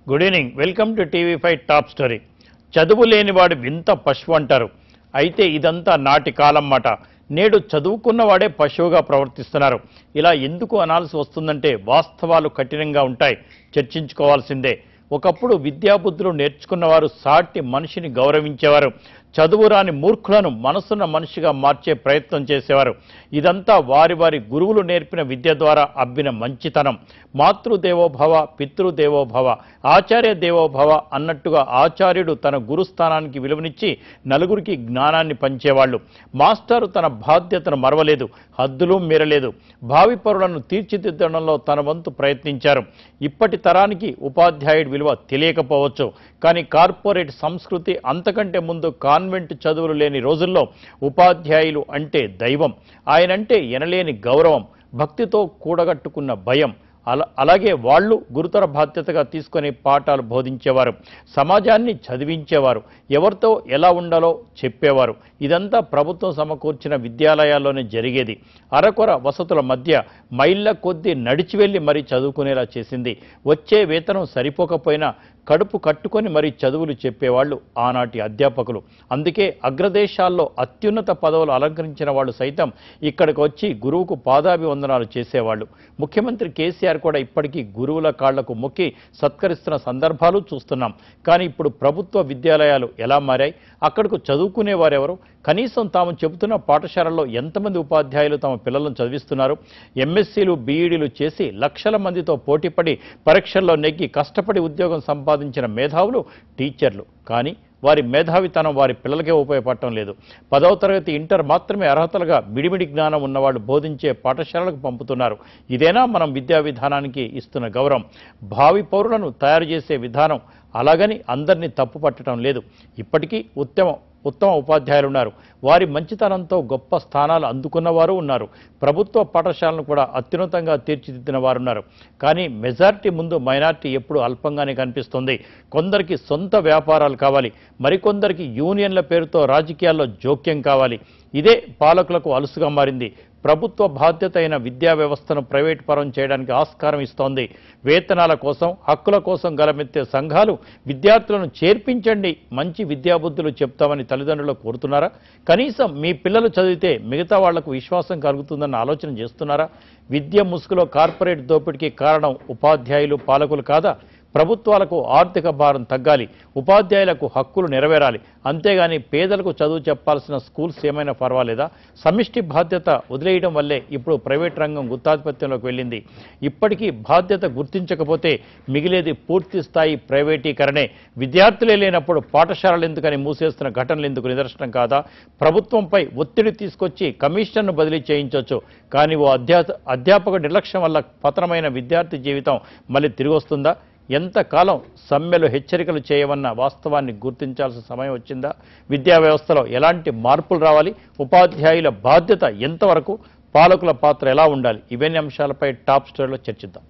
Good evening welcome to TV five top story చదువు లేనివాడు వింత పశువు అంటారు అయితే ఇదంతా నాటి కాలం మాట నేడు చదువుకున్నవాడే పశువుగా ప్రవర్తిస్తున్నారు ఇలా ఎందుకు అనాల్సి వస్తుందంటే వాస్తవాలు కఠినంగా ఉంటాయి చర్చించుకోవాల్సిందే ఒకప్పుడు విద్యాబుద్ధులు నేర్చుకున్నవారు సాటి మనిషిని గౌరవించేవారు చదువు రాని మూర్ఖులను మనసున్న మనిషిగా మార్చే ప్రయత్నం చేసేవారు ఇదంతా వారి వారి గురువులు నేర్పిన విద్య ద్వారా అబ్బిన మంచితనం మాతృదేవోభవ పితృదేవోభవ ఆచార్య దేవోభవ అన్నట్టుగా ఆచార్యుడు తన గురుస్థానానికి విలువనిచ్చి నలుగురికి జ్ఞానాన్ని పంచేవాళ్ళు మాస్టారు తన బాధ్యతను మరవలేదు హద్దులు మీరలేదు భావి పరులను తీర్చిదిద్దడంలో తన వంతు ప్రయత్నించారు ఇప్పటి తరానికి ఉపాధ్యాయుడి విలువ తెలియకపోవచ్చు కానీ కార్పొరేట్ సంస్కృతి అంతకంటే ముందు కాన్వెంట్ చదువులు లేని రోజుల్లో ఉపాధ్యాయులు అంటే దైవం ఆయనంటే ఎనలేని గౌరవం భక్తితో కూడగట్టుకున్న భయం అలా అలాగే వాళ్ళు గురుతర బాధ్యతగా తీసుకొని పాఠాలు బోధించేవారు సమాజాన్ని చదివించేవారు ఎవరితో ఎలా ఉండాలో చెప్పేవారు ఇదంతా ప్రభుత్వం సమకూర్చిన విద్యాలయాల్లోనే జరిగేది అరకొర వసతుల మధ్య మైళ్ళ కొద్దీ నడిచి వెళ్ళి మరీ చదువుకునేలా చేసింది వచ్చే వేతనం సరిపోకపోయినా కడుపు కట్టుకొని మరీ చదువులు చెప్పేవాళ్ళు ఆనాటి అధ్యాపకులు అందుకే అగ్రదేశాల్లో అత్యున్నత పదవులు అలంకరించిన వాళ్ళు సైతం ఇక్కడికి వచ్చి గురువుకు పాదాభివందనాలు చేసేవాళ్ళు ముఖ్యమంత్రి కేసీఆర్ కూడా ఇప్పటికీ గురువుల కాళ్లకు మొక్కి సత్కరిస్తున్న సందర్భాలు చూస్తున్నాం కానీ ఇప్పుడు ప్రభుత్వ విద్యాలయాలు ఎలా మారాయి అక్కడకు చదువుకునే వారెవరు కనీసం తాము చెబుతున్న పాఠశాలల్లో ఎంతమంది ఉపాధ్యాయులు తమ పిల్లలను చదివిస్తున్నారు ఎంఎస్సీలు బీఈడీలు చేసి లక్షల మందితో పోటీపడి పరీక్షల్లో నెగ్గి కష్టపడి ఉద్యోగం సంపాదించిన మేధావులు టీచర్లు కానీ వారి మేధావితనం వారి పిల్లలకే ఉపయోగపడటం లేదు పదవ తరగతి ఇంటర్ మాత్రమే అర్హతలుగా మిడిమిడి జ్ఞానం ఉన్నవాళ్ళు బోధించే పాఠశాలలకు పంపుతున్నారు ఇదేనా మనం విద్యా విధానానికి ఇస్తున్న గౌరవం భావి పౌరులను తయారు చేసే విధానం అలాగని అందరినీ తప్పు పట్టడం లేదు ఇప్పటికీ ఉత్తమ ఉత్తమ ఉపాధ్యాయులు ఉన్నారు వారి మంచితనంతో గొప్ప స్థానాలు అందుకున్నవారు ఉన్నారు ప్రభుత్వ పాఠశాలను కూడా అత్యున్నతంగా తీర్చిదిద్దిన వారు ఉన్నారు కానీ మెజారిటీ ముందు మైనార్టీ ఎప్పుడు అల్పంగానే కనిపిస్తుంది కొందరికి సొంత వ్యాపారాలు కావాలి మరికొందరికి యూనియన్ల పేరుతో రాజకీయాల్లో జోక్యం కావాలి ఇదే పాలకులకు అలుసుగా మారింది ప్రభుత్వ బాధ్యత అయిన విద్యా వ్యవస్థను ప్రైవేట్ పరం చేయడానికి ఆస్కారం ఇస్తోంది వేతనాల కోసం హక్కుల కోసం గలమెత్తే సంఘాలు విద్యార్థులను చేర్పించండి మంచి విద్యాబుద్ధులు చెప్తామని తల్లిదండ్రులు కోరుతున్నారా కనీసం మీ పిల్లలు చదివితే మిగతా వాళ్లకు విశ్వాసం కలుగుతుందన్న ఆలోచన చేస్తున్నారా విద్య ముసుగులో కార్పొరేట్ దోపిడీకి కారణం ఉపాధ్యాయులు పాలకులు కాదా ప్రభుత్వాలకు ఆర్థిక భారం తగ్గాలి ఉపాధ్యాయులకు హక్కులు నెరవేరాలి అంతేగాని పేదలకు చదువు చెప్పాల్సిన స్కూల్స్ ఏమైనా పర్వాలేదా సమిష్టి బాధ్యత వదిలేయడం వల్లే ఇప్పుడు ప్రైవేట్ రంగం గుత్తాధిపత్యంలోకి వెళ్ళింది ఇప్పటికీ బాధ్యత గుర్తించకపోతే మిగిలేది పూర్తి స్థాయి ప్రైవేటీకరణే విద్యార్థులే లేనప్పుడు పాఠశాలలు ఎందుకని మూసేస్తున్న ఘటనలు ఎందుకు నిదర్శనం కాదా ప్రభుత్వంపై ఒత్తిడి తీసుకొచ్చి కమిషన్ను బదిలీ చేయించవచ్చు కానీ ఓ అధ్యా అధ్యాపక నిర్లక్ష్యం వల్ల పతనమైన విద్యార్థి జీవితం మళ్ళీ తిరిగి వస్తుందా ఎంతకాలం సమ్మెలు హెచ్చరికలు చేయవన్న వాస్తవాన్ని గుర్తించాల్సిన సమయం వచ్చిందా విద్యా వ్యవస్థలో ఎలాంటి మార్పులు రావాలి ఉపాధ్యాయుల బాధ్యత ఎంతవరకు పాలకుల పాత్ర ఎలా ఉండాలి ఇవన్నీ అంశాలపై టాప్ స్టోరీలో చర్చిద్దాం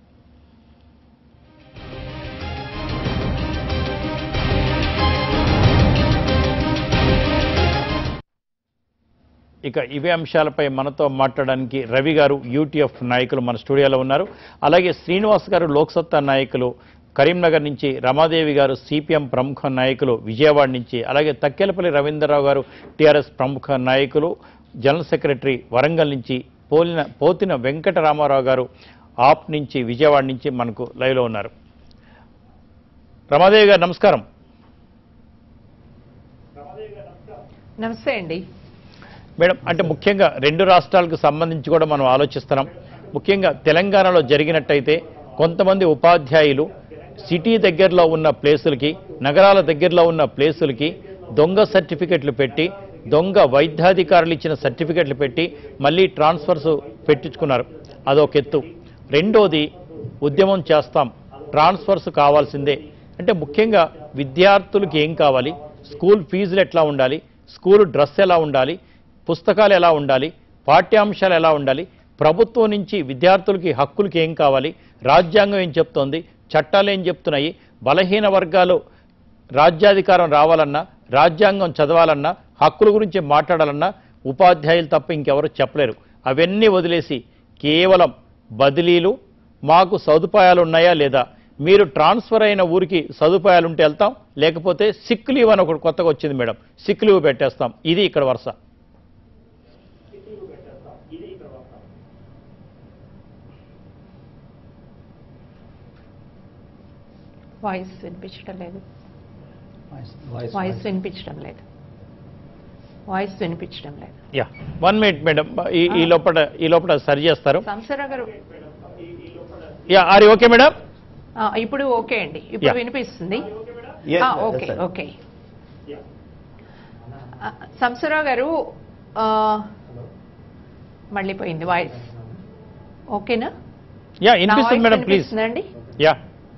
ఇక ఇవే అంశాలపై మనతో మాట్లాడడానికి రవి గారు యూటీఎఫ్ నాయకులు మన స్టూడియోలో ఉన్నారు అలాగే శ్రీనివాస్ గారు లోక్సత్తా నాయకులు కరీంనగర్ నుంచి రమాదేవి గారు సిపిఎం ప్రముఖ నాయకులు విజయవాడ నుంచి అలాగే తక్కెలపల్లి రవీంద్రరావు గారు టీఆర్ఎస్ ప్రముఖ నాయకులు జనరల్ సెక్రటరీ వరంగల్ నుంచి పోలిన పోతిన వెంకటరామారావు గారు ఆప్ నుంచి విజయవాడ నుంచి మనకు లైవ్లో ఉన్నారు రమాదేవి గారు నమస్కారం నమస్తే అండి మేడం అంటే ముఖ్యంగా రెండు రాష్ట్రాలకు సంబంధించి కూడా మనం ఆలోచిస్తున్నాం ముఖ్యంగా తెలంగాణలో జరిగినట్టయితే కొంతమంది ఉపాధ్యాయులు సిటీ దగ్గరలో ఉన్న ప్లేసులకి నగరాల దగ్గరలో ఉన్న ప్లేసులకి దొంగ సర్టిఫికెట్లు పెట్టి దొంగ వైద్యాధికారులు ఇచ్చిన సర్టిఫికెట్లు పెట్టి మళ్ళీ ట్రాన్స్ఫర్స్ పెట్టించుకున్నారు అదొక ఎత్తు రెండోది ఉద్యమం చేస్తాం ట్రాన్స్ఫర్స్ కావాల్సిందే అంటే ముఖ్యంగా విద్యార్థులకు ఏం కావాలి స్కూల్ ఫీజులు ఎట్లా ఉండాలి స్కూల్ డ్రెస్ ఎలా ఉండాలి పుస్తకాలు ఎలా ఉండాలి పాఠ్యాంశాలు ఎలా ఉండాలి ప్రభుత్వం నుంచి విద్యార్థులకి హక్కులకి ఏం కావాలి రాజ్యాంగం ఏం చెప్తోంది చట్టాలు ఏం చెప్తున్నాయి బలహీన వర్గాలు రాజ్యాధికారం రావాలన్నా రాజ్యాంగం చదవాలన్నా హక్కుల గురించి మాట్లాడాలన్నా ఉపాధ్యాయులు తప్ప ఇంకెవరు చెప్పలేరు అవన్నీ వదిలేసి కేవలం బదిలీలు మాకు సదుపాయాలు ఉన్నాయా లేదా మీరు ట్రాన్స్ఫర్ అయిన ఊరికి సదుపాయాలు ఉంటే వెళ్తాం లేకపోతే సిక్ లీవ్ అని ఒకటి కొత్తగా వచ్చింది మేడం సిక్ లీవ్ పెట్టేస్తాం ఇది ఇక్కడ వరుస వాయిస్ వినిపించడం లేదు వాయిస్ వాయిస్ వినిపించడం లేదు వాయిస్ వినిపించడం లేదు యా వన్ మినిట్ మేడం ఈ ఈ లోపల ఈ లోపల సరి చేస్తారు సంసరా గారు యా ఆర్ ఓకే మేడం ఆ, ఇప్పుడు ఓకే అండి ఇప్పుడు Yeah. వినిపిస్తుంది Yes, ఆ, sir. Okay Yes, sir. Okay ఆ, సంసరావు గారు ఆ, మళ్ళీ పోయింది వాయిస్ ఓకేనా యా నా వినిపిస్తుంది వాయిస్ మేడం ప్లీజ్ వినిపిస్తుందండి యా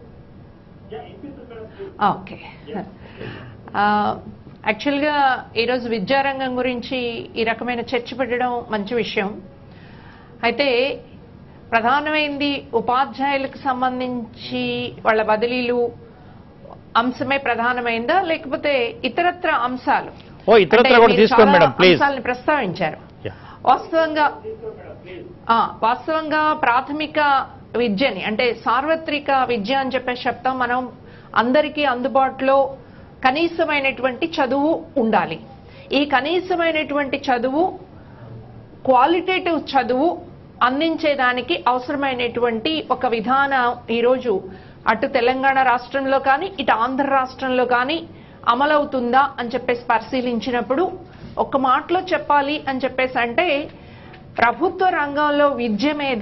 ఓకే ఆ, యాక్చువల్గా ఈరోజు విద్యారంగం గురించి ఈ రకమైన చర్చ పెట్టడం మంచి విషయం అయితే ప్రధానమైంది ఉపాధ్యాయులకు సంబంధించి వాళ్ళ బదిలీలు అంశమే ప్రధానమైందా లేకపోతే ఇతరత్ర అంశాలు ఓ ఇతరత్ర అంటే కూడా మీరు తీసుకోండి చాలా మేడం ప్లీజ్ అంశాలను ప్రస్తావించారు యా వాస్తవంగా ఆ, వాస్తవంగా ప్రాథమిక విద్యని అంటే సార్వత్రిక విద్య అని చెప్పే చెప్తాం మనం అందరికీ అందుబాటులో కనీసమైనటువంటి చదువు ఉండాలి ఈ కనీసమైనటువంటి చదువు క్వాలిటేటివ్ చదువు అందించేదానికి అవసరమైనటువంటి ఒక విధానం ఈరోజు అటు తెలంగాణ రాష్ట్రంలో కానీ ఇటు ఆంధ్ర రాష్ట్రంలో కానీ అమలవుతుందా అని చెప్పేసి పరిశీలించినప్పుడు ఒక మాటలో చెప్పాలి అని చెప్పేసి అంటే ప్రభుత్వ రంగంలో విద్య మీద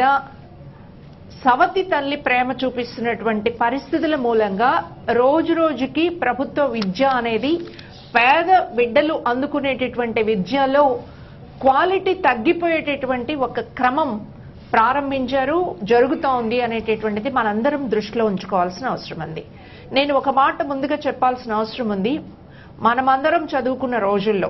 సవతి తల్లి ప్రేమ చూపిస్తున్నటువంటి పరిస్థితుల మూలంగా రోజు రోజుకి ప్రభుత్వ విద్య అనేది పేద బిడ్డలు అందుకునేటటువంటి విద్యలో క్వాలిటీ తగ్గిపోయేటటువంటి ఒక క్రమం ప్రారంభించారు జరుగుతోంది అనేటటువంటిది మనందరం దృష్టిలో ఉంచుకోవాల్సిన అవసరం ఉంది నేను ఒక మాట ముందుగా చెప్పాల్సిన అవసరం ఉంది మనమందరం చదువుకున్న రోజుల్లో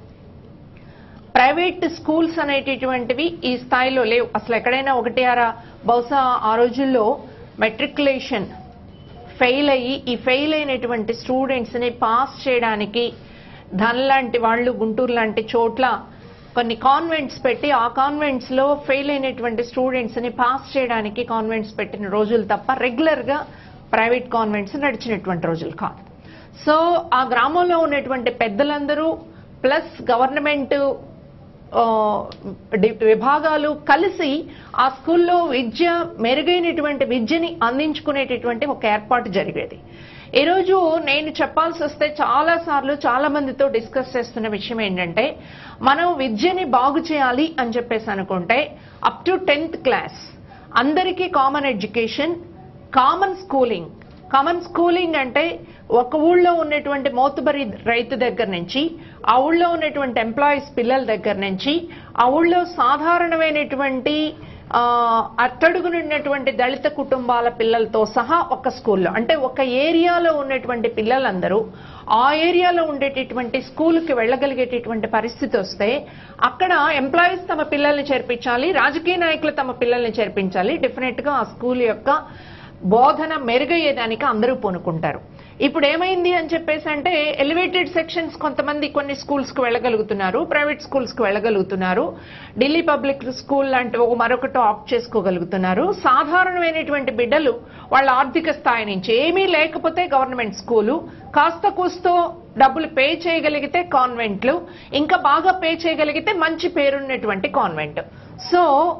ప్రైవేట్ స్కూల్స్ అనేటటువంటివి ఈ స్థాయిలో లేవు అసలు ఎక్కడైనా ఒకటి ఆరా బహుశా ఆ రోజుల్లో మెట్రికులేషన్ ఫెయిల్ అయ్యి ఈ ఫెయిల్ అయినటువంటి స్టూడెంట్స్ ని పాస్ చేయడానికి ధన్ లాంటి వాళ్ళు గుంటూరు లాంటి చోట్ల కొన్ని కాన్వెంట్స్ పెట్టి ఆ కాన్వెంట్స్ లో ఫెయిల్ అయినటువంటి స్టూడెంట్స్ ని పాస్ చేయడానికి కాన్వెంట్స్ పెట్టిన రోజులు తప్ప రెగ్యులర్ గా ప్రైవేట్ కాన్వెంట్స్ నడిచినటువంటి రోజులు కాదు సో ఆ గ్రామంలో ఉన్నటువంటి పెద్దలందరూ ప్లస్ గవర్నమెంట్ ఆ, డి- విభాగాలు కలిసి ఆ స్కూల్లో విద్య మెరుగైనటువంటి విద్యని అందించుకునేటటువంటి ఒక ఏర్పాటు జరిగేది ఈరోజు నేను చెప్పాల్సి వస్తే చాలా సార్లు చాలా మందితో డిస్కస్ చేస్తున్న విషయం ఏంటంటే మనం విద్యని బాగు చేయాలి అని చెప్పేసి అనుకుంటే అప్ టు టెన్త్ క్లాస్ అందరికీ common education common schooling common schooling అంటే ఒక ఊళ్ళో ఉన్నటువంటి మోతుబరి రైతు దగ్గర నుంచి ఆ ఊళ్ళో ఉన్నటువంటి ఎంప్లాయీస్ పిల్లల దగ్గర నుంచి ఆ ఊళ్ళో సాధారణమైనటువంటి ఆ, అట్టడుగునున్నటువంటి దళిత కుటుంబాల పిల్లలతో సహా ఒక స్కూల్లో అంటే ఒక ఏరియాలో ఉన్నటువంటి పిల్లలందరూ ఆ ఏరియాలో ఉండేటటువంటి స్కూల్కి వెళ్ళగలిగేటటువంటి పరిస్థితి వస్తే అక్కడ ఎంప్లాయీస్ తమ పిల్లల్ని చేర్పించాలి రాజకీయ నాయకులు తమ పిల్లల్ని చేర్పించాలి డెఫినెట్ గా ఆ స్కూల్ యొక్క బోధన మెరుగయ్యేదానికి అందరూ పూనుకుంటారు ఇప్పుడు ఏమైంది అని చెప్పేసి అంటే ఎలివేటెడ్ సెక్షన్స్ కొంతమంది కొన్ని స్కూల్స్ కు వెళ్ళగలుగుతున్నారు ప్రైవేట్ స్కూల్స్ కు వెళ్ళగలుగుతున్నారు ఢిల్లీ పబ్లిక్ స్కూల్ లాంటి ఒక మరొకటి ఆప్ట్ చేసుకోగలుగుతున్నారు సాధారణమైనటువంటి బిడ్డలు వాళ్ళ ఆర్థిక స్థాయి నుంచి ఏమీ లేకపోతే గవర్నమెంట్ స్కూలు కాస్త కూస్తో డబ్బులు పే చేయగలిగితే కాన్వెంట్లు ఇంకా బాగా పే చేయగలిగితే మంచి పేరున్నటువంటి కాన్వెంట్ సో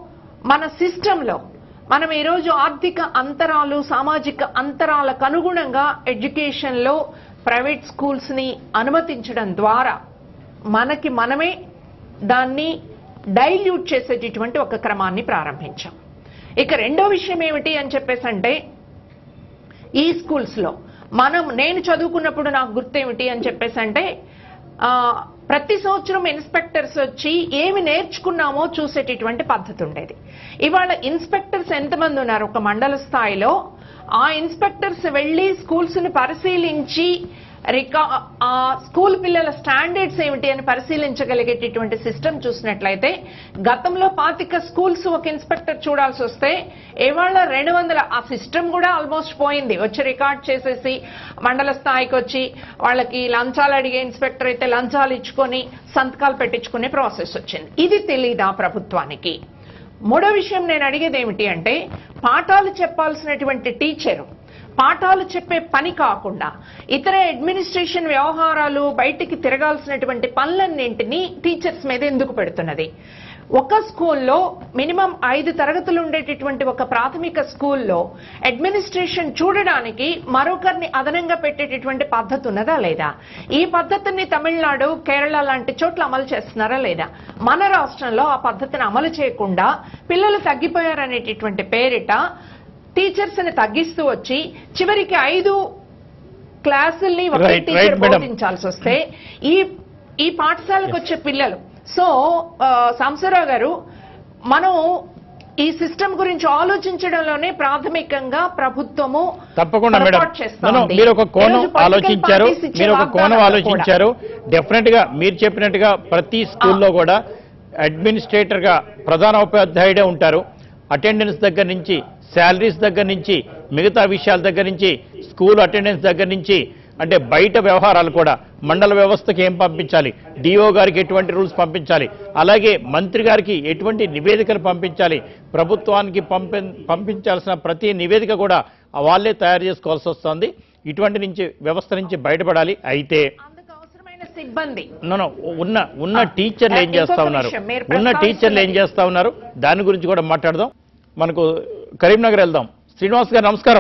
మన సిస్టంలో మనం ఈరోజు ఆర్థిక అంతరాలు సామాజిక అంతరాలకు అనుగుణంగా ఎడ్యుకేషన్లో ప్రైవేట్ స్కూల్స్ని అనుమతించడం ద్వారా మనకి మనమే దాన్ని డైల్యూట్ చేసేటటువంటి ఒక క్రమాన్ని ప్రారంభించాం ఇక రెండో విషయం ఏమిటి అని చెప్పేసి అంటే ఈ స్కూల్స్ లో మనం నేను చదువుకున్నప్పుడు నాకు గుర్తేమిటి అని చెప్పేసి అంటే ఆ, ప్రతి సంవత్సరం ఇన్స్పెక్టర్స్ వచ్చి ఏమి నేర్చుకున్నామో చూసేటటువంటి పద్ధతి ఉండేది ఇవాళ ఇన్స్పెక్టర్స్ ఎంతమంది ఉన్నారు ఒక మండల స్థాయిలో ఆ ఇన్స్పెక్టర్స్ వెళ్లి స్కూల్స్ ని పరిశీలించి రికా ఆ స్కూల్ పిల్లల స్టాండర్డ్స్ ఏమిటి అని పరిశీలించగలిగేటటువంటి సిస్టమ్ చూసినట్లయితే గతంలో పాతిక స్కూల్స్ ఒక ఇన్స్పెక్టర్ చూడాల్సి వస్తే ఇవాళ రెండు వందల ఆ సిస్టమ్ కూడా ఆల్మోస్ట్ పోయింది వచ్చి రికార్డ్ చేసేసి మండల స్థాయికి వచ్చి వాళ్ళకి లంచాలు అడిగే ఇన్స్పెక్టర్ అయితే లంచాలు ఇచ్చుకొని సంతకాలు పెట్టించుకునే ప్రాసెస్ వచ్చింది ఇది తెలీదా ప్రభుత్వానికి మూడో విషయం నేను అడిగేది ఏమిటి అంటే పాఠాలు చెప్పాల్సినటువంటి టీచరు పాఠాలు చెప్పే పని కాకుండా ఇతర అడ్మినిస్ట్రేషన్ వ్యవహారాలు బయటికి తిరగాల్సినటువంటి పనులన్నింటినీ టీచర్స్ మీద ఎందుకు పెడుతున్నది ఒక స్కూల్లో మినిమం ఐదు తరగతులు ఉండేటటువంటి ఒక ప్రాథమిక స్కూల్లో అడ్మినిస్ట్రేషన్ చూడడానికి మరొకరిని అదనంగా పెట్టేటటువంటి పద్ధతి ఉన్నదా లేదా ఈ పద్ధతిని తమిళనాడు కేరళ లాంటి చోట్ల అమలు చేస్తున్నారా లేదా మన రాష్ట్రంలో ఆ పద్ధతిని అమలు చేయకుండా పిల్లలు తగ్గిపోయారనేటటువంటి పేరిట టీచర్స్ ని తగ్గిస్తూ వచ్చి చివరికి ఐదు క్లాసుల్ని ఒక Right, right, టీచర్ madam. బోధించాల్సి వస్తే ఈ ఈ పాఠశాలకు వచ్చే పిల్లలు సో ఆ, సాంబశివరావు గారు మనం ఈ సిస్టమ్ గురించి ఆలోచించడంలోనే ప్రాథమికంగా ప్రభుత్వము తప్పకుండా మేడం పొరపాటు చేస్తా No, no, ఉంది. మీరు ఒక కోణం ఈరోజు political ఆలోచించారు parties ఇచ్చే మీరు ఒక కోణం వాగ్దానాలు ఆలోచించారు డెఫినెట్ గా మీరు చెప్పినట్టుగా ప్రతి స్కూల్లో కూడా అడ్మినిస్ట్రేటర్ గా ప్రధాన ఉపాధ్యాయుడే ఉంటారు అటెండెన్స్ దగ్గర నుంచి శాలరీస్ దగ్గర నుంచి మిగతా విషయాల దగ్గర నుంచి స్కూల్ అటెండెన్స్ దగ్గర నుంచి అంటే బయట వ్యవహారాలు కూడా మండల వ్యవస్థకి ఏం పంపించాలి డిఓ గారికి ఎటువంటి రూల్స్ పంపించాలి అలాగే మంత్రి గారికి ఎటువంటి నివేదికలు పంపించాలి ప్రభుత్వానికి పంపి పంపించాల్సిన ప్రతి నివేదిక కూడా వాళ్ళే తయారు చేసుకోవాల్సి వస్తుంది ఇటువంటి నుంచి వ్యవస్థ నుంచి బయటపడాలి అయితే అందుకు అవసరమైన సిబ్బంది నో, నో, ఉన్న ఉన్న ఆ, టీచర్లు ఏం ఇంకొక చేస్తా ఉన్నారు విషయం, మీరు ఉన్న టీచర్లు ఏం చేస్తా ఉన్నారు దాని గురించి కూడా మాట్లాడదాం మనకు కరీంనగర్ వెళ్దాం శ్రీనివాస్ గారు నమస్కారం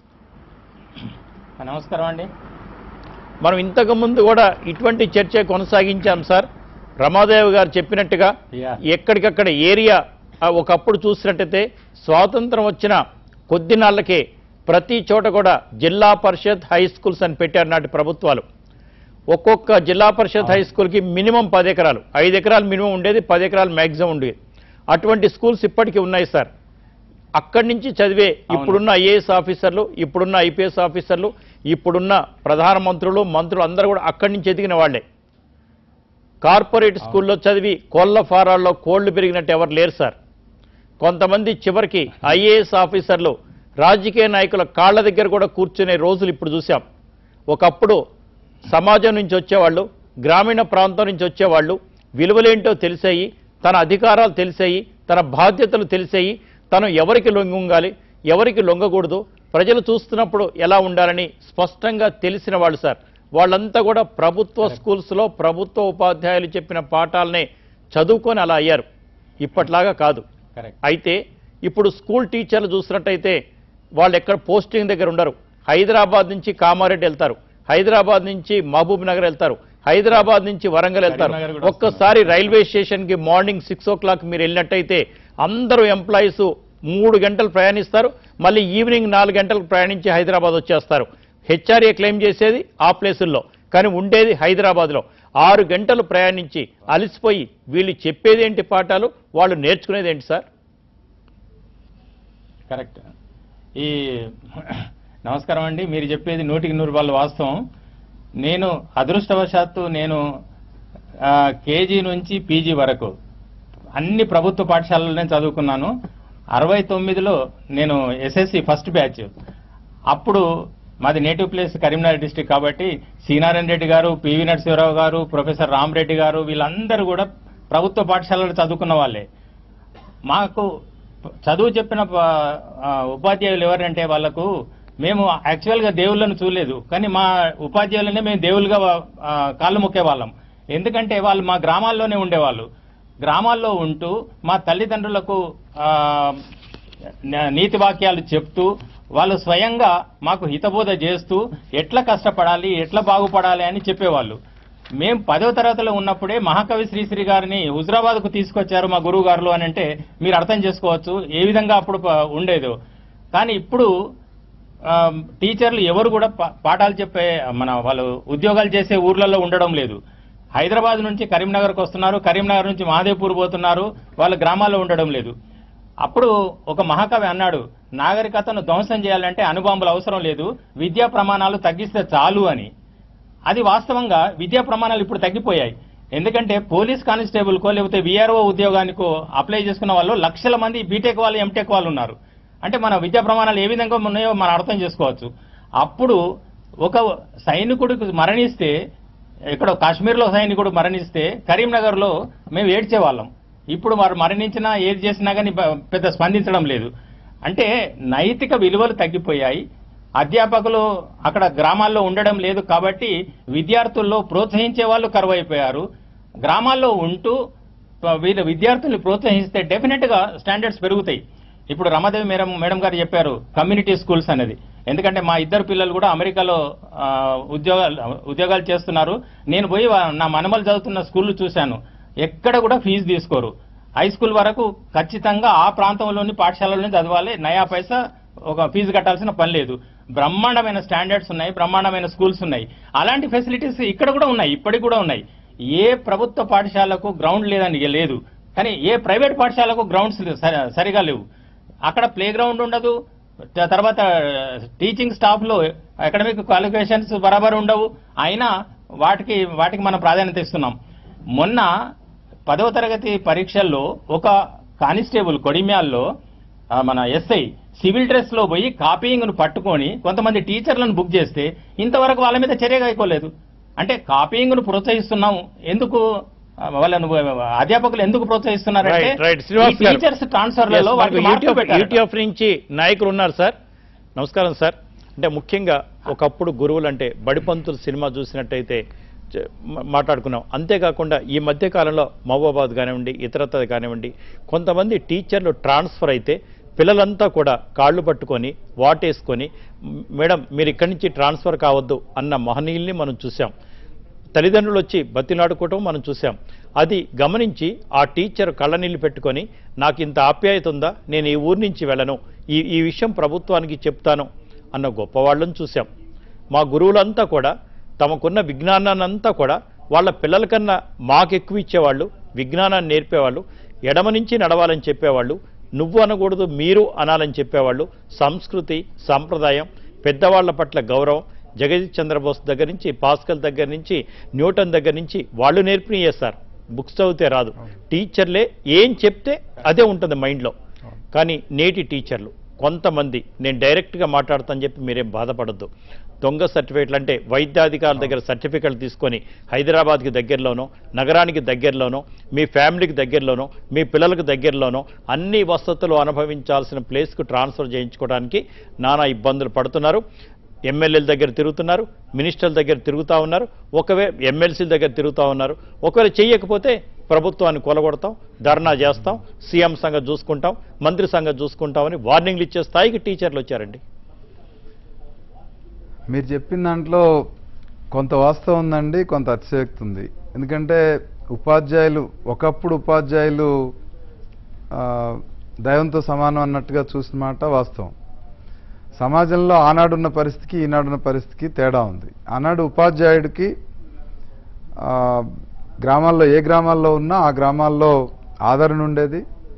నమస్కారం అండి మనం ఇంతకు ముందు కూడా ఇటువంటి చర్చ కొనసాగించాం సార్ రమాదేవి గారు చెప్పినట్టుగా Yeah. ఎక్కడికక్కడ ఏరియా ఆ, ఒకప్పుడు చూసినట్టయితే స్వాతంత్రం వచ్చిన కొద్ది నాళ్ళకే ప్రతి చోట కూడా జిల్లా పరిషత్ హై స్కూల్స్ అని పెట్టారు నాటి ప్రభుత్వాలు ఒక్కొక్క జిల్లా పరిషత్ హై స్కూల్కి మినిమం పది ఎకరాలు ఐదు ఎకరాలు మినిమం ఉండేది పది ఎకరాలు మ్యాక్సిమం ఉండేది అటువంటి స్కూల్స్ ఇప్పటికీ ఉన్నాయి సార్ అక్కడి నుంచి చదివే ఇప్పుడున్న ఐఏఎస్ ఆఫీసర్లు ఇప్పుడున్న ఐపీఎస్ ఆఫీసర్లు ఇప్పుడున్న ప్రధానమంత్రులు మంత్రులు అందరూ కూడా అక్కడి నుంచి ఎదిగిన వాళ్ళే కార్పొరేట్ స్కూల్లో చదివి కోళ్ల ఫారాల్లో కోళ్లు పెరిగినట్టు ఎవరు లేరు సార్ కొంతమంది చివరికి ఐఏఎస్ ఆఫీసర్లు రాజకీయ నాయకుల కాళ్ళ దగ్గర కూడా కూర్చునే రోజులు ఇప్పుడు చూసాం ఒకప్పుడు సమాజం నుంచి వచ్చేవాళ్ళు గ్రామీణ ప్రాంతం నుంచి వచ్చేవాళ్ళు విలువలేంటో తెలిసాయి తన అధికారాలు తెలిసాయి తన బాధ్యతలు తెలిసాయి తను ఎవరికి లొంగుంగాలి ఎవరికి లొంగకూడదు ప్రజలు చూస్తున్నప్పుడు ఎలా ఉండాలని స్పష్టంగా తెలిసిన వాళ్ళు సార్ వాళ్ళంతా కూడా ప్రభుత్వ స్కూల్స్లో ప్రభుత్వ ఉపాధ్యాయులు చెప్పిన పాఠాలనే చదువుకొని అలా అయ్యారు ఇప్పట్లాగా కాదు కరెక్ట్ అయితే ఇప్పుడు స్కూల్ టీచర్లు చూసినట్టయితే వాళ్ళు ఎక్కడ పోస్టింగ్ దగ్గర ఉండరు హైదరాబాద్ నుంచి కామారెడ్డి వెళ్తారు హైదరాబాద్ నుంచి మహబూబ్ నగర్ వెళ్తారు హైదరాబాద్ నుంచి వరంగల్ వెళ్తారు కరీంనగర్ కూడా ఒక్కసారి రైల్వే స్టేషన్ కి మార్నింగ్ సిక్స్ ఓ క్లాక్ మీరు వెళ్ళినట్టయితే అందరూ ఎంప్లాయీస్ మూడు గంటలు ప్రయాణిస్తారు మళ్ళీ ఈవినింగ్ నాలుగు గంటలకు ప్రయాణించి హైదరాబాద్ వచ్చేస్తారు హెచ్ఆర్ఏ క్లెయిమ్ చేసేది ఆ ప్లేసుల్లో కానీ ఉండేది హైదరాబాద్లో ఆరు గంటలు ప్రయాణించి అలసిపోయి వీళ్ళు చెప్పేది ఏంటి పాఠాలు వాళ్ళు నేర్చుకునేది ఏంటి సార్ కరెక్ట్ ఈ నమస్కారం అండి మీరు చెప్పేది నూటికి నూరు రూపాయలు వాస్తవం నేను అదృష్టవశాత్తు నేను ఆ, కేజీ నుంచి పీజీ వరకు అన్ని ప్రభుత్వ పాఠశాలలోనే చదువుకున్నాను అరవై తొమ్మిదిలో నేను ఎస్ఎస్సి ఫస్ట్ బ్యాచ్ అప్పుడు మాది నేటివ్ ప్లేస్ కరీంనగర్ డిస్టిక్ కాబట్టి సీనారాయణ రెడ్డి గారు పివి నరసింహరావు గారు ప్రొఫెసర్ రామరెడ్డి గారు వీళ్ళందరూ కూడా ప్రభుత్వ పాఠశాలలో చదువుకున్న వాళ్ళే మాకు చదువు చెప్పిన ప- ఆ, ఉపాధ్యాయులు ఎవరంటే వాళ్ళకు మేము యాక్చువల్గా దేవుళ్ళను చూడలేదు కానీ మా ఉపాధ్యాయులనే మేము దేవుళ్ళుగా ఆ, కాళ్ళు మొక్కేవాళ్ళం ఎందుకంటే వాళ్ళు మా గ్రామాల్లోనే ఉండేవాళ్ళు గ్రామాల్లో ఉంటూ మా తల్లిదండ్రులకు ఆ, న- నీతి వాక్యాలు చెప్తూ వాళ్ళు స్వయంగా మాకు హితబోధ చేస్తూ ఎట్లా కష్టపడాలి ఎట్లా బాగుపడాలి అని చెప్పేవాళ్ళు మేం పదవ తరగతిలో ఉన్నప్పుడే మహాకవి శ్రీశ్రీ గారిని హుజరాబాద్ కు తీసుకొచ్చారు మా గురువు గారులు అని అంటే మీరు అర్థం చేసుకోవచ్చు ఏ విధంగా అప్పుడు ప- ఉండేదో కానీ ఇప్పుడు ఆ, టీచర్లు ఎవరు కూడా పా- పాఠాలు చెప్పే మన వాళ్ళు ఉద్యోగాలు చేసే ఊర్లలో ఉండడం లేదు హైదరాబాద్ నుంచి కరీంనగర్కి వస్తున్నారు కరీంనగర్ నుంచి మహాదేవ్పూర్ పోతున్నారు వాళ్ళ గ్రామాల్లో ఉండడం లేదు అప్పుడు ఒక మహాకవి అన్నాడు నాగరికతను ధ్వంసం చేయాలంటే అణుబాంబులు అవసరం లేదు విద్యా ప్రమాణాలు తగ్గిస్తే చాలు అని అది వాస్తవంగా విద్యా ప్రమాణాలు ఇప్పుడు తగ్గిపోయాయి ఎందుకంటే పోలీస్ కానిస్టేబుల్కో లేకపోతే విఆర్ఓ ఉద్యోగానికో అప్లై చేసుకున్న వాళ్ళు లక్షల మంది బీటెక్ వాళ్ళు ఎంటెక్ వాళ్ళు ఉన్నారు అంటే మన విద్యా ప్రమాణాలు ఏ విధంగా ఉన్నాయో మనం అర్థం చేసుకోవచ్చు అప్పుడు ఒక సైనికుడికి మరణిస్తే ఇక్కడ కాశ్మీర్లో సైనికుడు మరణిస్తే కరీంనగర్లో మేము ఏడ్చేవాళ్ళం ఇప్పుడు వారు మరణించినా ఏది చేసినా కానీ పెద్ద స్పందించడం లేదు అంటే నైతిక విలువలు తగ్గిపోయాయి అధ్యాపకులు అక్కడ గ్రామాల్లో ఉండడం లేదు కాబట్టి విద్యార్థుల్లో ప్రోత్సహించే వాళ్ళు కరువైపోయారు గ్రామాల్లో ఉంటూ వీళ్ళ విద్యార్థుల్ని ప్రోత్సహిస్తే డెఫినెట్ గా స్టాండర్డ్స్ పెరుగుతాయి ఇప్పుడు రమాదేవి మేడం మేడం గారు చెప్పారు కమ్యూనిటీ స్కూల్స్ అనేది ఎందుకంటే మా ఇద్దరు పిల్లలు కూడా అమెరికాలో ఆ, ఉద్యోగాలు ఉద్యోగాలు చేస్తున్నారు నేను పోయి వా- నా మనమలు చదువుతున్న స్కూళ్ళు చూశాను ఎక్కడ కూడా ఫీజు తీసుకోరు హై స్కూల్ వరకు ఖచ్చితంగా ఆ ప్రాంతంలోని పాఠశాలలోనే చదవాలి నయా పైసా ఒక ఫీజు కట్టాల్సిన పని లేదు బ్రహ్మాండమైన స్టాండర్డ్స్ ఉన్నాయి బ్రహ్మాండమైన స్కూల్స్ ఉన్నాయి అలాంటి ఫెసిలిటీస్ ఇక్కడ కూడా ఉన్నాయి ఇప్పటికి కూడా ఉన్నాయి ఏ ప్రభుత్వ పాఠశాలకు గ్రౌండ్ లేదని లేదు కానీ ఏ ప్రైవేట్ పాఠశాలకు గ్రౌండ్స్ సరి- సరిగా లేవు అక్కడ ప్లే గ్రౌండ్ ఉండదు త- తర్వాత టీచింగ్ స్టాఫ్ లో అకాడమిక్ క్వాలిఫికేషన్స్ బరాబర్ ఉండవు అయినా వాటికి వాటికి మనం ప్రాధాన్యత ఇస్తున్నాం మొన్న పదవ తరగతి పరీక్షల్లో ఒక కానిస్టేబుల్ కొడిమ్యాల్లో ఆ, మన ఎస్ఐ సివిల్ డ్రెస్ లో పోయి కాపీయింగ్ ను పట్టుకొని కొంతమంది టీచర్లను బుక్ చేస్తే ఇంతవరకు వాళ్ళ మీద చర్య కైకోలేదు అంటే కాపీయింగ్ ను ప్రోత్సహిస్తున్నాం ఎందుకు ఆ, వాళ్ళను అధ్యాపకులు ఎందుకు ప్రోత్సహిస్తున్నారంటే రైట్ రైట్ శ్రీనివాస్ గారు టీచర్స్ ట్రాన్స్ఫర్లలో Yes, వారికి మనకు మార్కులు యూటీఎఫ్ పెట్టారట. యూటీఎఫ్ నుంచి నాయకులు ఉన్నారు సార్ నమస్కారం సార్ అంటే ముఖ్యంగా ఒకప్పుడు గురువులు అంటే బడిపంతులు సినిమా చూసినట్టయితే చ- మా- మాట్లాడుకున్నాం అంతేకాకుండా ఈ మధ్య కాలంలో మహబూబాబాద్ కానివ్వండి ఇతరత కానివ్వండి కొంతమంది టీచర్లు ట్రాన్స్ఫర్ అయితే పిల్లలంతా కూడా కాళ్ళు పట్టుకొని వాటేసుకొని "మ్, మేడం మీరు ఇక్కడి నుంచి ట్రాన్స్ఫర్ కావద్దు అన్న మహనీయుల్ని మనం చూసాం తల్లిదండ్రులు వచ్చి బతిలాడుకోవటం మనం చూసాం అది గమనించి ఆ టీచర్ కళ్ళనీళ్ళు పెట్టుకొని నాకు ఇంత ఆప్యాయత ఉందా నేను ఈ ఊరి నుంచి వెళ్ళను ఈ ఈ విషయం ప్రభుత్వానికి చెప్తాను అన్న గొప్పవాళ్ళని చూసాం మా గురువులంతా కూడా తమకున్న విజ్ఞానాన్నంతా కూడా వాళ్ళ పిల్లల కన్నా మాకు ఎక్కువ ఇచ్చేవాళ్ళు విజ్ఞానాన్ని నేర్పేవాళ్ళు ఎడమ నుంచి నడవాలని చెప్పేవాళ్ళు నువ్వు అనకూడదు మీరు అనాలని చెప్పేవాళ్ళు సంస్కృతి సంప్రదాయం పెద్దవాళ్ల పట్ల గౌరవం జగదీష్ చంద్రబోస్ దగ్గర నుంచి పాస్కల్ దగ్గర నుంచి న్యూటన్ దగ్గర నుంచి వాళ్ళు నేర్పిన చేస్తారు బుక్స్ చదివితే రాదు టీచర్లే ఏం చెప్తే అదే ఉంటుంది మైండ్లో కానీ నేటి టీచర్లు కొంతమంది నేను డైరెక్ట్గా మాట్లాడతాను చెప్పి మీరేం బాధపడద్దు దొంగ సర్టిఫికేట్లు అంటే వైద్యాధికారుల దగ్గర సర్టిఫికెట్లు తీసుకొని హైదరాబాద్కి దగ్గరలోనో నగరానికి దగ్గరలోనో మీ ఫ్యామిలీకి దగ్గరలోనో మీ పిల్లలకు దగ్గరలోనో అన్ని వసతులు అనుభవించాల్సిన ప్లేస్కు ట్రాన్స్ఫర్ చేయించుకోవడానికి నానా ఇబ్బందులు పడుతున్నారు ఎమ్మెల్యేల దగ్గర తిరుగుతున్నారు మినిస్టర్ల దగ్గర తిరుగుతూ ఉన్నారు ఒకవేళ ఎమ్మెల్సీల దగ్గర తిరుగుతూ ఉన్నారు ఒకవేళ చెయ్యకపోతే ప్రభుత్వాన్ని కొలగొడతాం ధర్నా చేస్తాం సీఎం సంగతి చూసుకుంటాం మంత్రి సంగతి చూసుకుంటామని వార్నింగ్లు ఇచ్చే స్థాయికి టీచర్లు వచ్చారండి మీరు చెప్పిన దాంట్లో కొంత వాస్తవం ఉందండి కొంత అతిశయోక్తి ఉంది ఎందుకంటే ఉపాధ్యాయులు ఒకప్పుడు ఉపాధ్యాయులు ఆ, దైవంతో సమానం అన్నట్టుగా చూసిన మాట వాస్తవం సమాజంలో ఆనాడున్న పరిస్థితికి ఈనాడున్న పరిస్థితికి తేడా ఉంది ఆనాడు ఉపాధ్యాయుడికి ఆ, గ్రామాల్లో ఏ గ్రామాల్లో ఉన్నా ఆ గ్రామాల్లో ఆదరణ ఉండేది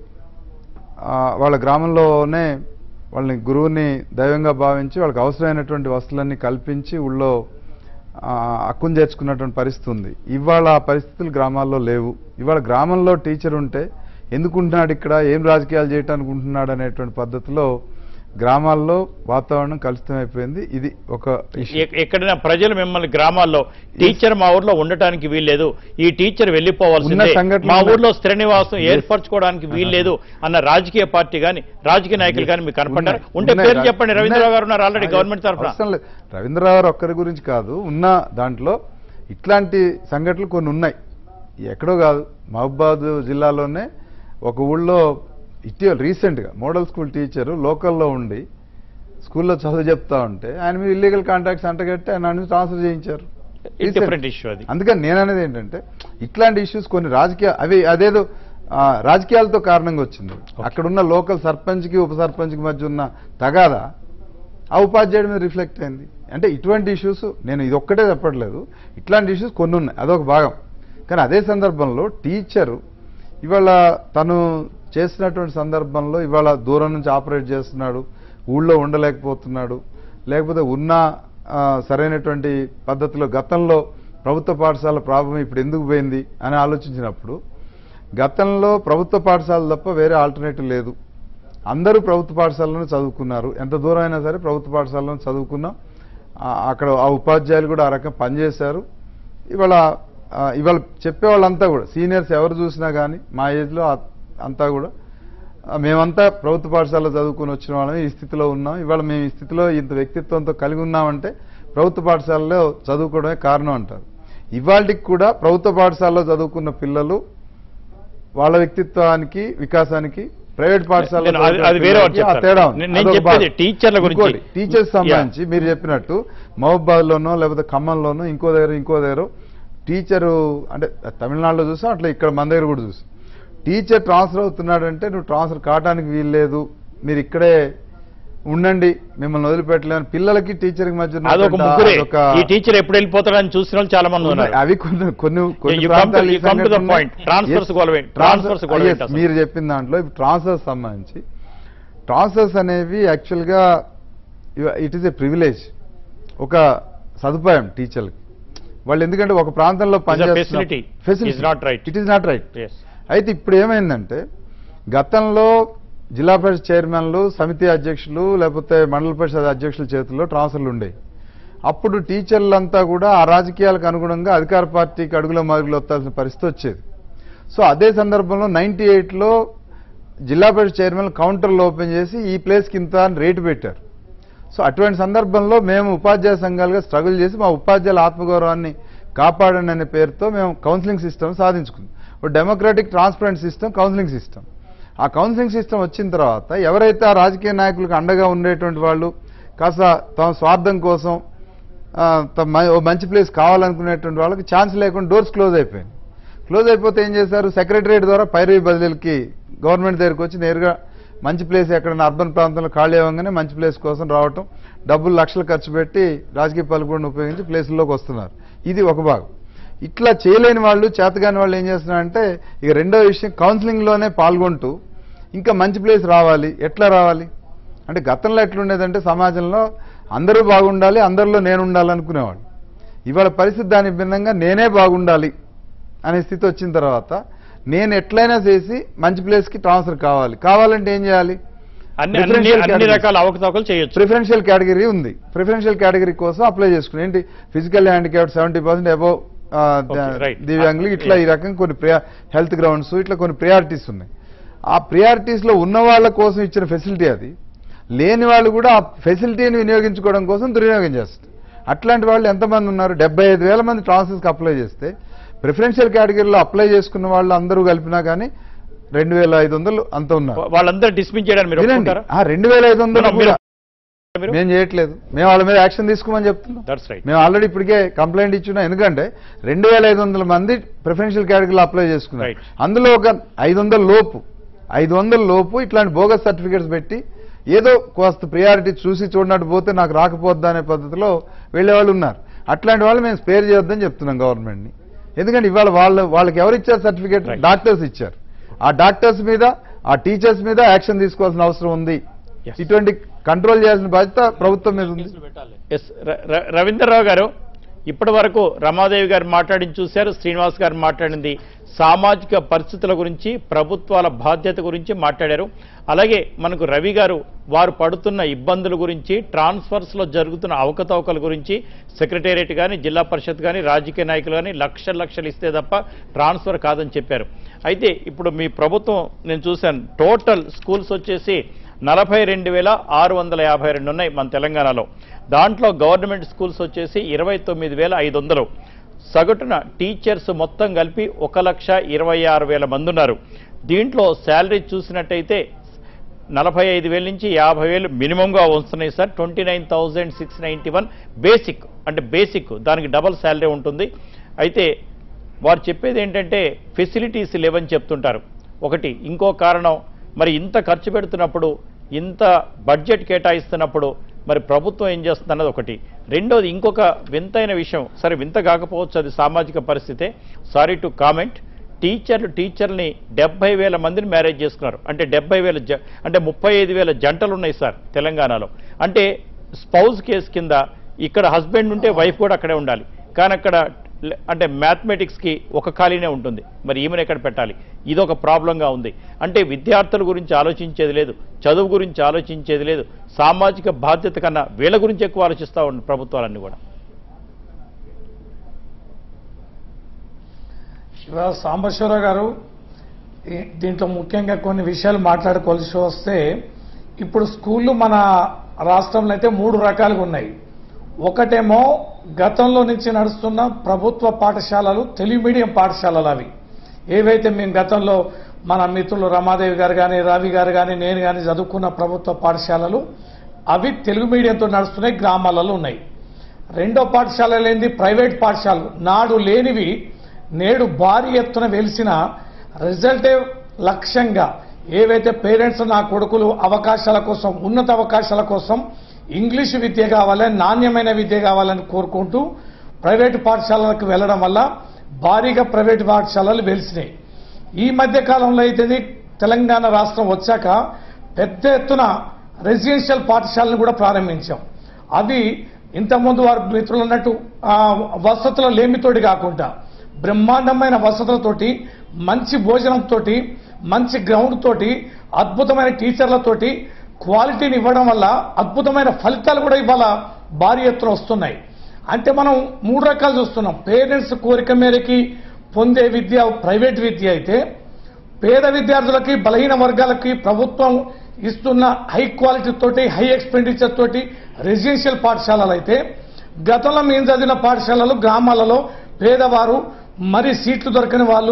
ఆ, వాళ్ళ గ్రామంలోనే వాళ్ళని గురువుని దైవంగా భావించి వాళ్ళకి అవసరమైనటువంటి వసతులన్నీ కల్పించి ఊళ్ళో ఆ, హక్కును చేర్చుకున్నటువంటి పరిస్థితి ఉంది ఇవాళ ఆ పరిస్థితులు గ్రామాల్లో లేవు ఇవాళ గ్రామంలో టీచర్ ఉంటే ఎందుకుంటున్నాడు ఇక్కడ ఏం రాజకీయాలు చేయటానికి ఉంటున్నాడు అనేటువంటి పద్ధతిలో గ్రామాల్లో వాతావరణం కలుషితమైపోయింది ఇది ఒక issue. ఎక్- ఎక్కడైనా ప్రజలు మిమ్మల్ని గ్రామాల్లో టీచర్ మా ఊర్లో ఉండటానికి వీల్లేదు ఈ టీచర్ వెళ్ళిపోవాల్సిందే ఉన్న సంఘటనలు మా ఉన్నాయి. ఊర్లో స్థిర నివాసం Yes. ఏర్పరచుకోవడానికి వీల్లేదు అన్న రాజకీయ పార్టీ గాని రాజకీయ నాయకులు కానీ మీకు కనపడ్డారు ఉన్నాయి. ఉంటే ఉన్నాయి. పేరు చెప్పండి రవీంద్రరావు గారు ఉన్నారు ఆల్రెడీ ఉన్నాయి. గవర్నమెంట్ తరఫున అవసరం లేదు. రవీంద్రరావు గారు ఒక్కరి గురించి కాదు ఉన్న దాంట్లో ఇట్లాంటి సంఘటనలు కొన్ని ఉన్నాయి ఎక్కడో కాదు మహబాద్ జిల్లాలోనే ఒక ఊళ్ళో ఇటీవల రీసెంట్గా మోడల్ స్కూల్ టీచరు లోకల్లో ఉండి స్కూల్లో చదువు చెప్తా ఉంటే ఆయన మీద ఇల్లీగల్ కాంటాక్ట్స్ అంటగట్టి ఆయన నుంచి ట్రాన్స్ఫర్ చేయించారు Recent. డిఫరెంట్ ఇష్యూ అది అందుకని నేను అనేది ఏంటంటే ఇట్లాంటి ఇష్యూస్ కొన్ని రాజకీయ అవి అదేదో ఆ, రాజకీయాలతో కారణంగా వచ్చింది అక్కడున్న లోకల్ సర్పంచ్కి ఉప సర్పంచ్కి మధ్య ఉన్న తగాదా ఆ ఉపాధ్యాయుడి మీద రిఫ్లెక్ట్ అయింది అంటే ఇటువంటి ఇష్యూస్ నేను ఇది ఒక్కటే చెప్పట్లేదు ఇట్లాంటి ఇష్యూస్ కొన్ని ఉన్నాయి అదొక భాగం కానీ అదే సందర్భంలో టీచరు ఇవాళ తను చేసినటువంటి సందర్భంలో ఇవాళ దూరం నుంచి ఆపరేట్ చేస్తున్నాడు ఊళ్ళో ఉండలేకపోతున్నాడు లేకపోతే ఉన్న ఆ, సరైనటువంటి పద్ధతిలో గతంలో ప్రభుత్వ పాఠశాల ప్రాబ్లం ఇప్పుడు ఎందుకు పోయింది అని ఆలోచించినప్పుడు గతంలో ప్రభుత్వ పాఠశాల తప్ప వేరే ఆల్టర్నేటివ్ లేదు అందరూ ప్రభుత్వ పాఠశాలలోనే చదువుకున్నారు ఎంత దూరం అయినా సరే ప్రభుత్వ పాఠశాలలో చదువుకున్నాం ఆ, అక్కడ ఆ ఉపాధ్యాయులు కూడా ఆ రకం పనిచేశారు ఇవాళ ఆ, ఇవాళ చెప్పే వాళ్ళంతా కూడా సీనియర్స్ ఎవరు చూసినా కానీ మా ఏజ్లో ఆ- అంతా కూడా ఆ, మేమంతా ప్రభుత్వ పాఠశాలలో చదువుకుని వచ్చిన వాళ్ళం ఈ స్థితిలో ఉన్నాం ఇవాళ మేము ఈ స్థితిలో ఇంత వ్యక్తిత్వంతో కలిగి ఉన్నామంటే ప్రభుత్వ పాఠశాలలో చదువుకోవడమే కారణం అంటారు ఇవాళకి కూడా ప్రభుత్వ పాఠశాలలో చదువుకున్న పిల్లలు వాళ్ళ వ్యక్తిత్వానికి వికాసానికి ప్రైవేట్ పాఠశాలలో నేను అది- అది వేరే ఒకటి చదువుకున్న చెప్తాను. ఆ తేడా ఉంది. నేను- నేను అదొక చెప్పేది భాగం. టీచర్ల గురించి. ఇంకోటి, టీచర్స్ సంబంధించి మీరు చెప్పినట్టు మహబాద్ లోనో లేకపోతే ఖమ్మంలోనో ఇంకో దగ్గర ఇంకో దగ్గర టీచరు అంటే తమిళనాడులో చూసాం అట్లా ఇక్కడ మన దగ్గర కూడా చూసాం టీచర్ ట్రాన్స్ఫర్ అవుతున్నాడంటే నువ్వు ట్రాన్స్ఫర్ కావడానికి వీల్లేదు మీరు ఇక్కడే ఉండండి మిమ్మల్ని వదిలిపెట్టలేని పిల్లలకి టీచర్కి మధ్య అదొక ఉన్నటువంటి ముగ్గురే అదొక- ఈ టీచర్ ఎప్పుడు వెళ్ళిపోతాడని చూసిన వాళ్ళు చాలా మంది ఉన్నారు అవి కొన్ని కొన్ని కొన్ని You come to- ప్రాంతాలు ఈ you come to the సంఘటనలు point. Transfers Yes, గొడవ ఏంటి? transfer- Transfers గొడవ yes, ఏంటి అసలు? మీరు చెప్పిన దాంట్లో ఇప్పుడు ట్రాన్స్ఫర్స్ సంబంధించి ట్రాన్స్ఫర్స్ అనేవి యాక్చువల్గా ఇట్ ఈస్ ఏ ప్రివిలేజ్ ఒక సదుపాయం టీచర్లకి వాళ్ళు ఎందుకంటే ఒక ప్రాంతంలో facility. Is not right. It is not right Yes. అయితే ఇప్పుడు ఏమైందంటే గతంలో జిల్లా పరిషత్ చైర్మన్లు సమితి అధ్యక్షులు లేకపోతే మండల పరిషత్ అధ్యక్షుల చేతుల్లో ట్రాన్స్ఫర్లు ఉండేవి అప్పుడు టీచర్లంతా కూడా ఆ రాజకీయాలకు అనుగుణంగా అధికార పార్టీకి అడుగుల మరుగులు వత్తాల్సిన పరిస్థితి వచ్చేది సో అదే సందర్భంలో నైన్టీ ఎయిట్లో జిల్లా పరిషత్ చైర్మన్ కౌంటర్లు ఓపెన్ చేసి ఈ ప్లేస్కి ఇంత అని రేటు పెట్టారు సో అటువంటి సందర్భంలో మేము ఉపాధ్యాయ సంఘాలుగా స్ట్రగుల్ చేసి మా ఉపాధ్యాయుల ఆత్మగౌరవాన్ని కాపాడండి అనే పేరుతో మేము కౌన్సిలింగ్ సిస్టమ్ సాధించుకున్నాం ఒక democratic transparent system counselling system ఆ కౌన్సిలింగ్ సిస్టమ్ వచ్చిన తర్వాత ఎవరైతే ఆ రాజకీయ నాయకులకు అండగా ఉండేటువంటి వాళ్ళు కాస్త తమ స్వార్థం కోసం ఆ, తమ మ- ఓ మంచి ప్లేస్ కావాలనుకునేటువంటి వాళ్ళకి ఛాన్స్ లేకుండా డోర్స్ క్లోజ్ అయిపోయింది క్లోజ్ అయిపోతే ఏం చేశారు సెక్రటరియట్ ద్వారా పైరవీ బదిలీలకి గవర్నమెంట్ దగ్గరికి వచ్చి నేరుగా మంచి ప్లేస్ ఎక్కడైనా అర్బన్ ప్రాంతంలో ఖాళీ అవ్వగానే మంచి ప్లేస్ కోసం రావటం డబ్బులు లక్షలు ఖర్చు పెట్టి రాజకీయ పలుకుబడిని ఉపయోగించి ప్లేసుల్లోకి వస్తున్నారు ఇది ఒక భాగం ఇట్లా చేయలేని వాళ్ళు చేతగాని వాళ్ళు ఏం చేస్తున్నారంటే ఇక రెండో విషయం కౌన్సిలింగ్లోనే పాల్గొంటూ ఇంకా మంచి ప్లేస్ రావాలి ఎట్లా రావాలి అంటే గతంలో ఎట్లుండేదంటే సమాజంలో అందరూ బాగుండాలి అందరిలో నేను ఉండాలి అనుకునేవాడు ఇవాళ పరిస్థితి దానికి భిన్నంగా నేనే బాగుండాలి అనే స్థితి వచ్చిన తర్వాత నేను ఎట్లయినా చేసి మంచి ప్లేస్కి ట్రాన్స్ఫర్ కావాలి కావాలంటే ఏం చేయాలి అన్ని అన్ని Preferential అన్ని categories. రకాల అవకతవకలు చేయొచ్చు ప్రిఫరెన్షియల్ కేటగిరీ ఉంది ప్రిఫరెన్షియల్ కేటగిరీ కోసం అప్లై చేసుకుని ఏంటి physical handicap seventy percent above Okay, right. దివ్యాంగులు ఇట్లా ఈ రకం కొన్ని ప్రియా హెల్త్ గ్రౌండ్స్ ఇట్లా కొన్ని ప్రియారిటీస్ ఉన్నాయి ఆ priorities లో ఉన్న వాళ్ళ కోసం ఇచ్చిన ఫెసిలిటీ అది లేని వాళ్ళు కూడా ఆ ఫెసిలిటీని వినియోగించుకోవడం కోసం దుర్వినియోగం చేస్తారు అట్లాంటి వాళ్ళు ఎంతమంది ఉన్నారు డెబ్బై ఐదు వేల మంది ట్రాన్స్ఫర్స్కి అప్లై చేస్తే ప్రిఫరెన్షియల్ కేటగిరీలో అప్లై చేసుకున్న వాళ్ళు అందరూ కలిపినా కానీ రెండు వేల ఐదు వందలు అంత ఉన్నారు వాళ్ళందరూ డిస్మిస్ చేయడానికి మీరు వినండి ఒప్పుకుంటారా ఆ రెండు వేల ఐదు వందలు మీరు- కూడా మేము చేయట్లేదు మేము వాళ్ళ మీద యాక్షన్ తీసుకోమని చెప్తున్నాం దట్స్ రైట్ మేము ఆల్రెడీ ఇప్పటికే కంప్లైంట్ ఇచ్చున్నాం ఎందుకంటే రెండు వేల ఐదు వందల మంది ప్రిఫరెన్షియల్ కేటగిరీలో అప్లై చేసుకున్నారు Right. అందులో ఒక ఐదు వందల లోపు ఐదు వందల లోపు ఇట్లాంటి బోగస్ సర్టిఫికేట్స్ పెట్టి ఏదో కాస్త ప్రియారిటీ చూసి చూడనట్టు పోతే నాకు రాకపోద్దా అనే పద్ధతిలో వెళ్ళే వాళ్ళు ఉన్నారు అట్లాంటి వాళ్ళు మేము స్పేర్ చేయొద్దని చెప్తున్నాం గవర్నమెంట్ని ఎందుకంటే ఇవాళ వాళ్ళు వాళ్ళకి ఎవరు ఇచ్చారు సర్టిఫికేట్ Right. డాక్టర్స్ ఇచ్చారు ఆ డాక్టర్స్ మీద ఆ టీచర్స్ మీద యాక్షన్ తీసుకోవాల్సిన అవసరం ఉంది Yes. ఇటువంటి కంట్రోల్ చేయాల్సిన బాధ్యత ప్రభుత్వం మీద ఉంది ఎస్ ర- ర- రవీంద్రరావు గారు ఇప్పటి వరకు రమాదేవి గారు మాట్లాడింది చూశారు శ్రీనివాస్ గారు మాట్లాడింది సామాజిక పరిస్థితుల గురించి ప్రభుత్వాల బాధ్యత గురించి మాట్లాడారు అలాగే మనకు రవి గారు వారు పడుతున్న ఇబ్బందుల గురించి ట్రాన్స్ఫర్స్ లో జరుగుతున్న అవకతవకల గురించి సెక్రటేరియట్ కానీ జిల్లా పరిషత్ కానీ రాజకీయ నాయకులు కానీ లక్షలు లక్షలు ఇస్తే తప్ప ట్రాన్స్ఫర్ కాదని చెప్పారు అయితే ఇప్పుడు మీ ప్రభుత్వం నేను చూశాను టోటల్ స్కూల్స్ వచ్చేసి నలభై రెండు వేల ఆరు వందల యాభై రెండు ఉన్నాయి మన తెలంగాణలో దాంట్లో గవర్నమెంట్ స్కూల్స్ వచ్చేసి ఇరవై తొమ్మిది వేల ఐదు వందలు సగటున టీచర్స్ మొత్తం కలిపి ఒక లక్ష ఇరవై ఆరు వేల మంది ఉన్నారు దీంట్లో శాలరీ చూసినట్టయితే నలభై ఐదు వేల నుంచి యాభై వేలు మినిమంగా వస్తున్నాయి sir twenty nine thousand six ninety one basic అంటే బేసిక్ దానికి డబల్ శాలరీ ఉంటుంది అయితే వారు చెప్పేది ఏంటంటే ఫెసిలిటీస్ లేవని చెప్తుంటారు ఒకటి ఇంకో కారణం మరి ఇంత ఖర్చు పెడుతున్నప్పుడు ఇంత బడ్జెట్ కేటాయిస్తున్నప్పుడు మరి ప్రభుత్వం ఏం చేస్తుందన్నది ఒకటి రెండోది ఇంకొక వింతైన విషయం సరే వింత కాకపోవచ్చు అది సామాజిక పరిస్థితే సారీ టు కామెంట్ టీచర్లు టీచర్ని డెబ్బై వేల మందిని మ్యారేజ్ చేసుకున్నారు అంటే డెబ్బై వేల జ అంటే ముప్పై ఐదు వేల జంటలు ఉన్నాయి సార్ తెలంగాణలో అంటే స్పౌజ్ కేసు కింద ఇక్కడ హస్బెండ్ ఉంటే వైఫ్ కూడా అక్కడే ఉండాలి కానీ అక్కడ లె- అంటే మ్యాథమెటిక్స్కి ఒక ఖాళీనే ఉంటుంది మరి ఈమెను ఎక్కడ పెట్టాలి ఇదొక ప్రాబ్లంగా ఉంది అంటే విద్యార్థుల గురించి ఆలోచించేది లేదు చదువు గురించి ఆలోచించేది లేదు సామాజిక బాధ్యత కన్నా వీళ్ళ గురించి ఎక్కువ ఆలోచిస్తూ ఉంది ప్రభుత్వాలన్నీ కూడా శివ సాంబశ్వరరావు గారు ఈ- దీంట్లో ముఖ్యంగా కొన్ని విషయాలు మాట్లాడుకోవాల్సి వస్తే ఇప్పుడు స్కూళ్ళు మన రాష్ట్రంలో అయితే మూడు రకాలుగా ఉన్నాయి ఒకటేమో గతంలో నుంచి నడుస్తున్న ప్రభుత్వ పాఠశాలలు తెలుగు మీడియం పాఠశాలలు అవి ఏవైతే మేము గతంలో మన మిత్రులు రమాదేవి గారు కానీ రవి గారు కానీ నేను కానీ చదువుకున్న ప్రభుత్వ పాఠశాలలు అవి తెలుగు మీడియంతో నడుస్తున్నాయి గ్రామాలలో ఉన్నాయి రెండో పాఠశాలలు ఏంది ప్రైవేట్ పాఠశాలలు నాడు లేనివి నేడు భారీ ఎత్తున వెలిసిన రిజల్టే లక్ష్యంగా ఏవైతే పేరెంట్స్ నా కొడుకులు అవకాశాల కోసం ఉన్నత అవకాశాల కోసం ఇంగ్లీష్ విద్య కావాలని నాణ్యమైన విద్య కావాలని కోరుకుంటూ ప్రైవేటు పాఠశాలలకు వెళ్ళడం వల్ల భారీగా ప్రైవేటు పాఠశాలలు వెలిసినాయి ఈ మధ్య కాలంలో అయితే తెలంగాణ రాష్ట్రం వచ్చాక పెద్ద ఎత్తున రెసిడెన్షియల్ పాఠశాలను కూడా ప్రారంభించాం అవి ఇంతకుముందు వారు మిత్రులు అన్నట్టు ఆ, వసతుల లేమితోటి కాకుండా బ్రహ్మాండమైన వసతులతోటి మంచి భోజనంతోటి మంచి గ్రౌండ్ తోటి అద్భుతమైన టీచర్లతోటి క్వాలిటీని ఇవ్వడం వల్ల అద్భుతమైన ఫలితాలు కూడా ఇవాళ భారీ ఎత్తున వస్తున్నాయి అంటే మనం మూడు రకాలు చూస్తున్నాం పేరెంట్స్ కోరిక మేరకి పొందే విద్య ప్రైవేట్ విద్య అయితే పేద విద్యార్థులకి బలహీన వర్గాలకి ప్రభుత్వం ఇస్తున్న హై క్వాలిటీ తోటి హై ఎక్స్పెండిచర్ తోటి రెసిడెన్షియల్ పాఠశాలలు అయితే గతంలో మేము చదివిన పాఠశాలలు గ్రామాలలో పేదవారు మరి సీట్లు దొరకని వాళ్ళు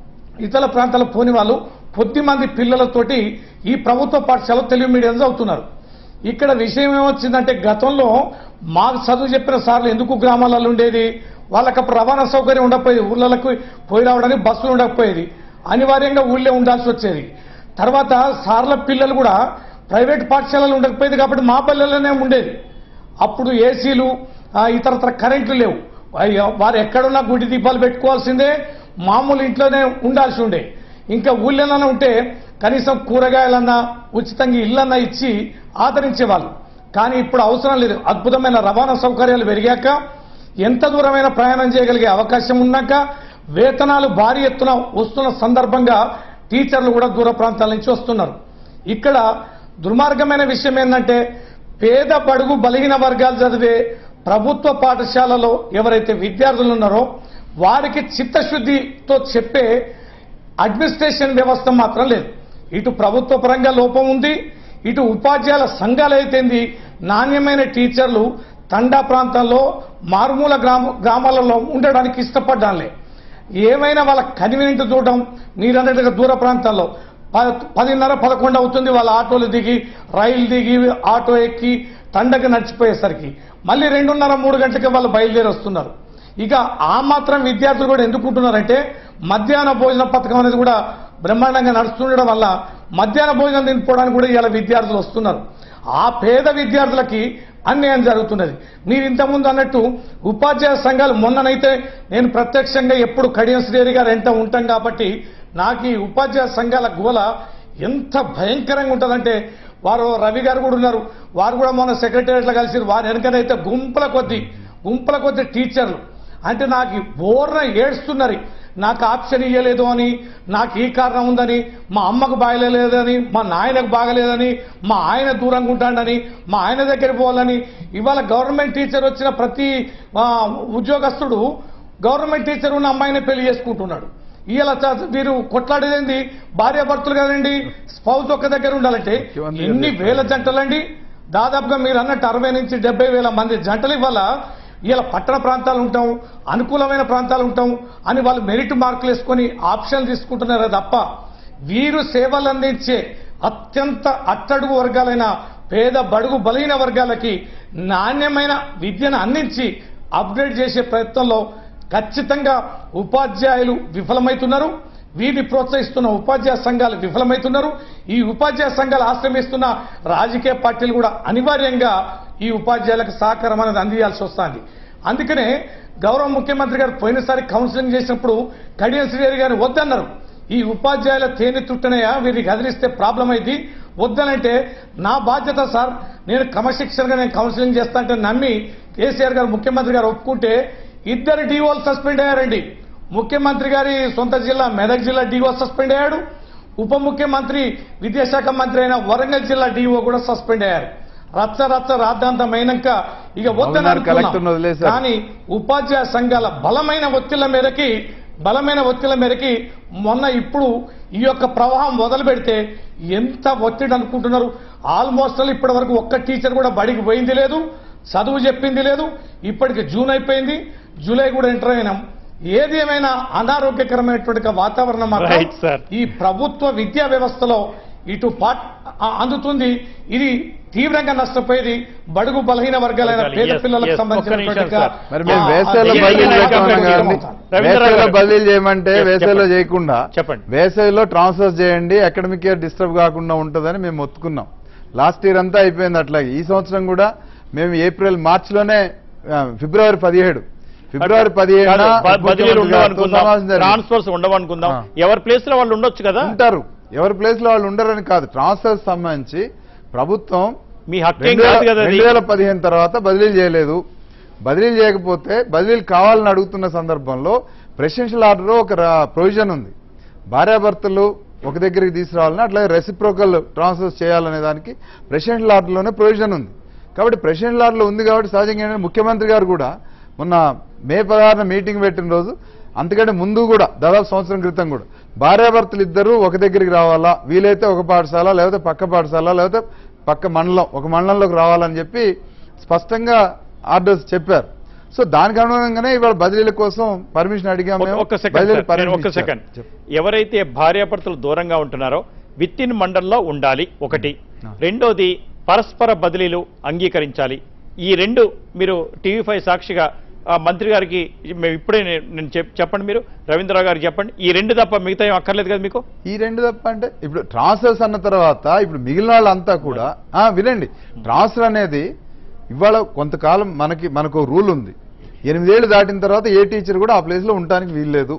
ఇతర ప్రాంతాల పోని వాళ్ళు కొద్ది మంది పిల్లలతోటి ఈ ప్రభుత్వ పాఠశాల తెలుగు మీడియం చదువుతున్నారు ఇక్కడ విషయం ఏమొచ్చిందంటే గతంలో మాకు చదువు చెప్పిన సార్లు ఎందుకు గ్రామాలలో ఉండేది వాళ్ళకి అప్పుడు రవాణా సౌకర్యం ఉండకపోయేది ఊళ్ళకు పోయి రావడానికి బస్సులు ఉండకపోయేది అనివార్యంగా ఊళ్ళో ఉండాల్సి వచ్చేది తర్వాత సార్ల పిల్లలు కూడా ప్రైవేట్ పాఠశాలలు ఉండకపోయేది కాబట్టి మా పల్లెల్లోనే ఉండేది అప్పుడు ఏసీలు ఆ, ఇతరత్ర కరెంట్లు లేవు అయ్యో, వారు ఎక్కడున్నా గుడి దీపాలు పెట్టుకోవాల్సిందే మామూలు ఇంట్లోనే ఉండాల్సి ఉండే ఇంకా ఊళ్ళోనే ఉంటే కనీసం కూరగాయలన్నా ఉచితంగా ఇల్లన్నా ఇచ్చి ఆదరించేవాళ్ళు కానీ ఇప్పుడు అవసరం లేదు అద్భుతమైన రవాణా సౌకర్యాలు పెరిగాక ఎంత దూరమైన ప్రయాణం చేయగలిగే అవకాశం ఉన్నాక వేతనాలు భారీ ఎత్తున వస్తున్న సందర్భంగా టీచర్లు కూడా దూర ప్రాంతాల నుంచి వస్తున్నారు ఇక్కడ దుర్మార్గమైన విషయం ఏంటంటే పేద బడుగు బలహీన వర్గాలు చదివే ప్రభుత్వ పాఠశాలలో ఎవరైతే విద్యార్థులు ఉన్నారో వారికి చిత్తశుద్ధితో చెప్పే అడ్మినిస్ట్రేషన్ వ్యవస్థ మాత్రం లేదు ఇటు ప్రభుత్వ పరంగా లోపం ఉంది ఇటు ఉపాధ్యాయుల సంఘాలు అయితేంది నాణ్యమైన టీచర్లు తండా ప్రాంతాల్లో మారుమూల గ్రామ గ్రామాలలో ఉండడానికి ఇష్టపడ్డాలే ఏమైనా వాళ్ళ కన్వీనియంట్ చూడడం మీరన్నట్టుగా దూర ప్రాంతాల్లో ప- పదిన్నర పదకొండు అవుతుంది వాళ్ళ ఆటోలు దిగి రైలు దిగి ఆటో ఎక్కి తండకి నడిచిపోయేసరికి మళ్ళీ రెండున్నర మూడు గంటలకి వాళ్ళు బయలుదేరి వస్తున్నారు ఇక ఆ మాత్రం విద్యార్థులు కూడా ఎందుకుంటున్నారంటే మధ్యాహ్న భోజన పథకం అనేది కూడా బ్రహ్మాండంగా నడుస్తుండడం వల్ల మధ్యాహ్న భోజనం తినిపోవడానికి కూడా ఇలా విద్యార్థులు వస్తున్నారు ఆ పేద విద్యార్థులకి అన్యాయం జరుగుతున్నది మీరు ఇంతకుముందు అన్నట్టు ఉపాధ్యాయ సంఘాలు మొన్ననైతే నేను ప్రత్యక్షంగా ఎప్పుడు కడియం శ్రీహరి గారు ఎంట ఉంటాం కాబట్టి నాకు ఈ ఉపాధ్యాయ సంఘాల గోల ఎంత భయంకరంగా ఉంటుందంటే వారు రవి గారు కూడా ఉన్నారు వారు కూడా మొన్న సెక్రటేరియట్లో కలిసి వారి వెనకనైతే గుంపుల కొద్దీ గుంపుల కొద్దీ టీచర్లు అంటే నాకు బోర్న ఏడుస్తున్నారు నాకు ఆప్షన్ ఇవ్వలేదు అని నాకు ఈ కారణం ఉందని మా అమ్మకు బాగలేదని మా నాయనకు బాగలేదని మా ఆయన దూరంగా ఉంటాడని మా ఆయన దగ్గర పోవాలని ఇవాళ గవర్నమెంట్ టీచర్ వచ్చిన ప్రతి ఆ, ఉద్యోగస్తుడు గవర్నమెంట్ టీచర్ ఉన్న అమ్మాయిని పెళ్లి చేసుకుంటున్నాడు ఇలా వీరు కొట్లాడేది భార్యాభర్తలు కదండి స్పౌజ్ ఒక్క దగ్గర ఉండాలంటే ముఖ్యమంత్రి గారు ఎన్ని వేల జంటలండి దాదాపుగా మీరు అన్నట్టు అరవై నుంచి డెబ్బై వేల మంది జంటలు ఇవాళ ఇలా పట్టణ ప్రాంతాలు ఉంటాం అనుకూలమైన ప్రాంతాలు ఉంటాం అని వాళ్ళు మెరిట్ మార్కులు వేసుకొని ఆప్షన్లు తీసుకుంటున్నారే తప్ప వీరు సేవలు అందించే అత్యంత అట్టడుగు వర్గాలైన పేద బడుగు బలహీన వర్గాలకి నాణ్యమైన విద్యను అందించి అప్గ్రేడ్ చేసే ప్రయత్నంలో ఖచ్చితంగా ఉపాధ్యాయులు విఫలమవుతున్నారు వీరిని ప్రోత్సహిస్తున్న ఉపాధ్యాయ సంఘాలు విఫలమవుతున్నారు ఈ ఉపాధ్యాయ సంఘాలు ఆశ్రమిస్తున్న రాజకీయ పార్టీలు కూడా అనివార్యంగా ఈ ఉపాధ్యాయులకు సహకారం అనేది అందియాల్సి వస్తుంది అందుకనే గౌరవ ముఖ్యమంత్రి గారు పోయినసారి కౌన్సిలింగ్ చేసినప్పుడు కడియం శ్రీహరి గారు వద్దన్నారు ఈ ఉపాధ్యాయుల తేనె తుట్టనయ్య వీరికి కదిలిస్తే ప్రాబ్లం అయింది వద్దనంటే నా బాధ్యత సార్ నేను క్రమశిక్షణగా నేను కౌన్సిలింగ్ చేస్తా అంటే నమ్మి కేసీఆర్ గారు ముఖ్యమంత్రి గారు ఒప్పుకుంటే ఇద్దరు డీఓలు సస్పెండ్ అయ్యారండి ముఖ్యమంత్రి గారి సొంత జిల్లా మెదక్ జిల్లా డీఓ సస్పెండ్ అయ్యాడు ఉప ముఖ్యమంత్రి విద్యాశాఖ మంత్రి అయిన వరంగల్ జిల్లా డీఓ కూడా సస్పెండ్ అయ్యారు రచ్చ రచ్చ రాద్ధాంతమైనాక ఇక వద్దని అవునారు, అనుకున్నాం. కలెక్టర్ను వదిలేశారు. కానీ ఉపాధ్యాయ సంఘాల బలమైన ఒత్తిళ్ల మేరకి బలమైన ఒత్తిళ్ల మేరకి మొన్న ఇప్పుడు ఈ యొక్క ప్రవాహం మొదలు పెడితే ఎంత ఒత్తిడి అనుకుంటున్నారు ఆల్మోస్ట్ ఇప్పటి వరకు ఒక్క టీచర్ కూడా బడికి పోయింది లేదు చదువు చెప్పింది లేదు ఇప్పటికి జూన్ అయిపోయింది జూలై కూడా ఎంటర్ అయినాం ఏది ఏమైనా అనారోగ్యకరమైనటువంటి వాతావరణం మాత్రం Right, sir. ఈ ప్రభుత్వ విద్యా వ్యవస్థలో ఇటు పాట్ ఆ- అందుతుంది ఇది తీవ్రంగా నష్టపోయేది బడుగు బలహీన వర్గాలైన వర్గాలు, పేద yes, పిల్లలకు yes, సంబంధించినటువంటి ఒక్క నిమిషం, మరి మేము ఆ- వేసవిలో ఆ- బదిలీలు ఏ- పెట్టమన్నాం ఏ- కదండి రవీంద్ర వేసవిలో గారు. బదిలీలు చేయమంటే Yes, వేసవిలో చెప్పండి. చేయకుండా చెప్పండి. వేసవిలో ట్రాన్స్ఫర్ చేయండి అకాడమిక్ ఇయర్ డిస్టర్బ్ కాకుండా ఉంటుందని మేము ఒత్తుకున్నాం లాస్ట్ ఇయర్ అంతా అయిపోయింది అట్లాగే ఈ సంవత్సరం కూడా మేము ఏప్రిల్ మార్చ్ లోనే ఆ, ఫిబ్రవరి పదిహేడు ఫిబ్రవరి పదిహేడున కాదు, బ- బదిలీలు ఉండవు ముఖ్యమంత్రి గారితో అనుకుందాం సమావేశం జరిగింది. ట్రాన్స్ఫర్స్ ఉండవు అనుకుందాం ఆ. ఎవరి ప్లేస్ లో వాళ్ళు ఉండొచ్చు కదా ఉంటారు ఎవరి ప్లేస్ లో వాళ్ళు ఉండరని కాదు ట్రాన్స్ఫర్ సంబంధించి ప్రభుత్వం మీ హక్కేం రెండు కాదు వేల- కదా అది రెండు వేల పదిహేను తర్వాత బదిలీలు చేయలేదు బదిలీలు చేయకపోతే బదిలీలు కావాలని అడుగుతున్న సందర్భంలో ప్రెసిడెన్షియల్ ఆర్డర్ ఒక ప్రొవిజన్ ఉంది భార్యాభర్తలు ఒక దగ్గరికి తీసుకురావాలని అట్లాగే రెసిప్రోకల్ ట్రాన్స్ఫర్ చేయాలనే దానికి ప్రెసిడెన్షియల్ ఆర్డర్లోనే ప్రొవిజన్ ఉంది కాబట్టి ప్రెసిడెన్షియల్ ఆర్డర్లో ఉంది కాబట్టి సహజంగా ఏంటంటే ముఖ్యమంత్రి గారు కూడా మొన్న మే పదహారున మీటింగ్ పెట్టిన రోజు అంతకంటే ముందు కూడా దాదాపు సంవత్సరం క్రితం కూడా భార్యాభర్తలు ఇద్దరు ఒక దగ్గరికి రావాలా వీలైతే ఒక పాఠశాల లేకపోతే పక్క పాఠశాల లేకపోతే పక్క మండలం ఒక మండలంలోకి రావాలని చెప్పి స్పష్టంగా ఆర్డర్స్ చెప్పారు సో దానికి అనుగుణంగానే ఇవాళ బదిలీల కోసం పర్మిషన్ అడిగాము ఒక- మేము. ఒక్క సెకండ్ బదిలీలు సార్, నేను permission ఒక్క ఇచ్చారు. సెకండ్ చెప్పు. ఎవరైతే భార్యాభర్తలు దూరంగా ఉంటున్నారో విత్ ఇన్ మండల్లో ఉండాలి ఒకటి ఆ. రెండోది పరస్పర బదిలీలు అంగీకరించాలి ఈ రెండు మీరు టీవీ ఫైవ్ సాక్షిగా ఆ మంత్రి గారికి మేము ఇప్పుడే నేను నేను చెప్- చెప్పండి మీరు రవీంద్రరావు గారికి చెప్పండి ఈ రెండు తప్ప మిగతా ఏం అక్కర్లేదు కదా మీకు ఈ రెండు తప్ప అంటే ఇప్పుడు ట్రాన్స్ఫర్స్ అన్న తర్వాత ఇప్పుడు మిగిలిన వాళ్ళంతా కూడా ఆ, వినండి ట్రాన్స్ఫర్ అనేది ఇవాళ కొంతకాలం మనకి మనకు రూల్ ఉంది ఎనిమిదేళ్ళు దాటిన తర్వాత ఏ టీచర్ కూడా ఆ ప్లేస్లో ఉండటానికి వీల్లేదు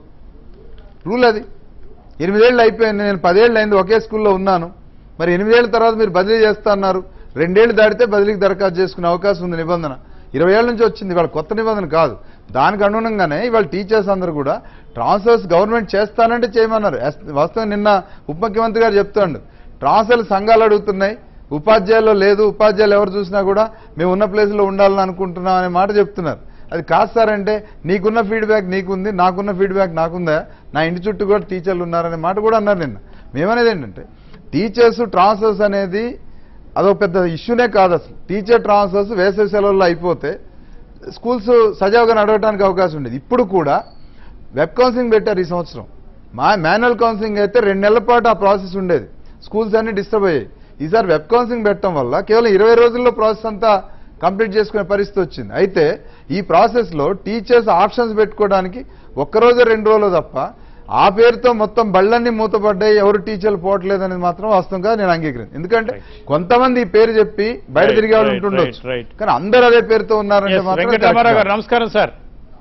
రూల్ అది ఎనిమిదేళ్ళు అయిపోయింది నేను పదేళ్ళు అయింది ఒకే స్కూల్లో ఉన్నాను మరి ఎనిమిదేళ్ల తర్వాత మీరు బదిలీ చేస్తా అన్నారు రెండేళ్లు దాటితే బదిలీకి దరఖాస్తు చేసుకునే అవకాశం ఉంది నిబంధన ఇరవై ఏళ్ళ నుంచి వచ్చింది ఇవాళ కొత్త నిబంధన కాదు దానికి అనుగుణంగానే ఇవాళ టీచర్స్ అందరూ కూడా ట్రాన్స్ఫర్స్ గవర్నమెంట్ చేస్తానంటే చేయమన్నారు ఎస్- వాస్తవం నిన్న ఉప ముఖ్యమంత్రి గారు చెప్తాడు ట్రాన్స్ఫర్ సంఘాలు అడుగుతున్నాయి ఉపాధ్యాయులు లేదు ఉపాధ్యాయులు ఎవరు చూసినా కూడా మేము ఉన్న ప్లేస్లో ఉండాలని అనుకుంటున్నాం అనే మాట చెప్తున్నారు అది కాదు సార్ అంటే నీకున్న ఫీడ్బ్యాక్ నీకుంది నాకున్న ఫీడ్బ్యాక్ నాకుందా నా ఇంటి చుట్టూ కూడా టీచర్లు ఉన్నారనే మాట కూడా అన్నారు నిన్న మేమనేది ఏంటంటే టీచర్స్ ట్రాన్స్ఫర్స్ అనేది అదొక పెద్ద ఇష్యూనే కాదు అసలు టీచర్ ట్రాన్స్ఫర్స్ వేసవి సెలవుల్లో అయిపోతే స్కూల్స్ సజావుగా నడవడానికి అవకాశం ఉండేది ఇప్పుడు కూడా వెబ్ కౌన్సిలింగ్ పెట్టారు ఈ సంవత్సరం మా మాన్యువల్ కౌన్సిలింగ్ అయితే రెండు నెలల పాటు ఆ ప్రాసెస్ ఉండేది స్కూల్స్ అన్ని డిస్టర్బ్ అయ్యాయి ఈసారి వెబ్ కౌన్సిలింగ్ పెట్టడం వల్ల కేవలం ఇరవై రోజుల్లో ప్రాసెస్ అంతా కంప్లీట్ చేసుకునే పరిస్థితి వచ్చింది అయితే ఈ ప్రాసెస్లో టీచర్స్ ఆప్షన్స్ పెట్టుకోవడానికి ఒక్కరోజు రెండు రోజులు తప్ప ఆ పేరుతో మొత్తం బళ్ళన్నీ మూతపడ్డాయి ఎవరు టీచర్లు పోవట్లేదనేది మాత్రం వాస్తవంగా నేను అంగీకరించాను ఎందుకంటే Right. కొంతమంది ఈ పేరు చెప్పి బయట Right, తిరిగే వాళ్ళు right, ఉంటుండొచ్చు right, right. కానీ అందరూ అదే పేరుతో ఉన్నారంటే Yes, మాత్రం వెంకటరామారావు correct గారు కాదు. నమస్కారం సార్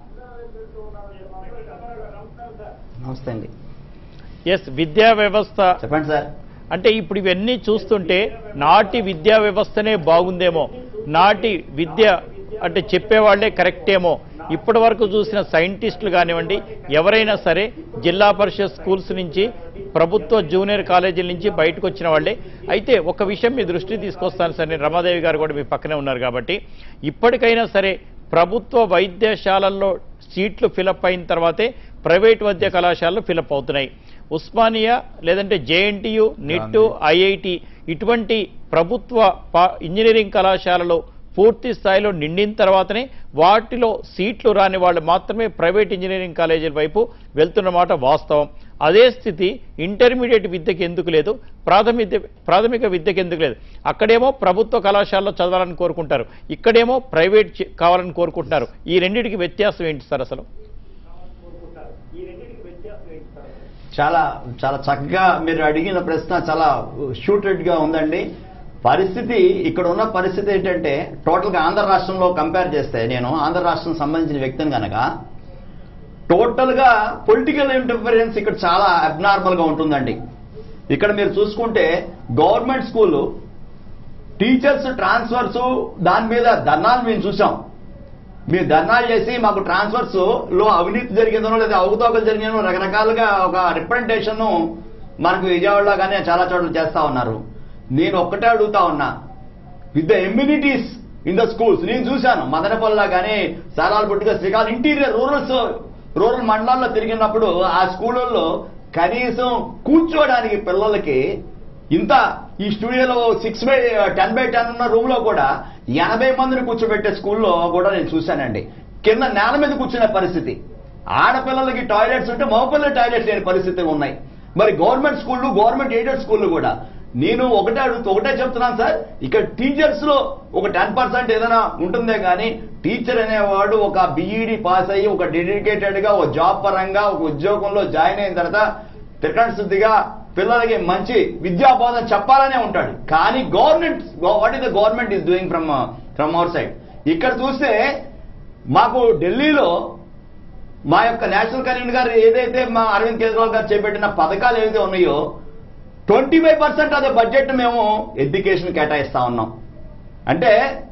నమస్తే అండి ఎస్ విద్యా వ్యవస్థ చెప్పండి సార్ అంటే ఇప్పుడు ఇవన్నీ చూస్తుంటే నాటి విద్యా వ్యవస్థనే బాగుందేమో నాటి విద్య అంటే చెప్పేవాళ్లే కరెక్టేమో ఇప్పటి వరకు చూసిన సైంటిస్టులు కానివ్వండి ఎవరైనా సరే జిల్లా పరిషత్ స్కూల్స్ నుంచి ప్రభుత్వ జూనియర్ కాలేజీల నుంచి బయటకు వచ్చిన వాళ్ళే అయితే ఒక విషయం మీ దృష్టికి తీసుకొస్తాను సార్ నేను రమాదేవి గారు కూడా మీ పక్కనే ఉన్నారు కాబట్టి ఇప్పటికైనా సరే ప్రభుత్వ వైద్యశాలల్లో సీట్లు ఫిలప్ అయిన తర్వాతే ప్రైవేట్ వైద్య కళాశాలలు ఫిలప్ అవుతున్నాయి ఉస్మానియా లేదంటే జేఎన్టీయు నిట్టు ఐఐటి ఇటువంటి ప్రభుత్వ పా- ఇంజనీరింగ్ కళాశాలలు పూర్తి స్థాయిలో నిండిన తర్వాతనే వాటిలో సీట్లు రాని వాళ్ళు మాత్రమే ప్రైవేట్ ఇంజనీరింగ్ కాలేజీల వైపు వెళ్తున్నమాట వాస్తవం అదే స్థితి ఇంటర్మీడియట్ విద్యకి ఎందుకు లేదు ప్రాథమిక ప్రాథమిక విద్యకి ఎందుకు లేదు అక్కడేమో ప్రభుత్వ కళాశాలలో చదవాలని కోరుకుంటారు ఇక్కడేమో ప్రైవేట్ చే- కావాలని కోరుకుంటున్నారు ఈ రెండింటికి వ్యత్యాసం ఏంటి సార్ అసలు చాలా చాలా చక్కగా మీరు అడిగిన ప్రశ్న చాలా షూటెడ్ గా ఉందండి పరిస్థితి ఇక్కడ ఉన్న పరిస్థితి ఏంటంటే టోటల్ గా ఆంధ్ర రాష్ట్రంలో కంపేర్ చేస్తే నేను ఆంధ్ర రాష్ట్రం సంబంధించిన వ్యక్తిని కనుక టోటల్ గా పొలిటికల్ ఇంటర్ఫరెన్స్ ఇక్కడ చాలా అబ్నార్మల్ గా ఉంటుందండి ఇక్కడ మీరు చూసుకుంటే గవర్నమెంట్ స్కూల్ టీచర్స్ ట్రాన్స్ఫర్స్ దాని మీద ధర్నాలు మేము చూసాం మీరు ధర్నాలు చేసి మాకు ట్రాన్స్ఫర్స్ లో అవినీతి జరిగిందనో లేదా అవకతవకలు జరిగిందనో రకరకాలుగా ఒక రిప్రజెంటేషన్ మనకు విజయవాడలో కానీ చాలా చోట్ల చేస్తా ఉన్నారు నేను ఒక్కటే అడుగుతా ఉన్నా with the amenities in the schools నేను చూశాను మదనపల్లిలో కానీ సారాలపుట్టుగా శ్రీకాకుళం ఇంటీరియర్ రూరల్స్ రూరల్ మండలాల్లో తిరిగినప్పుడు ఆ స్కూళ్ళల్లో కనీసం కూర్చోడానికి పిల్లలకి ఇంత ఈ స్టూడియోలో six by ten by ten ఉన్న రూమ్ లో కూడా ఎనభై మందిని కూర్చోబెట్టే స్కూల్లో కూడా నేను చూశానండి కింద నేల మీద కూర్చునే పరిస్థితి ఆడపిల్లలకి టాయిలెట్స్ ఉంటే మగపిల్లల టాయిలెట్స్ లేని పరిస్థితి ఉన్నాయి మరి గవర్నమెంట్ స్కూళ్ళు గవర్నమెంట్ ఎయిడెడ్ స్కూళ్ళు కూడా నేను ఒకటే అడుగుతూ ఒకటే చెప్తున్నాను సార్ ఇక్కడ టీచర్స్ లో ఒక టెన్ పర్సెంట్ ఏదైనా ఉంటుందే కానీ టీచర్ అనేవాడు ఒక బీఈడి పాస్ అయ్యి ఒక డెడికేటెడ్ గా ఒక జాబ్ పరంగా ఒక ఉద్యోగంలో జాయిన్ అయిన తర్వాత త్రికరణ శుద్ధిగా పిల్లలకి మంచి విద్యాబోధన చెప్పాలనే ఉంటాడు కానీ government what is the government is doing from from our side ఇక్కడ చూస్తే మాకు ఢిల్లీలో మా యొక్క నేషనల్ కన్వీనర్ గారు ఏదైతే మా అరవింద్ కేజ్రీవాల్ గారు చేపట్టిన పథకాలు ఏవైతే ఉన్నాయో ట్వంటీ ఫైవ్ పర్సెంట్ అదే బడ్జెట్ మేము ఎడ్యుకేషన్ కేటాయిస్తా ఉన్నాం అంటే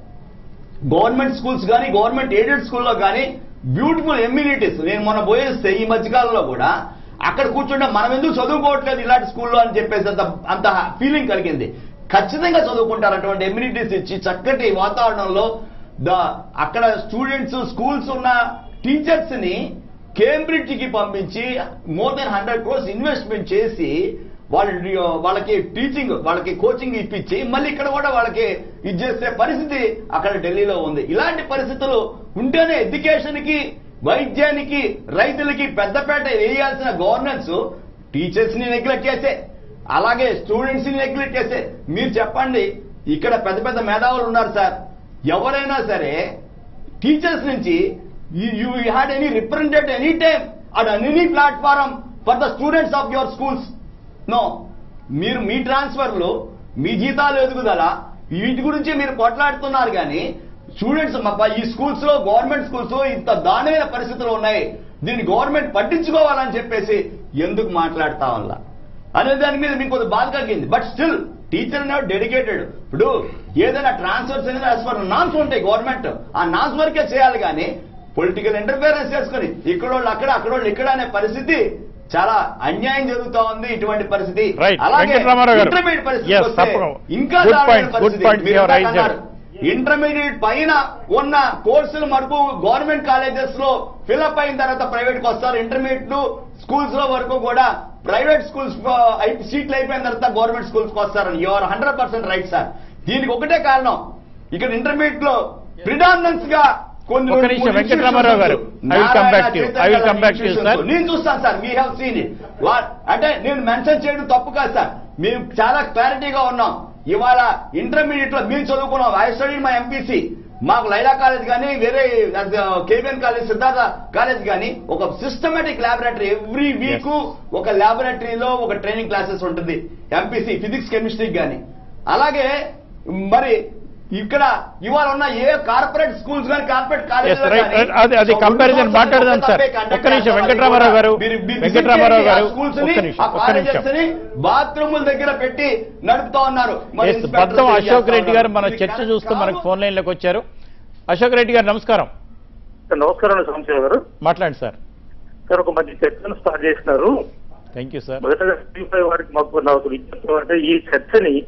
గవర్నమెంట్ స్కూల్స్ కానీ గవర్నమెంట్ ఎయిడెడ్ స్కూల్లో కానీ బ్యూటిఫుల్ ఎమ్యూనిటీస్ నేను మొన్న పోయేస్తే ఈ మధ్యకాలంలో కూడా అక్కడ కూర్చుంటే మనం ఎందుకు చదువుకోవట్లేదు ఇలాంటి స్కూల్లో అని చెప్పేసి అంత అంత ఫీలింగ్ కలిగింది ఖచ్చితంగా చదువుకుంటారు అటువంటి ఎమ్యూనిటీస్ ఇచ్చి చక్కటి వాతావరణంలో ద అక్కడ స్టూడెంట్స్ స్కూల్స్ ఉన్న టీచర్స్ ని కేంబ్రిడ్జ్ కి పంపించి more than hundred crores investment చేసి వాళ్ళ వాళ్ళకి టీచింగ్ వాళ్ళకి కోచింగ్ ఇప్పించి మళ్ళీ ఇక్కడ కూడా వాళ్ళకి ఇది చేసే పరిస్థితి అక్కడ ఢిల్లీలో ఉంది ఇలాంటి పరిస్థితులు ఉంటేనే ఎడ్యుకేషన్ కి వైద్యానికి రైతులకి పెద్దపేట వేయాల్సిన గవర్నెన్స్ టీచర్స్ ని నెగ్లెక్ట్ చేసే అలాగే స్టూడెంట్స్ ని నెగ్లెక్ట్ చేసే మీరు చెప్పండి ఇక్కడ పెద్ద పెద్ద మేధావులు ఉన్నారు సార్ ఎవరైనా సరే టీచర్స్ నుంచి you had any represent any time at any platform for the students of your schools no మీరు మీ ట్రాన్స్ఫర్లు మీ జీతాలు ఎదుగుదల వీటి గురించి మీరు కొట్లాడుతున్నారు కానీ స్టూడెంట్స్ ఈ స్కూల్స్ లో గవర్నమెంట్ స్కూల్స్ ఇంత దారుణమైన పరిస్థితులు ఉన్నాయి దీన్ని గవర్నమెంట్ పట్టించుకోవాలని చెప్పేసి ఎందుకు మాట్లాడతా వల్ల అనే దాని మీద మీకు కొంచెం బాధ కలిగింది బట్ స్టిల్ టీచర్ అనేవాడు డెడికేటెడ్ ఇప్పుడు ఏదైనా ట్రాన్స్ఫర్స్ అనేది యాజ్ పర్ నామ్స్ ఉంటాయి గవర్నమెంట్ ఆ నామ్స్ వరకే చేయాలి కానీ పొలిటికల్ ఇంటర్ఫియరెన్స్ చేసుకుని ఇక్కడోళ్ళు అక్కడ అక్కడోళ్ళు ఇక్కడ అనే పరిస్థితి చాలా అన్యాయం జరుగుతా ఉంది ఇటువంటి పరిస్థితి Right. అలాగే వెంకటరామారావు గారు. ఇంటర్మీడియట్ పరిస్థితి Yes, వస్తే తప్పకుండా. ఇంకా Good దారుణమైన point, good పరిస్థితి. point మీరు you have ఇందాక raised. అన్నారు. ఇంటర్మీడియట్ పైన ఉన్న కోర్సులు మటుకు గవర్నమెంట్ కాలేజెస్ లో ఫిల్అప్ అయిన తర్వాత ప్రైవేట్ కి వస్తారు ఇంటర్మీడియట్ స్కూల్స్ లో వరకు కూడా ప్రైవేట్ స్కూల్స్ సీట్లు అయిపోయిన తర్వాత గవర్నమెంట్ స్కూల్స్ కి వస్తారని your hundred percent right sir దీనికి ఒకటే కారణం ఇక్కడ ఇంటర్మీడియట్ లో ప్రిడామినెన్స్ గా కొన్ని ఒక్క రెండు నిమిషం, మూడు వెంకటరామారావు గారు. institutions I will come back to you. Narayana, I will come back to you, institutions. sir. నేను చూస్తాను sir we have seen it అంటే నేను మెన్షన్ చేయడం తప్పు కాదు సార్ మేము చాలా క్లారిటీగా ఉన్నాం ఇవాళ ఇంటర్మీడియట్ లో మేము చదువుకున్నాం ఐ స్టడీ మా ఎంపీసీ మాకు లైలా కాలేజ్ కానీ వేరే కేబిఎన్ కాలేజ్ సిద్ధార్థ కాలేజ్ కానీ ఒక సిస్టమేటిక్ ల్యాబొరేటరీ ఎవ్రీ వీక్ ఒక ల్యాబొరేటరీలో ఒక ట్రైనింగ్ క్లాసెస్ ఉంటుంది ఎంపీసీ ఫిజిక్స్ కెమిస్ట్రీ కానీ అలాగే మరి ఇక్కడ ఇవాళ ఉన్న ఏ కార్పొరేట్ స్కూల్స్ కానీ కార్పొరేట్ Yes, right, right. అది- అది comparison మాట్లాడదాం సార్. ఒక్క నిమిషం, వెంకటరామారావు గారు, వెంకటరామారావు గారు, ఒక్క నిమిషం, ఒక్క నిమిషం. బాత్రూముల దగ్గర పెట్టి నడుపుతా ఉన్నారు మరి Yes, ఇన్స్పెక్టర్స్ బద్దం ఏం అశోక్ చేస్తా రెడ్డి గారు ఉన్నారు? మన ఇది చర్చ కరెక్ట్ చూస్తూ మనకు కాదు. ఫోన్ లైన్ లోకి వచ్చారు అశోక్ రెడ్డి గారు నమస్కారం నమస్కారం సంశయ గారు మాట్లాడండి సార్ సార్ ఒక మంచి చర్చను స్టార్ట్ చేసినారు థ్యాంక్ యూ సార్ మొదటగా టీవీ వారికి మాకు నాకు విజ్ఞప్తి అంటే ఈ చర్చని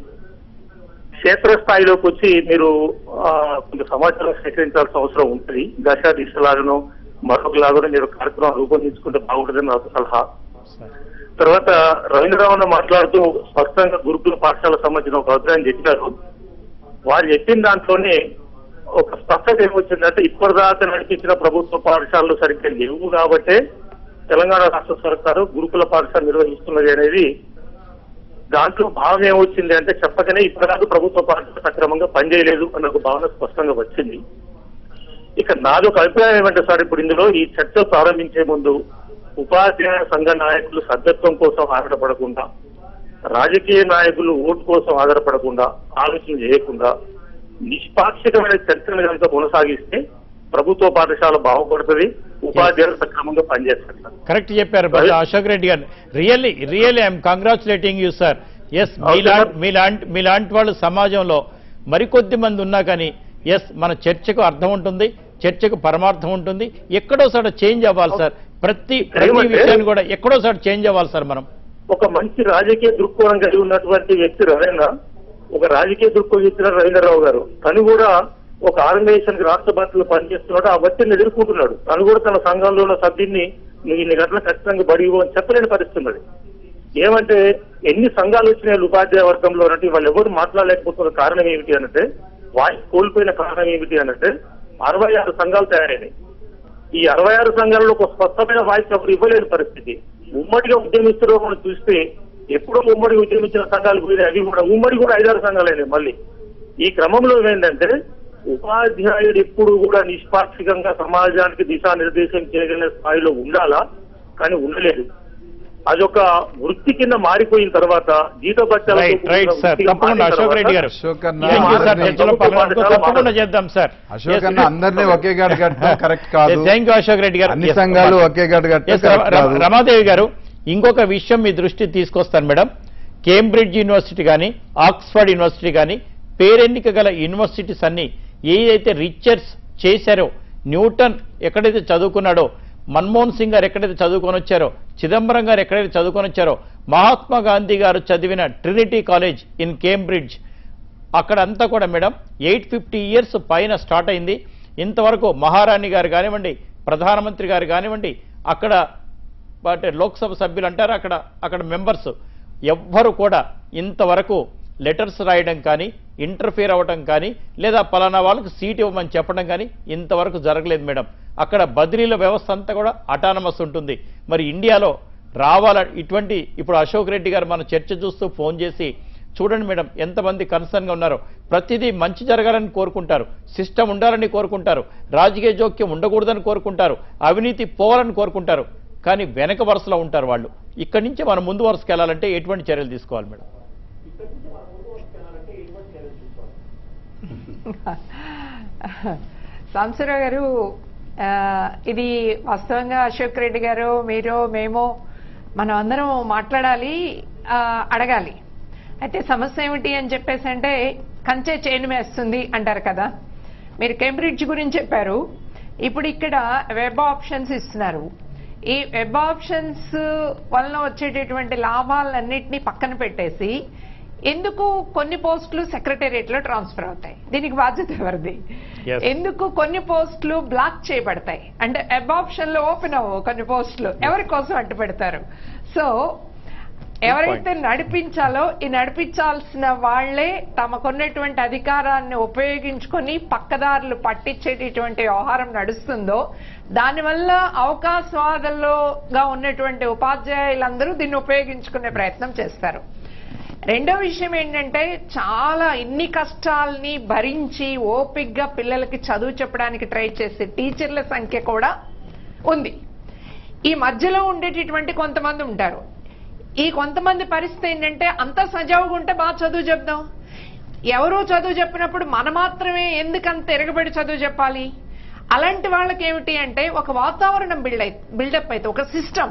క్షేత్రస్థాయిలోకి వచ్చి మీరు ఆ, కొంత సమాచారం సేకరించాల్సిన అవసరం ఉంటుంది దశ దిశలాగను మరొకలాగను మీరు కార్యక్రమం రూపొందించుకుంటే బాగుంటుందని నాకు సలహా సార్ తర్వాత రవీంద్రరావు మాట్లాడుతూ స్పష్టంగా గురుకుల పాఠశాలకు సంబంధించిన ఒక అభిప్రాయం చెప్పినారు వారు చెప్పిన దాంట్లోనే ఒక స్పష్టత ఏమొచ్చిందంటే ఇప్పటిదాకా నడిపించిన ప్రభుత్వ పాఠశాలలు సరిగ్గా లేవు కాబట్టే తెలంగాణ రాష్ట్ర సర్కారు గురుకుల పాఠశాల నిర్వహిస్తున్నది అనేది దాంట్లో భావం ఏమొచ్చింది అంటే చెప్పకనే ఇప్పటిదాకా ప్రభుత్వ పాఠశాల సక్రమంగా పనిచేయలేదు అన్న ఒక భావన స్పష్టంగా వచ్చింది ఇక నాదొక అభిప్రాయం ఏమంటే సార్ ఇప్పుడు ఇందులో ఈ చర్చ ప్రారంభించే ముందు ఉపాధ్యాయ సంఘ నాయకులు సభ్యత్వం కోసం ఆధారపడకుండా రాజకీయ నాయకులు ఓటు కోసం ఆధారపడకుండా ఆలోచన చేయకుండా నిష్పాక్షికమైన చర్చను కనుక కొనసాగిస్తే ప్రభుత్వ పాఠశాల బాగుపడుతుంది ఉపాధ్యాయులు సక్రమంగా పనిచేస్తారు సార్. కరెక్ట్ చెప్పారు బద్దం Ashok Reddy garu really really I'm congratulating you sir yes మీలాంటి మీలాంటి మీలాంటి వాళ్ళు సమాజంలో మరికొద్ది మంది ఉన్నా కానీ ఎస్ మన చర్చకు అర్థం ఉంటుంది చర్చకు పరమార్థం ఉంటుంది ఎక్కడో సార్ చేంజ్ అవ్వాలి సార్ ప్రతి ప్రతి ఏమంటే? విషయాన్ని కూడా ఎక్కడో సార్ చేంజ్ అవ్వాలి సార్ మనం ఒక మంచి రాజకీయ దృక్కోణం కలిగి ఉన్నటువంటి వ్యక్తి రవీంద్ర ఒక రాజకీయ దృక్కోణం ఇచ్చిన రవీంద్రరావు గారు తను కూడా ఒక ఆర్గనైజేషన్ కి రాష్ట్ర బాధ్యతలు పనిచేస్తున్నాడు ఆ ఒత్తిడిని ఎదుర్కొంటున్నాడు తను కూడా తన సంఘంలో ఉన్న సభ్యుడిని నువ్వు ఇన్ని గంటలు ఖచ్చితంగా బడివో అని చెప్పలేని పరిస్థితి ఉన్నది ఏమంటే ఎన్ని సంఘాలు వచ్చినాయి ఉపాధ్యాయ వర్గంలో అంటే వాళ్ళు ఎవరు మాట్లాడలేకపోతున్న కారణం ఏమిటి అనంటే వాయిస్ కోల్పోయిన కారణం ఏమిటి అనంటే అరవై ఆరు సంఘాలు తయారైనాయి ఈ అరవై ఆరు సంఘాలలో ఒక స్పష్టమైన వాయిస్ ఎవరు ఇవ్వలేని పరిస్థితి ఉమ్మడిగా ఉద్యమిస్తున్న మనం చూస్తే ఎప్పుడో ఉమ్మడి ఉద్యమించిన సంఘాలు పోయినాయి అవి కూడా ఉమ్మడి కూడా ఐదారు సంఘాలైనాయి మళ్ళీ ఈ క్రమంలో ఏంటంటే ఉపాధ్యాయుడు ఎప్పుడు కూడా నిష్పాక్షికంగా సమాజానికి దిశానిర్దేశం చేయగలిగిన స్థాయిలో ఉండాలా కానీ ఉండలేదు అదొక వృత్తి కింద మారిపోయిన తర్వాత జీతభత్యాలతో రైట్ రైట్ కూడిన సార్ వృత్తిగా తప్పకుండా మారిన అశోక్ రెడ్డి తర్వాత గారు అశోక్ అన్న Thank you, sir. అందరినీ- చర్చలో పాల్గొన్నందుకు తప్పకుండా చేద్దాం సార్ అశోక్ అన్న అందరినీ ఒకే గాడు కట్టడం కరెక్ట్ కాదు థ్యాంక్ యూ అశోక్ రెడ్డి గారు అన్ని Yes, సంఘాలు Rama. ఒకే గాడు కట్టడం Yes, Rama- కరెక్ట్ Rama- కాదు రమాదేవి గారు ఇంకొక విషయం మీ దృష్టి తీసుకొస్తాను మేడం కేంబ్రిడ్జ్ యూనివర్సిటీ కానీ ఆక్స్ఫర్డ్ యూనివర్సిటీ కానీ పేరెన్నిక గల యూనివర్సిటీస్ అన్ని ఏదైతే రీసెర్చ్ చేశారో న్యూటన్ ఎక్కడైతే చదువుకున్నాడో మన్మోహన్ సింగ్ గారు ఎక్కడైతే చదువుకొని వచ్చారో చిదంబరం గారు ఎక్కడైతే చదువుకొని వచ్చారో మహాత్మా గాంధీ గారు చదివిన ట్రినిటీ కాలేజ్ ఇన్ కేంబ్రిడ్జ్ అక్కడ అంతా కూడా మేడం ఎయిట్ ఫిఫ్టీ ఇయర్స్ పైన స్టార్ట్ అయింది ఇంతవరకు మహారాణి గారు కానివ్వండి ప్రధానమంత్రి గారు కానివ్వండి అక్కడ అంటే లోక్సభ సభ్యులు అంటారు అక్కడ అక్కడ మెంబర్స్ ఎవ్వరు కూడా ఇంతవరకు లెటర్స్ రాయడం కానీ ఇంటర్ఫియర్ అవ్వడం కానీ లేదా పలానా వాళ్ళకి సీట్ ఇవ్వమని చెప్పడం కానీ ఇంతవరకు జరగలేదు మేడం అక్కడ బదిలీల వ్యవస్థ అంతా కూడా అటానమస్ ఉంటుంది మరి ఇండియాలో రావాల ఇటువంటి ఇప్పుడు అశోక్ రెడ్డి గారు మన చర్చ చూస్తూ ఫోన్ చేసి చూడండి మేడం ఎంతమంది కన్సర్న్గా ఉన్నారో ప్రతిదీ మంచి జరగాలని కోరుకుంటారు సిస్టమ్ ఉండాలని కోరుకుంటారు రాజకీయ జోక్యం ఉండకూడదని కోరుకుంటారు అవినీతి పోవాలని కోరుకుంటారు కానీ వెనక వరుసలో ఉంటారు వాళ్ళు ఇక్కడి నుంచి మనం ముందు వరుసకి వెళ్ళాలంటే ఎటువంటి చర్యలు తీసుకోవాలి మేడం సాంబశివరావు గారు ఆ, ఇది వాస్తవంగా అశోక్ రెడ్డి గారు మీరు మేము మనం అందరం మాట్లాడాలి ఆ, అడగాలి అయితే సమస్య ఏమిటి అని చెప్పేసి అంటే కంచె చేను వేస్తుంది అంటారు కదా మీరు కేంబ్రిడ్జ్ గురించి చెప్పారు ఇప్పుడు ఇక్కడ వెబ్ ఆప్షన్స్ ఇస్తున్నారు ఈ వెబ్ ఆప్షన్స్ వలన వచ్చేటటువంటి లాభాలన్నింటినీ పక్కన పెట్టేసి ఎందుకు కొన్ని పోస్టులు సెక్రటేరియట్ లో ట్రాన్స్ఫర్ అవుతాయి దీనికి బాధ్యత ఎవరిది Yes. ఎందుకు కొన్ని పోస్టులు బ్లాక్ చేయబడతాయి అంటే వెబ్ ఆప్షన్ లో ఓపెన్ అవ్వవు కొన్ని పోస్టులు ఎవరి కోసం అడ్డు పెడతారు సో ఎవరైతే నడిపించాలో ఈ నడిపించాల్సిన వాళ్లే తమకున్నటువంటి అధికారాన్ని ఉపయోగించుకొని పక్కదారులు పట్టించేటటువంటి వ్యవహారం నడుస్తుందో దానివల్ల అవకాశవాదంలోగా ఉన్నటువంటి ఉపాధ్యాయులందరూ దీన్ని ఉపయోగించుకునే ప్రయత్నం చేస్తారు రెండో విషయం ఏంటంటే చాలా ఇన్ని కష్టాల్ని భరించి ఓపిగ్గా పిల్లలకి చదువు చెప్పడానికి ట్రై చేసే టీచర్ల సంఖ్య కూడా ఉంది ఈ మధ్యలో ఉండేటటువంటి కొంతమంది ఉంటారు ఈ కొంతమంది పరిస్థితి ఏంటంటే అంత సజావుగా ఉంటే బాగా చదువు చెప్దాం ఎవరో చదువు చెప్పినప్పుడు మన మాత్రమే ఎందుకంత ఎరగబడి చదువు చెప్పాలి అలాంటి వాళ్ళకి ఏమిటి అంటే ఒక వాతావరణం బిల్డ్ అయి బిల్డప్ అయితే ఒక సిస్టమ్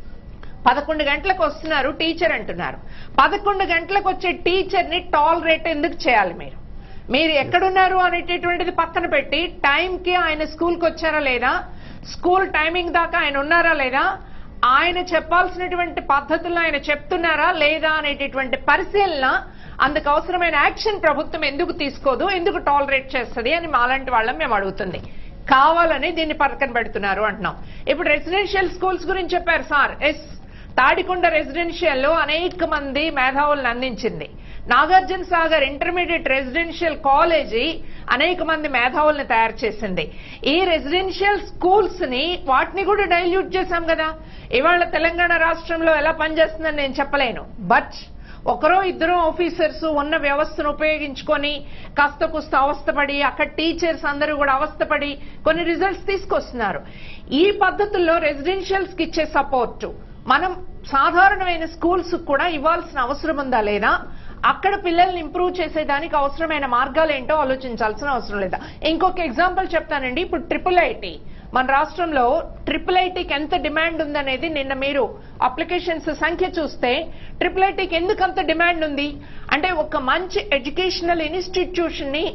పదకొండు గంటలకు వస్తున్నారు టీచర్ అంటున్నారు పదకొండు గంటలకు వచ్చే టీచర్ని టాలరేట్ ఎందుకు చేయాలి మీరు మీరు ఎక్కడున్నారు అనేటటువంటిది పక్కన పెట్టి టైంకి ఆయన స్కూల్కి వచ్చారా లేదా స్కూల్ టైమింగ్ దాకా ఆయన ఉన్నారా లేదా ఆయన చెప్పాల్సినటువంటి పద్ధతుల్లో ఆయన చెప్తున్నారా లేదా అనేటటువంటి పరిశీలన అందుకు అవసరమైన యాక్షన్ ప్రభుత్వం ఎందుకు తీసుకోదు ఎందుకు టాలరేట్ చేస్తుంది అని మాలాంటి వాళ్ళం మేము అడుగుతుంది కావాలని దీన్ని పక్కన పెడుతున్నారు అంటున్నాం ఇప్పుడు రెసిడెన్షియల్ స్కూల్స్ గురించి చెప్పారు సార్ ఎస్ తాడికొండ రెసిడెన్షియల్ లో అనేక మంది మేధావులను అందించింది Nagarjuna Sagar intermediate residential college అనేక మంది మేధావుల్ని తయారు చేసింది ఈ రెసిడెన్షియల్ స్కూల్స్ ని వాటిని కూడా డైల్యూట్ చేశాం కదా ఇవాళ తెలంగాణ రాష్ట్రంలో ఎలా పనిచేస్తుందని నేను చెప్పలేను బట్ ఒకరో ఇద్దరు ఆఫీసర్స్ ఉన్న వ్యవస్థను ఉపయోగించుకొని కాస్త కుస్త అవస్థపడి అక్కడ టీచర్స్ అందరూ కూడా అవస్థపడి కొన్ని రిజల్ట్స్ తీసుకొస్తున్నారు ఈ పద్ధతుల్లో రెసిడెన్షియల్స్ కి ఇచ్చే సపోర్ట్ మనం సాధారణమైన స్కూల్స్ కూడా ఇవ్వాల్సిన అవసరం ఉందా లేదా అక్కడ పిల్లల్ని ఇంప్రూవ్ చేసేదానికి అవసరమైన మార్గాలు ఏంటో ఆలోచించాల్సిన అవసరం లేదా ఇంకొక ఎగ్జాంపుల్ చెప్తానండి ఇప్పుడు ట్రిపుల్ ఐటీ మన రాష్ట్రంలో ట్రిపుల్ ఐటీకి ఎంత డిమాండ్ ఉందనేది నిన్న మీరు అప్లికేషన్స్ సంఖ్య చూస్తే ట్రిపుల్ ఐటీకి ఎందుకు అంత డిమాండ్ ఉంది అంటే ఒక మంచి ఎడ్యుకేషనల్ ఇన్స్టిట్యూషన్ ని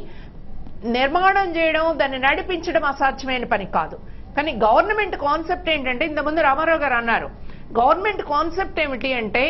నిర్మాణం చేయడం దాన్ని నడిపించడం అసాధ్యమైన పని కాదు కానీ గవర్నమెంట్ కాన్సెప్ట్ ఏంటంటే ఇంతకుముందు రామారావు గారు అన్నారు గవర్నమెంట్ కాన్సెప్ట్ ఏమిటి అంటే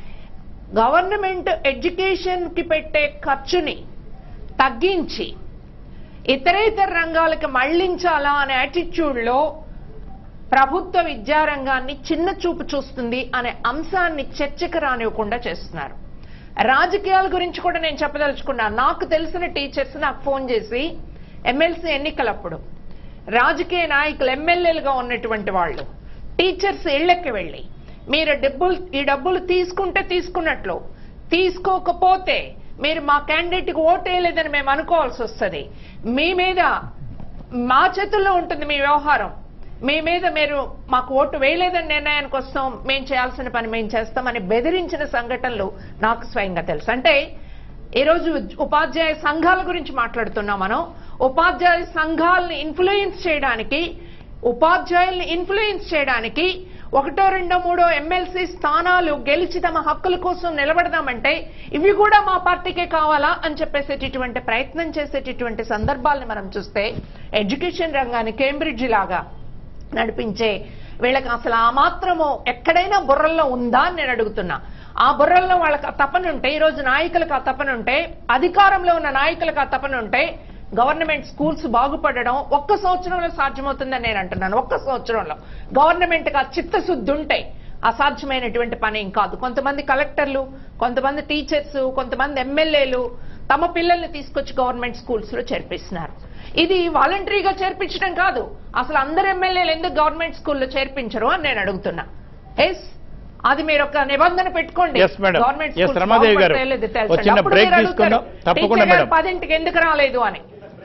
గవర్నమెంట్ ఎడ్యుకేషన్ కి పెట్టే ఖర్చుని తగ్గించి ఇతరేతర రంగాలకు మళ్లించాలా అనే యాటిట్యూడ్ లో ప్రభుత్వ విద్యారంగాన్ని చిన్న చూపు చూస్తుంది అనే అంశాన్ని చర్చకు రానివ్వకుండా చేస్తున్నారు రాజకీయాల గురించి కూడా నేను చెప్పదలుచుకున్నా నాకు తెలిసిన టీచర్స్ నాకు ఫోన్ చేసి ఎమ్మెల్సీ ఎన్నికలప్పుడు రాజకీయ నాయకులు ఎమ్మెల్యేలుగా ఉన్నటువంటి వాళ్ళు టీచర్స్ ఇళ్లకి వెళ్ళి మీరు డబ్బులు ఈ డబ్బులు తీసుకుంటే తీసుకున్నట్లు తీసుకోకపోతే మీరు మా క్యాండిడేట్కి ఓటేయలేదని మేము అనుకోవాల్సి వస్తుంది మీ మీద మా చేతుల్లో ఉంటుంది మీ వ్యవహారం మీ మీద మీరు మాకు ఓటు వేయలేదని నిర్ణయానికి వస్తాం మేము చేయాల్సిన పని మేము చేస్తామని బెదిరించిన సంఘటనలు నాకు స్వయంగా తెలుసు అంటే ఈరోజు ఉపాధ్యాయ సంఘాల గురించి మాట్లాడుతున్నాం మనం ఉపాధ్యాయ సంఘాలని ఇన్ఫ్లుయెన్స్ చేయడానికి ఉపాధ్యాయుల్ని ఇన్ఫ్లుయెన్స్ చేయడానికి ఒకటో రెండో మూడో ఎమ్మెల్సీ స్థానాలు గెలిచి తమ హక్కుల కోసం నిలబడదామంటే ఇవి కూడా మా పార్టీకే కావాలా అని చెప్పేసేటటువంటి ప్రయత్నం చేసేటటువంటి సందర్భాలను మనం చూస్తే ఎడ్యుకేషన్ రంగాన్ని కేంబ్రిడ్జ్ లాగా నడిపించే వీళ్ళకి అసలు ఆ మాత్రము ఎక్కడైనా బుర్రల్లో ఉందా అని నేను అడుగుతున్నా ఆ బుర్రల్లో వాళ్ళకి ఆ తపన ఉంటే ఈ రోజు నాయకులకు ఆ తపన ఉంటే అధికారంలో ఉన్న నాయకులకు ఆ తపన ఉంటే గవర్నమెంట్ స్కూల్స్ బాగుపడడం ఒక్క సంవత్సరంలో సాధ్యమవుతుందని నేను అంటున్నాను ఒక్క సంవత్సరంలో గవర్నమెంట్ కి ఆ చిత్తశుద్ధి ఉంటే అసాధ్యమైనటువంటి పని ఏం కాదు కొంతమంది కలెక్టర్లు కొంతమంది టీచర్స్ కొంతమంది ఎమ్మెల్యేలు తమ పిల్లల్ని తీసుకొచ్చి గవర్నమెంట్ స్కూల్స్ లో చేర్పిస్తున్నారు ఇది వాలంటరీగా చేర్పించడం కాదు అసలు అందరు ఎమ్మెల్యేలు ఎందుకు గవర్నమెంట్ స్కూల్లో చేర్పించరు అని నేను అడుగుతున్నా ఎస్ అది మీరు ఒక నిబంధన పెట్టుకోండి Yes, madam. Government Yes, schools Ramadevi garu. బాగుపడతాయో లేదో ఒక తెలుసండి. చిన్న అప్పుడు break మీరు తీసుకుందాం. అడుగుతారు, తప్పకుండా "టీచర్ గారు మేడం. పదింటికి ఎందుకు రాలేదు అని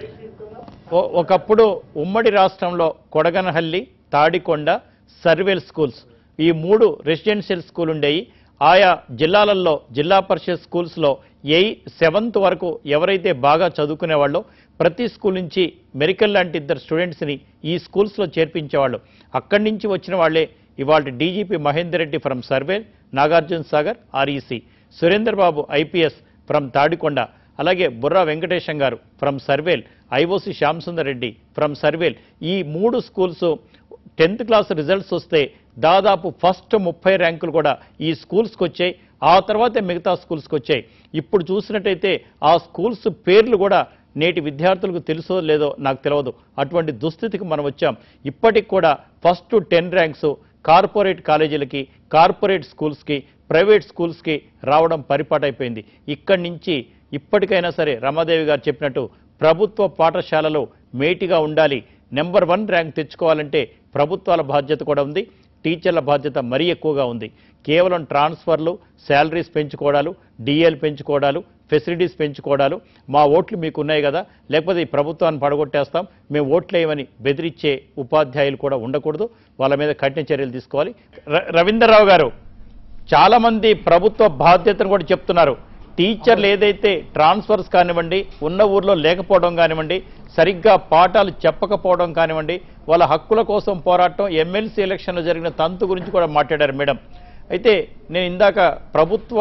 ఓ- ఒకప్పుడు ఉమ్మడి రాష్ట్రంలో కొడగనహల్లి తాడికొండ సర్వేల్ స్కూల్స్ ఈ మూడు రెసిడెన్షియల్ స్కూల్ ఉండేవి ఆయా జిల్లాలలో జిల్లా పరిషత్ స్కూల్స్లో ఎయి సెవెంత్ వరకు ఎవరైతే బాగా చదువుకునే వాళ్ళో ప్రతి స్కూల్ నుంచి మెరికల్ లాంటి ఇద్దరు స్టూడెంట్స్ని ఈ స్కూల్స్లో చేర్పించేవాళ్ళు అక్కడి నుంచి వచ్చిన వాళ్ళే ఇవాళ DGP Mahender Reddy from Sarvel Nagarjuna Sagar REC Surender Babu IPS from Tadikonda అలాగే Burra Venkatesham garu from Sarvel IOC Shyamsundar Reddy from Sarvel ఈ మూడు స్కూల్స్ టెన్త్ క్లాస్ రిజల్ట్స్ వస్తే దాదాపు ఫస్ట్ ముప్పై ర్యాంకులు కూడా ఈ స్కూల్స్కి వచ్చాయి ఆ తర్వాతే మిగతా స్కూల్స్కి వచ్చాయి ఇప్పుడు చూసినట్టయితే ఆ స్కూల్స్ పేర్లు కూడా నేటి విద్యార్థులకు తెలుసో లేదో నాకు తెలియదు అటువంటి దుస్థితికి మనం వచ్చాం ఇప్పటికి కూడా ఫస్ట్ టెన్ ర్యాంక్స్ కార్పొరేట్ కాలేజీలకి కార్పొరేట్ స్కూల్స్కి ప్రైవేట్ స్కూల్స్కి రావడం పరిపాటైపోయింది ఇక్కడి నుంచి ఇప్పటికైనా సరే రమాదేవి గారు చెప్పినట్టు ప్రభుత్వ పాఠశాలలో మేటిగా ఉండాలి నెంబర్ వన్ ర్యాంక్ తెచ్చుకోవాలంటే ప్రభుత్వాల బాధ్యత కూడా ఉంది టీచర్ల బాధ్యత మరీ ఎక్కువగా ఉంది కేవలం ట్రాన్స్ఫర్లు శాలరీస్ పెంచుకోవడాలు డిఎల్ పెంచుకోవడాలు ఫెసిలిటీస్ పెంచుకోవడాలు మా ఓట్లు మీకు ఉన్నాయి కదా లేకపోతే ఈ ప్రభుత్వాన్ని పడగొట్టేస్తాం మేము ఓట్లు వేయమని బెదిరించే ఉపాధ్యాయులు కూడా ఉండకూడదు వాళ్ళ మీద కఠిన చర్యలు తీసుకోవాలి ర- రవీంద్రరావు గారు చాలా మంది ప్రభుత్వ బాధ్యతను కూడా చెప్తున్నారు టీచర్లు ఏదైతే ట్రాన్స్ఫర్స్ కానివ్వండి ఉన్న ఊర్లో లేకపోవడం కానివ్వండి సరిగ్గా పాఠాలు చెప్పకపోవడం కానివ్వండి వాళ్ళ హక్కుల కోసం పోరాటం ఎమ్మెల్సీ ఎలక్షన్లో జరిగిన తంతు గురించి కూడా మాట్లాడారు మేడం అయితే నేను ఇందాక ప్రభుత్వ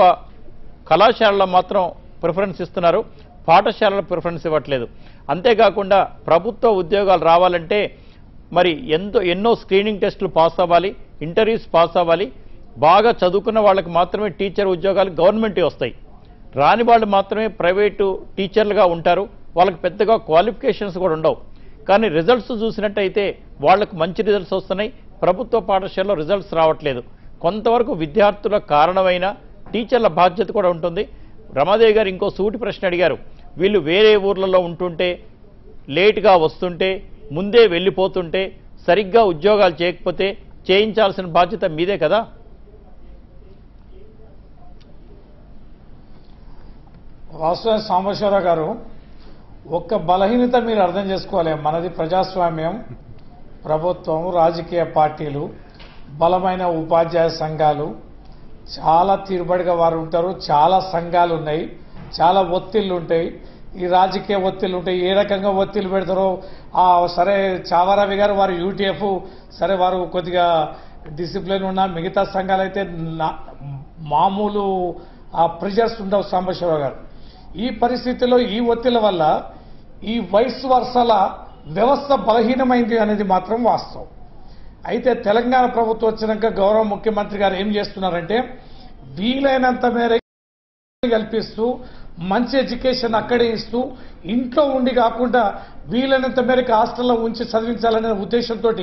కళాశాలలో మాత్రం ప్రిఫరెన్స్ ఇస్తున్నారు పాఠశాలలో ప్రిఫరెన్స్ ఇవ్వట్లేదు అంతేకాకుండా ప్రభుత్వ ఉద్యోగాలు రావాలంటే మరి ఎంతో ఎన్నో స్క్రీనింగ్ టెస్టులు పాస్ అవ్వాలి ఇంటర్వ్యూస్ పాస్ అవ్వాలి బాగా చదువుకున్న వాళ్ళకి మాత్రమే టీచర్ ఉద్యోగాలు గవర్నమెంట్ వస్తాయి రాని వాళ్ళు మాత్రమే ప్రైవేటు టీచర్లుగా ఉంటారు వాళ్ళకి పెద్దగా క్వాలిఫికేషన్స్ కూడా ఉండవు కానీ రిజల్ట్స్ చూసినట్టయితే వాళ్ళకు మంచి రిజల్ట్స్ వస్తున్నాయి ప్రభుత్వ పాఠశాలలో రిజల్ట్స్ రావట్లేదు కొంతవరకు విద్యార్థుల కారణమైన టీచర్ల బాధ్యత కూడా ఉంటుంది రమాదేవి గారు ఇంకో సూటి ప్రశ్న అడిగారు వీళ్ళు వేరే ఊర్లలో ఉంటుంటే లేటుగా వస్తుంటే ముందే వెళ్ళిపోతుంటే సరిగ్గా ఉద్యోగాలు చేయకపోతే చేయించాల్సిన బాధ్యత మీదే కదా రాష్ట్ర సాంబశివరావు గారు ఒక్క బలహీనత మీరు అర్థం చేసుకోవాలి మనది ప్రజాస్వామ్యం ప్రభుత్వం రాజకీయ పార్టీలు బలమైన ఉపాధ్యాయ సంఘాలు చాలా తీరుబడిగా వారు ఉంటారు చాలా సంఘాలు ఉన్నాయి చాలా ఒత్తిళ్ళు ఉంటాయి ఈ రాజకీయ ఒత్తిళ్ళు ఉంటాయి ఏ రకంగా ఒత్తిళ్ళు పెడతారో ఆ సరే చావారవి గారు వారు యూటీఎఫ్ సరే వారు కొద్దిగా డిసిప్లిన్ ఉన్న మిగతా సంఘాలు అయితే నా- మామూలు ఆ ప్రెజర్స్ ఉండవు సాంబశివరావు గారు ఈ పరిస్థితిలో ఈ ఒత్తిళ్ల వల్ల ఈ వయసు వర్షాల వ్యవస్థ బలహీనమైంది అనేది మాత్రం వాస్తవం అయితే తెలంగాణ ప్రభుత్వం వచ్చినాక గౌరవ ముఖ్యమంత్రి గారు ఏం చేస్తున్నారంటే వీలైనంత మేర కల్పిస్తూ మంచి ఎడ్యుకేషన్ అక్కడే ఇస్తూ ఇంట్లో ఉండి కాకుండా వీలైనంత మేరకు హాస్టల్లో ఉంచి చదివించాలనే ఉద్దేశంతో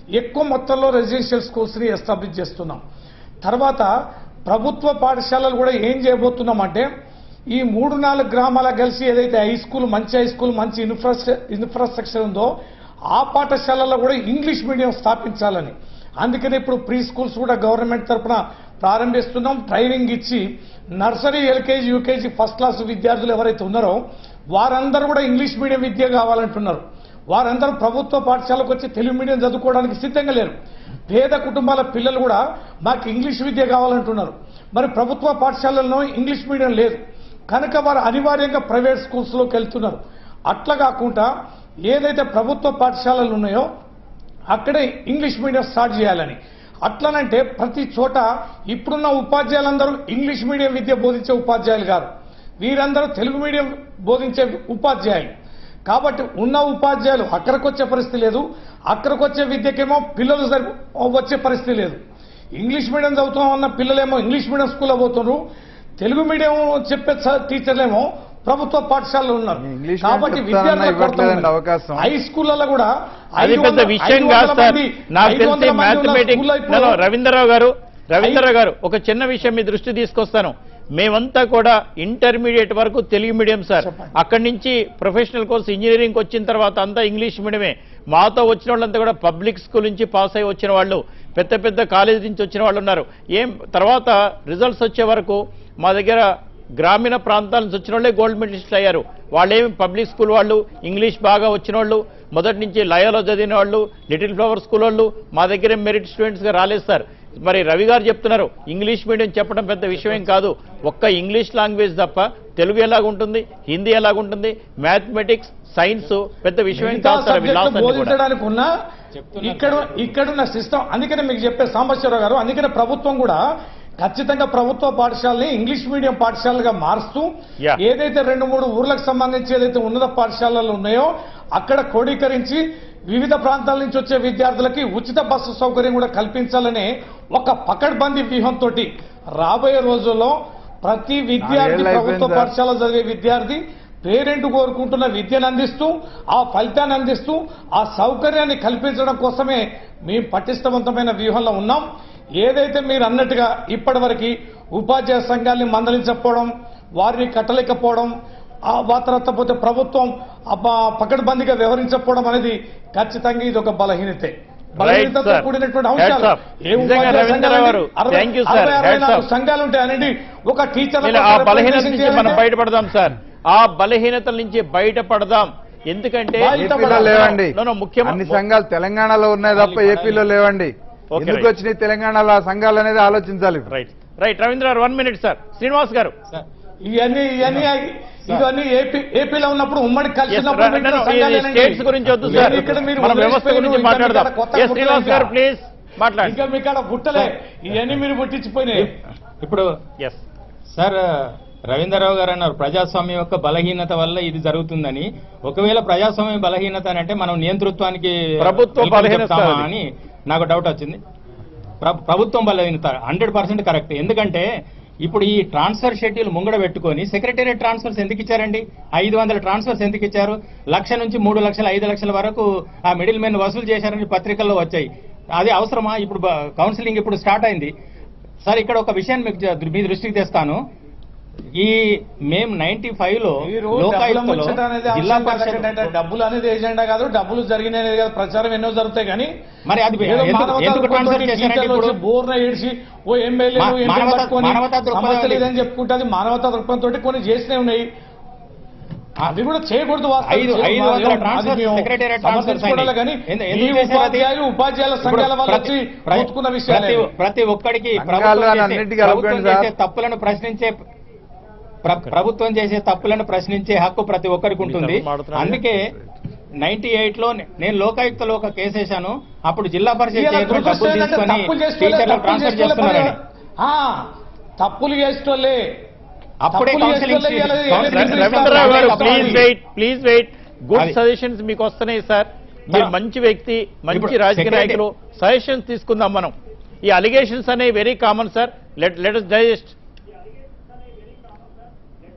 ఎక్కువ మొత్తంలో రెసిడెన్షియల్ స్కూల్స్ని ఎస్టాబ్లిష్ చేస్తున్నాం తర్వాత ప్రభుత్వ పాఠశాలలు కూడా ఏం చేయబోతున్నామంటే ఈ మూడు నాలుగు గ్రామాల కలిసి ఏదైతే హై స్కూల్ మంచి హై స్కూల్ మంచి ఇన్ఫ్రాస్ట్ర ఇన్ఫ్రాస్ట్రక్చర్ ఉందో ఆ పాఠశాలలో కూడా ఇంగ్లీష్ మీడియం స్థాపించాలని అందుకని ఇప్పుడు ప్రీ స్కూల్స్ కూడా గవర్నమెంట్ తరఫున ప్రారంభిస్తున్నాం ట్రైనింగ్ ఇచ్చి nursery LKG UKG first class విద్యార్థులు ఎవరైతే ఉన్నారో వారందరూ కూడా ఇంగ్లీష్ మీడియం విద్య కావాలంటున్నారు వారందరూ ప్రభుత్వ పాఠశాలకు వచ్చి తెలుగు మీడియం చదువుకోవడానికి సిద్ధంగా లేరు పేద కుటుంబాల పిల్లలు కూడా మాకు ఇంగ్లీష్ విద్య కావాలంటున్నారు మరి ప్రభుత్వ పాఠశాలల్లో ఇంగ్లీష్ మీడియం లేదు కనుక వారు అనివార్యంగా ప్రైవేట్ స్కూల్స్లోకి వెళ్తున్నారు అట్లా కాకుండా ఏదైతే ప్రభుత్వ పాఠశాలలు ఉన్నాయో అక్కడే ఇంగ్లీష్ మీడియం స్టార్ట్ చేయాలని అట్లనంటే ప్రతి చోట ఇప్పుడున్న ఉపాధ్యాయులందరూ ఇంగ్లీష్ మీడియం విద్య బోధించే ఉపాధ్యాయులు గారు వీరందరూ తెలుగు మీడియం బోధించే ఉపాధ్యాయులు కాబట్టి ఉన్న ఉపాధ్యాయులు అక్కడికి వచ్చే పరిస్థితి లేదు అక్కడికి వచ్చే విద్యకేమో పిల్లలు సరి వచ్చే పరిస్థితి లేదు ఇంగ్లీష్ మీడియం చదువుతామన్న పిల్లలేమో ఇంగ్లీష్ మీడియం స్కూల్లో పోతున్నారు తెలుగు మీడియం చెప్పే స- టీచర్లేమో ప్రభుత్వ పాఠశాలలో ఉన్నారు ఇంగ్లీష్ కాబట్టి మీడియం చెప్తానన్నా విద్యార్థులకు కొరత ఇవ్వట్లేదండి ఉన్నది. అవకాశం. హై స్కూళ్ళలో కూడా అది ఐదు పెద్ద వందల- విషయం ఐదు కాదు వందల సార్ మంది- నాకు ఐదు తెలిసి వందల మంది ఉన్న మ్యాథమెటిక్స్ స్కూల్లో ఇప్పుడు రవీంద్రరావు గారు రవీంద్రరావు గారు ఒక చిన్న విషయం మీ దృష్టి తీసుకొస్తాను మేమంతా కూడా ఇంటర్మీడియట్ వరకు తెలుగు మీడియం సార్ చెప్పండి. అక్కడి నుంచి ప్రొఫెషనల్ కోర్స్ ఇంజనీరింగ్ వచ్చిన తర్వాత అంతా ఇంగ్లీష్ మీడియమే మాతో వచ్చిన వాళ్ళంతా కూడా పబ్లిక్ స్కూల్ నుంచి పాస్ అయి వచ్చిన వాళ్ళు పెద్ద పెద్ద కాలేజ్ నుంచి వచ్చిన వాళ్ళు ఉన్నారు ఏం తర్వాత రిజల్ట్స్ వచ్చే వరకు మా దగ్గర గ్రామీణ ప్రాంతాల నుంచి వచ్చిన వాళ్ళే గోల్డ్ మెడలిస్టులు అయ్యారు వాళ్ళేమి పబ్లిక్ స్కూల్ వాళ్ళు ఇంగ్లీష్ బాగా వచ్చిన వాళ్ళు మొదటి నుంచి లయోలో చదివిన వాళ్ళు లిటిల్ ఫ్లవర్ స్కూల్ వాళ్ళు మా దగ్గర మెరిట్ స్టూడెంట్స్గా రాలేదు సార్ మరి రవి గారు చెప్తున్నారు ఇంగ్లీష్ మీడియం చెప్పడం పెద్ద విషయం కాదు ఒక్క ఇంగ్లీష్ లాంగ్వేజ్ తప్ప తెలుగు ఎలాగుంటుంది హిందీ ఎలాగుంటుంది మ్యాథమెటిక్స్ సైన్స్ పెద్ద విషయం మిగతా కాదు సార్ అవి సబ్జెక్టులు లాస్ అన్ని కూడా బోధించడానికి ఉన్న చెప్తున్నారు ఇక్కడ ఇక్కడున్న సిస్టమ్ అందుకనే మీకు చెప్పే సాంబశ్వరరావు గారు అందుకనే ప్రభుత్వం కూడా ఖచ్చితంగా ప్రభుత్వ పాఠశాలని ఇంగ్లీష్ మీడియం పాఠశాలగా మారుస్తూ Yeah. ఏదైతే రెండు మూడు ఊర్లకు సంబంధించి ఏదైతే ఉన్నత పాఠశాలలు ఉన్నాయో అక్కడ క్రోడీకరించి వివిధ ప్రాంతాల నుంచి వచ్చే విద్యార్థులకి ఉచిత బస్సు సౌకర్యం కూడా కల్పించాలనే ఒక పకడ్బందీ వ్యూహంతో రాబోయే రోజుల్లో ప్రతి విద్యార్థి నాలుగేళ్ళు అయిపోయింది ప్రభుత్వ సార్. పాఠశాల చదివే విద్యార్థి పేరెంట్ కోరుకుంటున్న విద్యను అందిస్తూ ఆ ఫలితాన్ని అందిస్తూ ఆ సౌకర్యాన్ని కల్పించడం కోసమే మేము పటిష్టవంతమైన వ్యూహంలో ఉన్నాం ఏదైతే మీరు అన్నట్టుగా ఇప్పటివరకు ఉపాధ్యాయ సంఘాన్ని మందలించకపోవడం వారిని కట్టలేకపోవడం ఆ వా తర్వాత పోతే ప్రభుత్వం అబ్బా పకడ్బందీగా వ్యవహరించకపోవడం అనేది ఖచ్చితంగా ఇది ఒక బలహీనతే బలహీనతతో sir. కూడినటువంటి Heads అంశాలు up. ఏ నిజంగా ఉపాధ్యాయ రవీంద్ర సంఘాలండి? గారు, అరవై- thank you, sir. అరవై, అరవై Heads నాలుగు up. సంఘాలు ఉంటాయనండి ఒక టీచర్ ఇలా ఆ బలహీనత నుంచి మనం బయటపడదాం సార్ ఆ బలహీనతల నుంచి బయటపడదాం ఎందుకంటే బయట- ఏపీలో లేవండి No, no, ముఖ్యమ- అన్ని సంఘాలు తెలంగాణలో ఉన్నాయి తప్ప ఏపీలో లేవండి Okay, ఎందుకు right. వచ్చినాయి తెలంగాణలో ఆ సంఘాలు అనేది ఆలోచించాలి ఇప్పుడు. రైట్ రైట్ రవీంద్ర గారు one minute sir Srinivas garu sir ఇవన్నీ ఇవన్నీ ఇవన్నీ ఏపీ ఏపీలో ఉన్నప్పుడు ఉమ్మడి కలిసి Yes, ఉన్నప్పుడు రా- పెట్టిన no, no, సంఘాలేనండి. ఈ స్టేట్స్ గురించి వద్దు మీరు సార్ ఇక్కడ మీరు మనం వ్యవస్థ వదిలేసిపోయారు, గురించి ఇంకా మాట్లాడదాం మీకాడ కొత్త ఎస్ శ్రీనివాస్ గారు ఇంకా. ప్లీజ్ మాట్లాడండి ఇంకా మీ కాడ పుట్టలే ఇవన్నీ మీరు పుట్టించిపోయినాయి ఇప్పుడు ఎస్ సార్ రవీంద్రరావు గారు అన్నారు ప్రజాస్వామ్యం యొక్క బలహీనత వల్ల ఇది జరుగుతుందని ఒకవేళ ప్రజాస్వామ్యం బలహీనత అని అంటే మనం నియంతృత్వానికి ప్రభుత్వ వెల్కమ్ బలహీనత చెప్తామా అది. అని నాకు డౌట్ వచ్చింది ప్ర- ప్రభుత్వం బలహీనత హండ్రెడ్ పర్సెంట్ కరెక్ట్ ఎందుకంటే ఇప్పుడు ఈ ట్రాన్స్ఫర్ షెడ్యూల్ ముంగడ పెట్టుకొని సెక్రటేరియట్ ట్రాన్స్ఫర్స్ ఎందుకు ఇచ్చారండి ఐదు వందల ట్రాన్స్ఫర్స్ ఎందుకు ఇచ్చారు లక్ష నుంచి మూడు లక్షల ఐదు లక్షల వరకు ఆ మిడిల్ మెన్ వసూలు చేశారని పత్రికల్లో వచ్చాయి అది అవసరమా ఇప్పుడు బ- కౌన్సిలింగ్ ఇప్పుడు స్టార్ట్ అయింది సార్ ఇక్కడ ఒక విషయాన్ని మీకు జ- మీ దృష్టికి తెస్తాను ఈ మేము నైన్టీ ఫైవ్ లో మీరు డబ్బుల లోకాయుక్తలో ముచ్చట అనేది జిల్లా అవసరం పరిషత్ కాదండి. డబ్బులు అనేది ఏజెండా కాదు డబ్బులు జరిగినది కాదు ప్రచారం ఎన్నో జరుగుతాయి కానీ మరి అది ఏదో ఎందుకు- మానవతా ఎందుకు దృక్పథంతో ట్రాన్స్ఫర్ చేశారంటే టీచర్లు ఇప్పుడు వచ్చి బోర్న ఏడ్చి ఓ ఎమ్మెల్యే మా- మానవతా- మానవతా దృక్పథం సమస్య అది. లేదని చెప్పుకుంటే మానవతా దృక్పథంతో కొన్ని చేసినవి ఉన్నాయి అవి కూడా చేయకూడదు వాస్తవం. ఐదు- చేయకూడదు. ఐదు వందల అది ట్రాన్స్ఫర్ మేము సెక్రటేరియట్ ట్రాన్స్ఫర్స్ సమర్థించుకోవడాలి అయినాయి. కానీ ఎందు- ఈ ఎందుకు చేశారు అది? ఉపాధ్యాయులు ఉపాధ్యాయుల సంఘాల ఇప్పుడు వల్ల ప్రతి- వచ్చి ప్ర- మొత్తుకున్న విషయాలు ప్రతి ప్రతి ఒక్కడికి సంఘాలు ప్రభుత్వం అని చేసే- అన్నిటికీ ప్రభుత్వం కలపండి చేసే సార్. తప్పులను ప్రశ్నించే ప్ర- ప్రభుత్వం చేసే తప్పులను ప్రశ్నించే హక్కు ప్రతి ఒక్కరికి ఉంటుంది తరఫున మాట్లాడుతున్నారు. అందుకే నైన్టీ ఎయిట్ లో నే- నేను లోకాయుక్తలో ఒక కేసు వేశాను అప్పుడు జిల్లా పరిషత్ ఇలా చైర్మన్ డబ్బులు దురదృష్టం ఏంటంటే తీసుకొని తప్పులు చేసేటోళ్ళే- టీచర్లు తప్పులు ట్రాన్స్ఫర్ చేసేటోళ్ళే చేస్తున్నారని ఆ, తప్పులు చేసేటోళ్ళే అప్పుడే తప్పులు కౌన్సిలింగ్ చేసేటోళ్ళే ఇలా- ఇలా కౌన్సిలింగ్ తీసుకొస్తారు. రవీంద్రరావు గారు తప్పదు. Please wait please wait good అది. సజెషన్స్ మీకు వస్తున్నాయి సార్ మీరు సార్, మంచి వ్యక్తి మంచి ఇప్పుడు రాజకీయ secretary- నాయకులు సజెషన్స్ తీసుకుందాం మనం ఈ అలిగేషన్స్ అనేవి very common sir let let us digest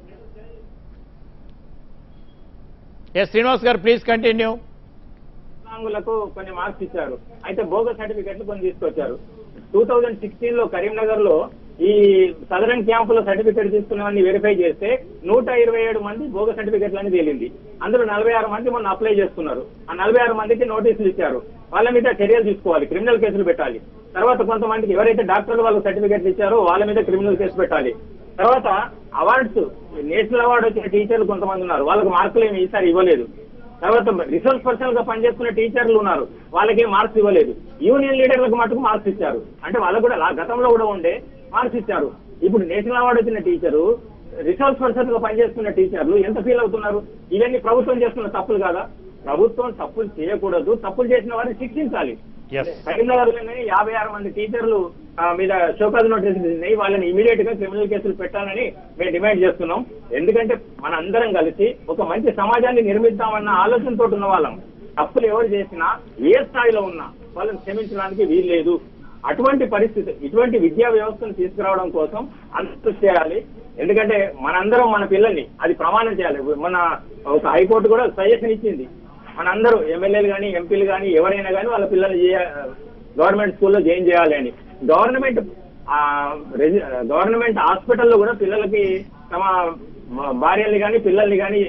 yes Srinivas garu please continue దివ్యాంగులకు కొన్ని మార్క్స్ ఇచ్చారు అయితే బోగస్ సర్టిఫికెట్లు కొన్ని తీసుకొచ్చారు టూ థౌజండ్ సిక్స్టీన్ లో కరీంనగర్ లో ఈ సదరన్ క్యాంపులో సర్టిఫికెట్ తీసుకున్నవన్నీ వెరిఫై చేస్తే నూట ఇరవై ఏడు మంది భోగ సర్టిఫికెట్లు అని తేలింది అందులో నలభై ఆరు మంది మొన్న అప్లై చేసుకున్నారు ఆ నలభై ఆరు మందికి నోటీసులు ఇచ్చారు వాళ్ళ మీద చర్యలు తీసుకోవాలి క్రిమినల్ కేసులు పెట్టాలి తర్వాత కొంతమందికి ఎవరైతే డాక్టర్లు వాళ్ళకి సర్టిఫికెట్లు ఇచ్చారో వాళ్ళ మీద క్రిమినల్ కేసు పెట్టాలి తర్వాత అవార్డ్స్ నేషనల్ అవార్డు వచ్చిన టీచర్లు కొంతమంది ఉన్నారు వాళ్ళకి మార్కులు ఏమి ఈసారి ఇవ్వలేదు తర్వాత రిసోర్స్ పర్సన్ గా పనిచేస్తున్న టీచర్లు ఉన్నారు వాళ్ళకి మార్క్స్ ఇవ్వలేదు యూనియన్ లీడర్లకు మటుకు మార్క్స్ ఇచ్చారు అంటే వాళ్ళకు కూడా లా- గతంలో కూడా ఉండే మార్క్స్ ఇచ్చారు ఇప్పుడు నేషనల్ అవార్డు వచ్చిన టీచరు రిసోర్స్ పర్సన్ గా పనిచేస్తున్న టీచర్లు ఎంత ఫీల్ అవుతున్నారు ఇవన్నీ ప్రభుత్వం చేస్తున్న తప్పులు కాదా ప్రభుత్వం తప్పులు చేయకూడదు తప్పులు చేసిన వారిని శిక్షించాలి ఎస్ కరీంనగర్ లోనే యాభై ఆరు మంది టీచర్లు ఆ, మీద షోకాజ్ నోటీసులు ఉన్నాయి వాళ్ళని ఇమీడియట్ గా క్రిమినల్ కేసులు పెట్టాలని మేము డిమాండ్ చేస్తున్నాం ఎందుకంటే మన అందరం కలిసి ఒక మంచి సమాజాన్ని నిర్మిద్దామన్న ఆలోచనతో ఉన్న వాళ్ళం తప్పులు ఎవరు చేసినా ఏ స్థాయిలో ఉన్నా వాళ్ళని క్షమించడానికి వీల్లేదు అటువంటి పరిస్థితి ఇటువంటి విద్యా వ్యవస్థను తీసుకురావడం కోసం అంత కృషి చేయాలి ఎందుకంటే మనందరం మన పిల్లల్ని అది ప్రమాణం చేయాలి మన ఒక హైకోర్టు కూడా సజెషన్ ఇచ్చింది మనందరూ ఎమ్మెల్యేలు కానీ ఎంపీలు కానీ ఎవరైనా కానీ వాళ్ళ పిల్లల్ని చేయ- గవర్నమెంట్ స్కూల్లో జాయిన్ చేయాలి అని గవర్నమెంట్ ఆ, రెజి- గవర్నమెంట్ హాస్పిటల్లో కూడా పిల్లలకి తమ భార్యల్ని కానీ పిల్లల్ని కానీ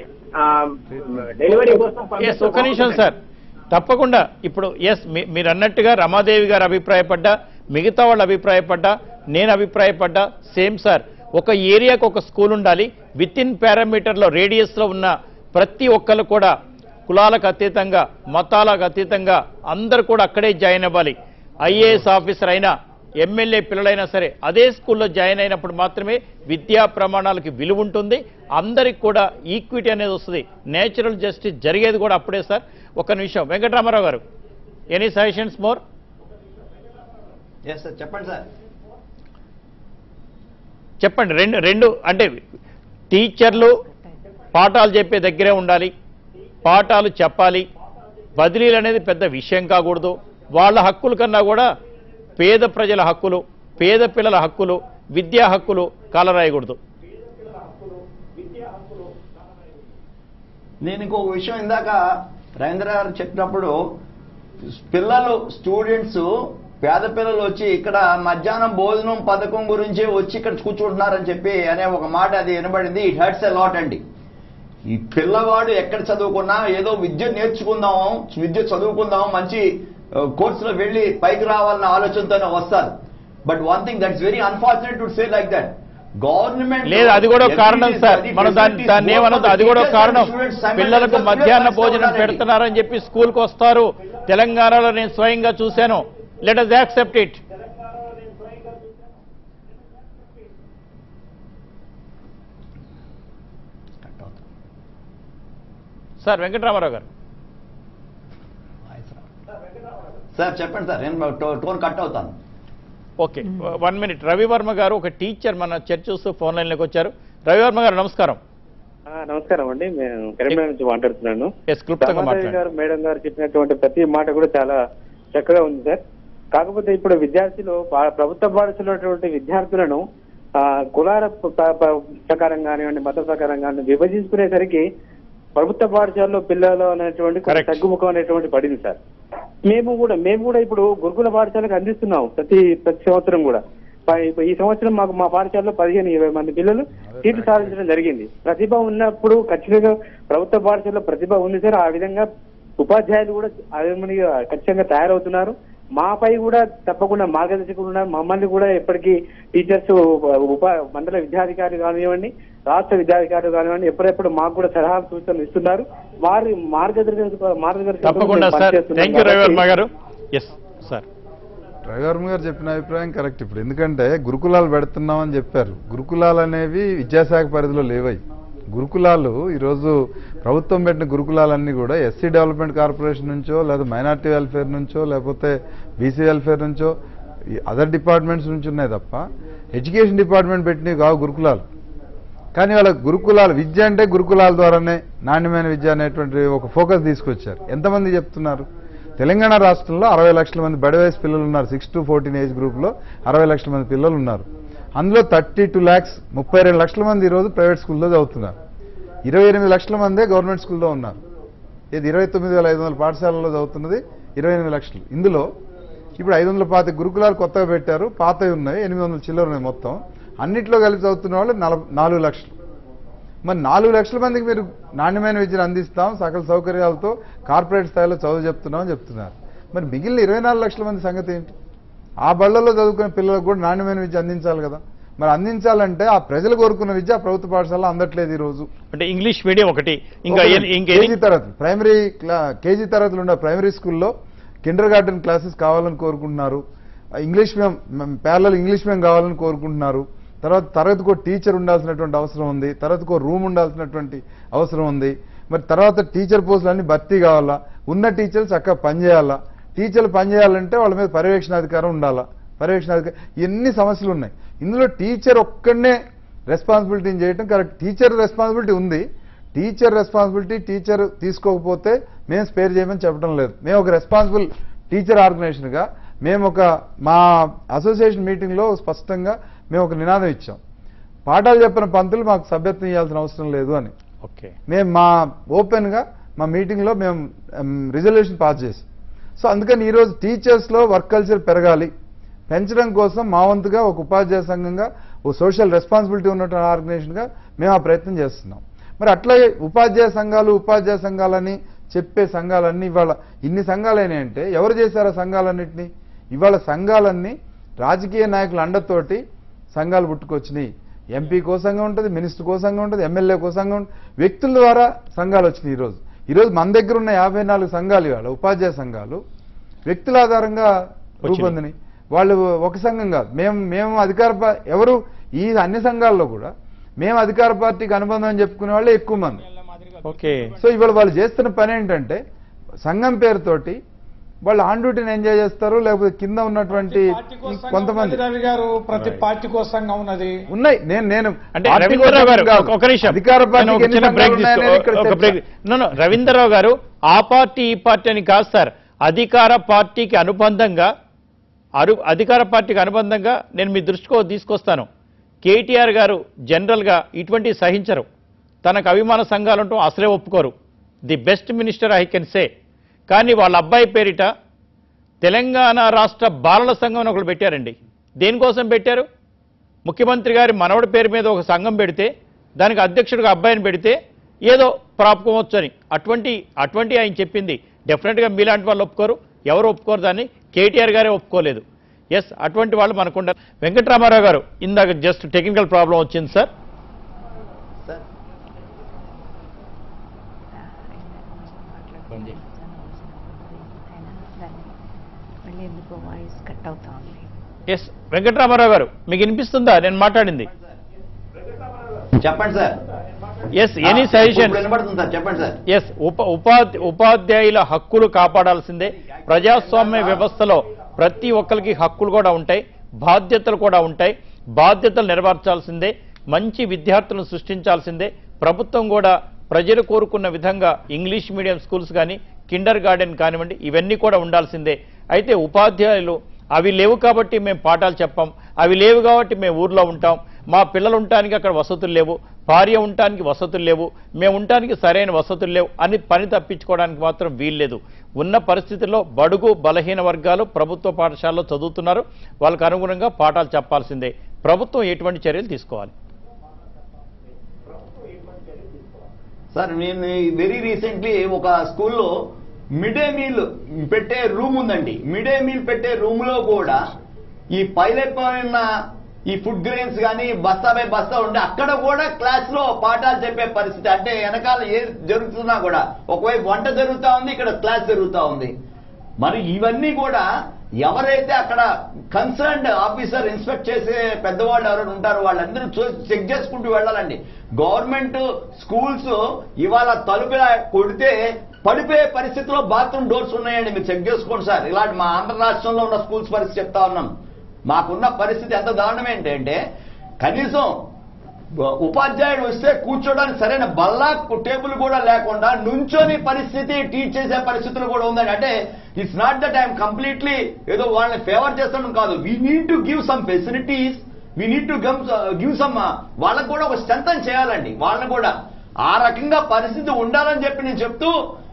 డెలివరీ కోసం ఎస్ ఒక్క నిమిషం సార్ తప్పకుండా ఇప్పుడు ఎస్ మీరు అన్నట్టుగా రమాదేవి గారు అభిప్రాయపడ్డా మిగతా వాళ్ళు అభిప్రాయపడ్డా నేను అభిప్రాయపడ్డా సేమ్ సార్ ఒక ఏరియాకు ఒక స్కూల్ ఉండాలి విత్ ఇన్ పారామీటర్లో రేడియస్లో ఉన్న ప్రతి ఒక్కరు కూడా కులాలకు అతీతంగా మతాలకు అతీతంగా అందరు కూడా అక్కడే జాయిన్ అవ్వాలి ఐఏఎస్ ఆఫీసర్ అయినా ఎమ్మెల్యే పిల్లలైనా సరే అదే స్కూల్లో జాయిన్ అయినప్పుడు మాత్రమే విద్యా ప్రమాణాలకి విలువ ఉంటుంది అందరికి కూడా ఈక్విటీ అనేది వస్తుంది నేచురల్ జస్టిస్ జరిగేది కూడా అప్పుడే సార్ ఒక నిమిషం Venkataramarao garu any suggestions more yes sir చెప్పండి సార్ చెప్పండి రెండు రెండు అంటే టీచర్లు పాఠాలు చెప్పే దగ్గరే ఉండాలి పాఠాలు చెప్పాలి బదిలీలు అనేది పెద్ద విషయం కాకూడదు వాళ్ళ హక్కుల కన్నా కూడా పేద ప్రజల హక్కులు పేద పిల్లల హక్కులు విద్యా హక్కులు కాలరాయకూడదు నేను ఇంకొక విషయం ఇందాక రవీంద్ర గారు చెప్పినప్పుడు పిల్లలు స్టూడెంట్స్ పేద పిల్లలు వచ్చి ఇక్కడ మధ్యాహ్నం భోజనం పథకం గురించి వచ్చి ఇక్కడ కూర్చుంటున్నారని చెప్పి అనే ఒక మాట అది వినబడింది ఇట్ హర్ట్స్ ఎ లాట్ అండి ఈ పిల్లవాడు ఎక్కడ చదువుకున్నా ఏదో విద్య నేర్చుకుందాము విద్య చదువుకుందాము మంచి కోర్సులో వెళ్ళి పైకి రావాలన్న ఆలోచనతోనే వస్తారు but one thing that's very unfortunate to say like that government లేదు అది కూడా ఒక కారణం సార్ మనం దాన్ని దాన్ని ఏమనొద్దు అది కూడా ఒక కారణం పిల్లలకు మధ్యాహ్న భోజనం పెడుతున్నారని చెప్పి స్కూల్కి వస్తారు తెలంగాణలో నేను స్వయంగా చూశాను let us accept it sir Venkataramarao garu sir చెప్పండి సార్ నేను టో- టోన్ కట్ అవుతాను okay one minute Ravivarma garu ఒక టీచర్ మన చర్చ చూస్తూ ఫోన్ లైన్లోకి వచ్చారు రవివర్మ గారు నమస్కారం ఆ, నమస్కారం అండి నేను కరీంనగర్ నుంచి మాట్లాడుతున్నాను ఎస్ క్లుప్తంగా రమాదేవి మాట్లాడండి గారు మేడం గారు చెప్పినటువంటి ప్రతి మాట కూడా చాలా చక్కగా ఉంది సార్ కాకపోతే ఇప్పుడు విద్యార్థులు పా- ప్రభుత్వ పాఠశాలటువంటి విద్యార్థులను ఆ, కులాల ప- ప- ప- ప్రకారం కానివ్వండి మత ప్రకారం కానివ్వండి విభజించుకునేసరికి ప్రభుత్వ పాఠశాలలో పిల్లలు అనేటువంటి కొంచెం Correct. తగ్గుముఖం అనేటువంటి పడింది సార్ మేము కూడా మేము కూడా ఇప్పుడు గురుకుల పాఠశాలకు అందిస్తున్నాం ప్రతి ప్రతి సంవత్సరం కూడా ప- ఇప్పుడు ఈ సంవత్సరం మాకు మా పాఠశాలలో పదిహేను ఇరవై మంది పిల్లలు సీట్లు సాధించడం జరిగింది ప్రతిభ ఉన్నప్పుడు ఖచ్చితంగా ప్రభుత్వ పాఠశాలలో ప్రతిభ ఉంది సార్ ఆ విధంగా ఉపాధ్యాయులు కూడా అదే మనకి ఖచ్చితంగా తయారవుతున్నారు మాపై కూడా తప్పకుండా మార్గదర్శకులు ఉన్నారు మమ్మల్ని కూడా ఎప్పటికీ టీచర్స్ ఉప మండల విద్యాధికారి కానివ్వండి రాష్ట్ర విద్యాధికారులు కానివ్వండి ఎప్పుడెప్పుడు మాకు కూడా సలహా సూచనలు ఇస్తున్నారు వారి మార్గదర్శక మార్గదర్శకత్వంలో తప్పకుండా మేము సార్ పనిచేస్తున్నాం థ్యాంక్ యూ కాబట్టి- రవివర్మ గారు ఎస్ సార్ రవివర్మ గారు చెప్పిన అభిప్రాయం కరెక్ట్ ఇప్పుడు ఎందుకంటే గురుకులాలు పెడుతున్నామని చెప్పారు గురుకులాలు అనేవి విద్యాశాఖ పరిధిలో లేవయి గురుకులాలు ఈరోజు ప్రభుత్వం పెట్టిన గురుకులాలన్నీ కూడా ఎస్సీ డెవలప్మెంట్ కార్పొరేషన్ నుంచో లేదా మైనార్టీ వెల్ఫేర్ నుంచో లేకపోతే బీసీ వెల్ఫేర్ నుంచో అదర్ డిపార్ట్మెంట్స్ నుంచి ఉన్నాయి తప్ప ఎడ్యుకేషన్ డిపార్ట్మెంట్ పెట్టినవి కావు గురుకులాలు కానీ వాళ్ళ గురుకులాలు విద్య అంటే గురుకులాల ద్వారానే నాణ్యమైన విద్య అనేటువంటి ఒక ఫోకస్ తీసుకొచ్చారు ఎంతమంది చెప్తున్నారు తెలంగాణ రాష్ట్రంలో అరవై లక్షల మంది బడి వయసు పిల్లలు ఉన్నారు సిక్స్ టు ఫోర్టీన్ ఏజ్ గ్రూప్లో అరవై లక్షల మంది పిల్లలు ఉన్నారు అందులో థర్టీ టూ ల్యాక్స్ ముప్పై రెండు లక్షల మంది ఈరోజు ప్రైవేట్ స్కూల్లో చదువుతున్నారు ఇరవై ఎనిమిది లక్షల మందే గవర్నమెంట్ స్కూల్లో ఉన్నారు ఇది ఇరవై తొమ్మిది వేల ఐదు వందల పాఠశాలలో చదువుతున్నది ఇరవై ఎనిమిది లక్షలు ఇందులో ఇప్పుడు ఐదు వందల పాతి గురుకులాలు కొత్తగా పెట్టారు పాతవి ఉన్నాయి ఎనిమిది వందల చిల్లర ఉన్నాయి మొత్తం అన్నిట్లో కలిపి చదువుతున్న వాళ్ళు నలభై నాలుగు లక్షలు మరి నాలుగు లక్షల మందికి మీరు నాణ్యమైన విద్యను అందిస్తాం సకల సౌకర్యాలతో కార్పొరేట్ స్థాయిలో చదువు చెప్తున్నామని చెప్తున్నారు మరి మిగిలిన ఇరవై నాలుగు లక్షల మంది సంగతి ఏంటి ఆ బళ్ళల్లో చదువుకునే పిల్లలకు కూడా నాణ్యమైన విద్య అందించాలి కదా మరి అందించాలంటే ఆ ప్రజలు కోరుకున్న విద్య ఆ ప్రభుత్వ పాఠశాలలో అందట్లేదు ఈ రోజు అంటే ఇంగ్లీష్ మీడియం ఒకటి ఇంకా ఒకటి, ఎన్ని- ఇంకా కేజీ ఎన్ని- తరగతి ప్రైమరీ క్లా- కేజీ తరగతులు ఉన్న ప్రైమరీ స్కూల్లో కిండర్ గార్డెన్ క్లాసెస్ కావాలని కోరుకుంటున్నారు ఆ ఇంగ్లీష్ మీడియం పేర్లలో ఇంగ్లీష్ మీడియం కావాలని కోరుకుంటున్నారు తర్వాత తరగతికో టీచర్ ఉండాల్సినటువంటి అవసరం ఉంది తరగతికో రూమ్ ఉండాల్సినటువంటి అవసరం ఉంది మరి తర్వాత టీచర్ పోస్టులు అన్ని భర్తీ కావాలా ఉన్న టీచర్లు చక్కగా పనిచేయాలా టీచర్లు పనిచేయాలంటే వాళ్ళ మీద పర్యవేక్షణ అధికారం ఉండాలా పర్యవేక్షణ అధికారం ఎన్ని సమస్యలు ఉన్నాయి ఇందులో టీచర్ ఒక్కడనే రెస్పాన్సిబిలిటీని చేయటం కరెక్ట్ టీచర్ రెస్పాన్సిబిలిటీ ఉంది టీచర్ రెస్పాన్సిబిలిటీ టీచర్ తీసుకోకపోతే మేము స్పేర్ చేయమని చెప్పడం లేదు మేము ఒక రెస్పాన్సిబుల్ టీచర్ ఆర్గనైజేషన్గా మేము ఒక మా అసోసియేషన్ మీటింగ్లో స్పష్టంగా మేము ఒక నినాదం ఇచ్చాం పాఠాలు చెప్పిన పంతులు మాకు సభ్యత్వం ఇవ్వాల్సిన అవసరం లేదు అని ఓకే మేము మా ఓపెన్గా మా మీటింగ్లో మేము రిజల్యూషన్ పాస్ చేసాం సో అందుకని ఈరోజు టీచర్స్లో వర్క్ కల్చర్ పెరగాలి పెంచడం కోసం మా వంతుగా ఒక ఉపాధ్యాయ సంఘంగా ఓ సోషల్ రెస్పాన్సిబిలిటీ ఉన్నటువంటి ఆర్గనైజేషన్గా మేము ఆ ప్రయత్నం చేస్తున్నాం మరి అట్లాగే ఉపాధ్యాయ సంఘాలు ఉపాధ్యాయ సంఘాలని చెప్పే సంఘాలన్నీ ఇవాళ ఇన్ని సంఘాలు అయినాయంటే ఎవరు చేశారు ఆ సంఘాలన్నింటినీ ఇవాళ సంఘాలన్నీ రాజకీయ నాయకుల అండతోటి సంఘాలు పుట్టుకొచ్చినాయి ఎంపీ కో సంఘం ఉంటుంది మినిస్టర్ కో సంఘం ఉంటుంది ఎమ్మెల్యే కో సంఘం ఉంటుంది వ్యక్తుల ద్వారా సంఘాలు వచ్చినాయి ఈరోజు ఈరోజు మన దగ్గర ఉన్న యాభై నాలుగు సంఘాలు ఇవాళ ఉపాధ్యాయ సంఘాలు వ్యక్తుల ఆధారంగా రూపొందినాయి వాళ్ళు ఒక సంఘం కాదు మేము మేము అధికార పా- ఎవరు ఈ అన్ని సంఘాల్లో కూడా మేము అధికార పార్టీకి అనుబంధం అని చెప్పుకునే వాళ్ళే ఎక్కువ మంది ఓకే సో ఇవాళ వాళ్ళు చేస్తున్న పని ఏంటంటే సంఘం పేరుతోటి వాళ్ళు ఆన్ డ్యూటీని ఎంజాయ్ చేస్తారు లేకపోతే కింద ఉన్నటువంటి ఈ కొంతమంది రవి గారు ప్రతి పార్టీకో సంఘం ఉన్నది ఉన్నాయి నేను నేను అంటే పార్టీ రవీంద్రరావు గారు కోసం కాదు. ఒక నిమిషం అధికార నేను పార్టీకి ఒక ఎన్ని చిన్న బ్రేక్ సంఘాలు ఉన్నాయనేది ఇక్కడ తీసుకో- ఒక చర్చ. బ్రేక్ నో, నో, రవీంద్రరావు గారు ఆ పార్టీ ఈ పార్టీ అని కాదు సార్ అధికార పార్టీకి అనుబంధంగా అరు అధికార పార్టీకి అనుబంధంగా నేను మీ దృష్టికో తీసుకొస్తాను కేటీఆర్ గారు జనరల్గా ఇటువంటి సహించరు తనకు అభిమాన సంఘాలు ఉంటూ అసలే ఒప్పుకోరు the best minister I can say కానీ వాళ్ళ అబ్బాయి పేరిట తెలంగాణ రాష్ట్ర బాలల సంఘం అని ఒకటి పెట్టారండి దేనికోసం పెట్టారు ముఖ్యమంత్రి గారి మనవడి పేరు మీద ఒక సంఘం పెడితే దానికి అధ్యక్షుడిగా అబ్బాయిని పెడితే ఏదో ప్రాపుకోవచ్చు అని అటువంటి అటువంటి ఆయన చెప్పింది డెఫినెట్గా మీలాంటి వాళ్ళు ఒప్పుకోరు ఎవరు ఒప్పుకోరు దాన్ని కేటీఆర్ గారే ఒప్పుకోలేదు ఎస్ అటువంటి వాళ్ళు మనకుండారు వెంకటరామారావు గారు ఇందాక జస్ట్ టెక్నికల్ ప్రాబ్లం వచ్చింది సార్ సార్ మళ్ళీ ఎందుకో వాయిస్ కట్ అవుతా ఉంది ఎస్ వెంకటరామారావు గారు మీకు వినిపిస్తుందా నేను మాట్లాడింది చెప్పండి సార్ ఎస్ ఎనీ సజెషన్ ఇప్పుడు వినపడుతుంది సార్ చెప్పండి సార్ ఎస్ ఉప ఉపాధి ఉపాధ్యాయుల హక్కులు కాపాడాల్సిందే ప్రజాస్వామ్య వ్యవస్థలో ప్రతి ఒక్కరికి హక్కులు కూడా ఉంటాయి బాధ్యతలు కూడా ఉంటాయి బాధ్యతలు నెరవేర్చాల్సిందే మంచి విద్యార్థులను సృష్టించాల్సిందే ప్రభుత్వం కూడా ప్రజలు కోరుకున్న విధంగా ఇంగ్లీష్ మీడియం స్కూల్స్ కానీ కిండర్ గార్డెన్ కానివ్వండి ఇవన్నీ కూడా ఉండాల్సిందే అయితే ఉపాధ్యాయులు అవి లేవు కాబట్టి మేము పాఠాలు చెప్పాం అవి లేవు కాబట్టి మేము ఊర్లో ఉంటాం మా పిల్లలు ఉండటానికి అక్కడ వసతులు లేవు భార్య ఉండటానికి వసతులు లేవు మేము ఉండటానికి సరైన వసతులు లేవు అని పని తప్పించుకోవడానికి మాత్రం వీల్లేదు ఉన్న పరిస్థితుల్లో బడుగు బలహీన వర్గాలు ప్రభుత్వ పాఠశాలలో చదువుతున్నారు వాళ్ళకు అనుగుణంగా పాఠాలు చెప్పాల్సిందే ప్రభుత్వం ఎటువంటి చర్యలు తీసుకోవాలి సార్ నేను వెరీ రీసెంట్లీ ఒక స్కూల్లో మిడ్ డే మీల్ పెట్టే రూమ్ ఉందండి మిడ్ డే మీల్ పెట్టే రూమ్ లో కూడా ఈ పైలైపోయిన ఈ ఫుడ్ గ్రెయిన్స్ కానీ బస్తా బై బస్తా ఉంటే అక్కడ కూడా క్లాస్ లో పాఠాలు చెప్పే పరిస్థితి అంటే వెనకాల ఏ జరుగుతున్నా కూడా ఒకవైపు వంట జరుగుతా ఉంది ఇక్కడ క్లాస్ జరుగుతా ఉంది మరి ఇవన్నీ కూడా ఎవరైతే అక్కడ కన్సర్న్డ్ ఆఫీసర్ ఇన్స్పెక్ట్ చేసే పెద్దవాళ్ళు ఎవరైనా ఉంటారో వాళ్ళందరూ చూ- చెక్ చేసుకుంటూ వెళ్ళాలండి గవర్నమెంట్ స్కూల్స్ ఇవాళ తలుపు ఇలా కొడితే పడిపోయే పరిస్థితిలో బాత్రూమ్ డోర్స్ ఉన్నాయండి మీరు చెక్ చేసుకోండి సార్ ఇలాంటి మా ఆంధ్ర రాష్ట్రంలో ఉన్న స్కూల్స్ పరిస్థితి చెప్తా ఉన్నాం మాకున్న పరిస్థితి ఎంత దారుణం ఏంటంటే కనీసం ఉపాధ్యాయుడు వస్తే కూర్చోడానికి సరైన బల్లా టేబుల్ కూడా లేకుండా నుంచొని పరిస్థితి టీచ్ చేసే పరిస్థితులు కూడా ఉందండి అంటే it's not that I'm completely ఏదో వాళ్ళని ఫేవర్ చేస్తాం కాదు we need to give some facilities we need to give some వాళ్ళకు కూడా ఒక స్ట్రెంగ్ చేయాలండి వాళ్ళని కూడా ఆ రకంగా పరిస్థితి ఉండాలని చెప్పి నేను చెప్తూ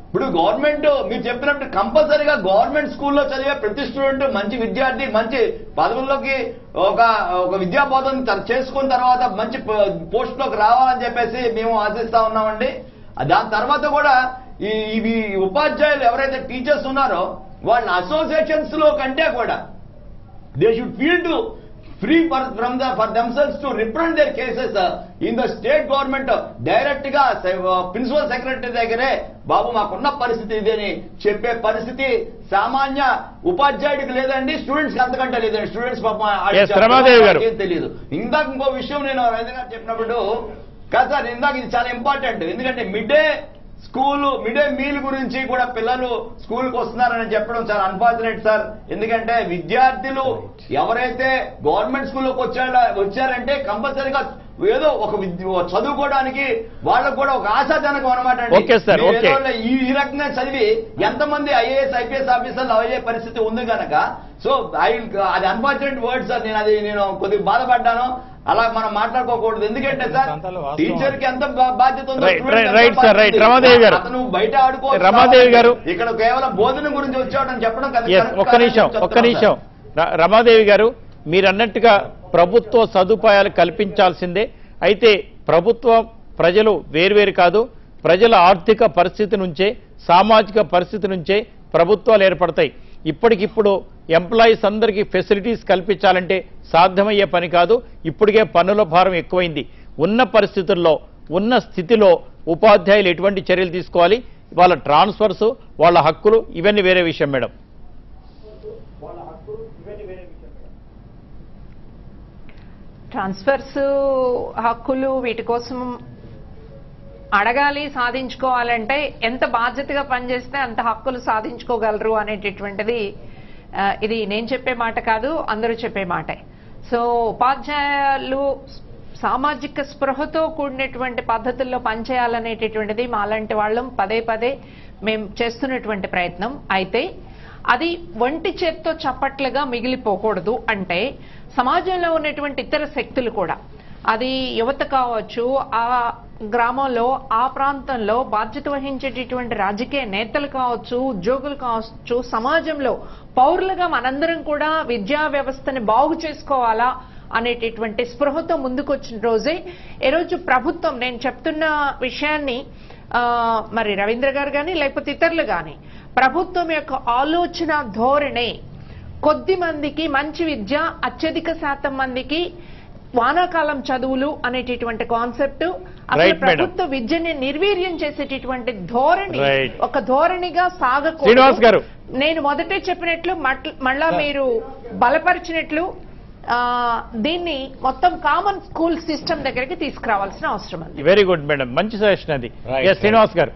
ఇప్పుడు గవర్నమెంట్ మీరు చెప్పినట్టు కంపల్సరీగా గవర్నమెంట్ స్కూల్లో చదివే ప్రతి స్టూడెంట్ మంచి విద్యార్థి మంచి పదవుల్లోకి ఒక ఒక విద్యా బోధన త- చేసుకున్న తర్వాత మంచి పోస్ట్ లోకి రావాలని చెప్పేసి మేము ఆశిస్తా ఉన్నామండి దాని తర్వాత కూడా ఈ ఇవి ఉపాధ్యాయులు ఎవరైతే టీచర్స్ ఉన్నారో వాళ్ళ అసోసియేషన్స్ లో కంటే కూడా they should feel to free for from the for themselves to represent their cases in the state government direct గా ప్రిన్సిపల్ సెక్రటరీ దగ్గరే బాబు మాకున్న పరిస్థితి ఇదని చెప్పే పరిస్థితి సామాన్య ఉపాధ్యాయుడికి లేదండి స్టూడెంట్స్ అంతకంటే లేదండి స్టూడెంట్స్ Yes, రమాదేవి గారు. తెలియదు ఇందాక ఇంకో విషయం నేను రవీంద్ర గారు చెప్పినప్పుడు కాదు సార్ ఇందాక ఇది చాలా ఇంపార్టెంట్ ఎందుకంటే mid day school mid day meal గురించి కూడా పిల్లలు స్కూల్కి వస్తున్నారని చెప్పడం చాలా అన్ఫార్చునేట్ సార్ ఎందుకంటే విద్యార్థులు ఎవరైతే గవర్నమెంట్ స్కూల్లోకి వచ్చారా వచ్చారంటే కంపల్సరీగా ఏదో ఒక విద్య చదువుకోవడానికి వాళ్ళకు కూడా ఒక ఆశాజనకం అనమాట అండి. Okay, sir, మీరు okay. ఏదో ఈ ఈ రకంగా చదివి ఎంతమంది ఐఏఎస్ ఐపీఎస్ ఆఫీసర్లు అయ్యే పరిస్థితి ఉంది కనుక సో ఐ అది అన్ఫార్చునేట్ వర్డ్ సార్ నేను అది నేను కొద్దిగా బాధపడ్డాను అలా మనం మాట్లాడుకోకూడదు ఎందుకంటే సార్ ప్రాంతాల్లో వాస్తవం. టీచర్ కి ఎంత బా- బాధ్యత ఉందో Right, student right, ఎంత right, sir, బాధ్యత right. ఉంది. రమాదేవి గారు. అతను బయట ఆడుకోవచ్చు రమాదేవి గారు. ఇక్కడ కేవలం బోధన గురించి వచ్చాడని చెప్పడం కదా ఎస్ correct ఒక్క కాదని నిమిషం చెప్తున్నాను ఒక్క సార్. నిమిషం ర- రమాదేవి గారు మీరు అన్నట్టుగా ప్రభుత్వ సదుపాయాలు కల్పించాల్సిందే అయితే ప్రభుత్వం ప్రజలు వేర్వేరు కాదు ప్రజల ఆర్థిక పరిస్థితి నుంచే సామాజిక పరిస్థితి నుంచే ప్రభుత్వాలు ఏర్పడతాయి ఇప్పటికిప్పుడు ఎంప్లాయీస్ అందరికీ ఫెసిలిటీస్ కల్పించాలంటే సాధ్యమయ్యే పని కాదు ఇప్పటికే పన్నుల భారం ఎక్కువైంది ఉన్న పరిస్థితుల్లో ఉన్న స్థితిలో ఉపాధ్యాయులు ఎటువంటి చర్యలు తీసుకోవాలి వాళ్ళ ట్రాన్స్ఫర్స్ వాళ్ళ హక్కులు ఇవన్నీ వేరే విషయం మేడం ట్రాన్స్ఫర్స్ హక్కులు వీటి కోసం అడగాలి సాధించుకోవాలంటే ఎంత బాధ్యతగా పనిచేస్తే అంత హక్కులు సాధించుకోగలరు అనేటటువంటిది ఆ, ఇది నేను చెప్పే మాట కాదు అందరూ చెప్పే మాటే సో ఉపాధ్యాయులు సామాజిక స్పృహతో కూడినటువంటి పద్ధతుల్లో పనిచేయాలనేటటువంటిది మాలాంటి వాళ్ళం పదే పదే మేము చేస్తున్నటువంటి ప్రయత్నం అయితే అది ఒంటి చేత్తో చప్పట్లుగా మిగిలిపోకూడదు అంటే సమాజంలో ఉన్నటువంటి ఇతర శక్తులు కూడా అది యువత కావచ్చు ఆ గ్రామంలో ఆ ప్రాంతంలో బాధ్యత వహించేటటువంటి రాజకీయ నేతలు కావచ్చు ఉద్యోగులు కావచ్చు సమాజంలో పౌరులుగా మనందరం కూడా విద్యా వ్యవస్థని బాగు చేసుకోవాలా అనేటటువంటి స్పృహతో ముందుకొచ్చిన రోజే ఈరోజు ప్రభుత్వం నేను చెప్తున్న విషయాన్ని ఆ, మరి రవీంద్ర గారు కానీ లేకపోతే ఇతరులు కానీ ప్రభుత్వం యొక్క ఆలోచన ధోరణే కొద్ది మందికి మంచి విద్య అత్యధిక శాతం మందికి వానాకాలం చదువులు అనేటటువంటి కాన్సెప్ట్ అసలు Right, madam. ప్రభుత్వ విద్యని నిర్వీర్యం చేసేటటువంటి ధోరణి Right. ఒక ధోరణిగా సాగకూడదు శ్రీనివాస్ గారు. నేను మొదటే చెప్పినట్లు మట్- మళ్ళా మీరు బలపరిచినట్లు ఆ, దీన్ని మొత్తం కామన్ స్కూల్ సిస్టమ్ దగ్గరికి తీసుకురావాల్సిన అవసరం ఉంది వెరీ గుడ్ మేడం మంచి సజెషన్ అది Right, yes Srinivas garu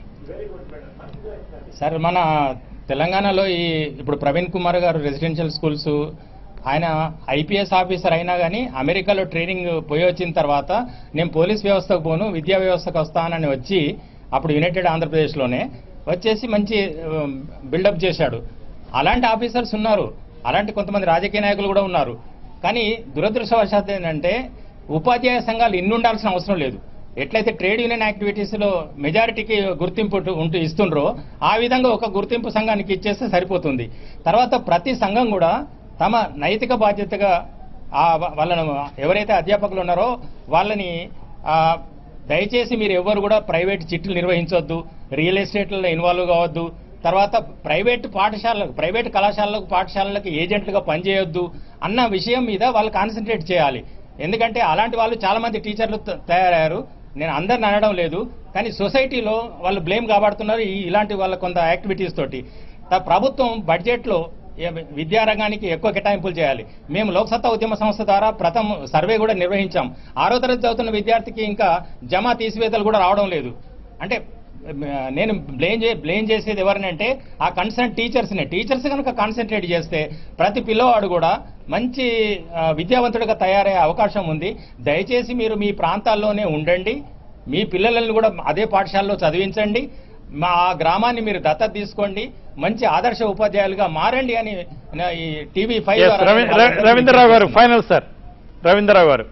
sir మన తెలంగాణలో ఈ ఇప్పుడు ప్రవీణ్ కుమార్ గారు రెసిడెన్షియల్ స్కూల్స్ ఆయన ఐపీఎస్ ఆఫీసర్ అయినా కానీ అమెరికాలో ట్రైనింగ్ పోయి వచ్చిన తర్వాత నేను పోలీస్ వ్యవస్థకు పోను విద్యా వ్యవస్థకు వస్తానని వచ్చి అప్పుడు యునైటెడ్ ఆంధ్రప్రదేశ్లోనే వచ్చేసి మంచి బిల్డప్ చేశాడు అలాంటి ఆఫీసర్స్ ఉన్నారు అలాంటి కొంతమంది రాజకీయ నాయకులు కూడా ఉన్నారు కానీ దురదృష్టవశాత్తు ఏంటంటే ఉపాధ్యాయ సంఘాలు ఇన్ని ఉండాల్సిన అవసరం లేదు ఎట్లయితే ట్రేడ్ యూనియన్ యాక్టివిటీస్ లో మెజారిటీకి గుర్తింపు ఉంటూ- ఉంటూ ఇస్తుండ్రో ఆ విధంగా ఒక గుర్తింపు సంఘానికి ఇచ్చేస్తే సరిపోతుంది తర్వాత ప్రతి సంఘం కూడా తమ నైతిక బాధ్యతగా ఆ వా- వాళ్ళను ఎవరైతే అధ్యాపకులు ఉన్నారో వాళ్ళని ఆ, దయచేసి మీరు ఎవరు కూడా ప్రైవేట్ చిట్లు నిర్వహించవద్దు రియల్ ఎస్టేట్లలో ఇన్వాల్వ్ కావద్దు తర్వాత ప్రైవేట్ పాఠశాలకు ప్రైవేట్ కళాశాలలకు పాఠశాలలకు ఏజెంట్లుగా పనిచేయొద్దు అన్న విషయం మీద వాళ్ళు కాన్సన్ట్రేట్ చేయాలి ఎందుకంటే అలాంటి వాళ్ళు చాలా మంది టీచర్లు త- తయారయ్యారు నేను అందరిని అనడం లేదు కానీ సొసైటీలో వాళ్ళు బ్లేమ్ కాబడుతున్నారు ఈ ఇలాంటి వాళ్ళ కొంత యాక్టివిటీస్ తోటి త- ప్రభుత్వం బడ్జెట్లో ఏ- విద్యారంగానికి ఎక్కువ కేటాయింపులు చేయాలి మేము లోక్సత్తా ఉద్యమ సంస్థ ద్వారా ప్రథమ సర్వే కూడా నిర్వహించాం ఆరో తరగతి చదువుతున్న విద్యార్థికి ఇంకా జమా తీసివేతలు కూడా రావడం లేదు అంటే మ, నేను బ్లేమ్ చే బ్లేమ్ చేసేది ఎవరినంటే ఆ కన్సర్న్ టీచర్స్ని టీచర్స్ కనుక కాన్సన్ట్రేట్ చేస్తే ప్రతి పిల్లవాడు కూడా మంచి ఆ, విద్యావంతుడిగా తయారయ్యే అవకాశం ఉంది దయచేసి మీరు మీ ప్రాంతాల్లోనే ఉండండి మీ పిల్లలను కూడా అదే పాఠశాలలో చదివించండి మా ఆ గ్రామాన్ని మీరు దత్తత తీసుకోండి మంచి ఆదర్శ ఉపాధ్యాయులుగా మారండి అని నా ఈ టీవీ ఫైవ్ Yes, ద్వారా రవి- నేను రవి- రవీంద్రరావు గారు ఫైనల్ సార్ రవీంద్రరావు గారు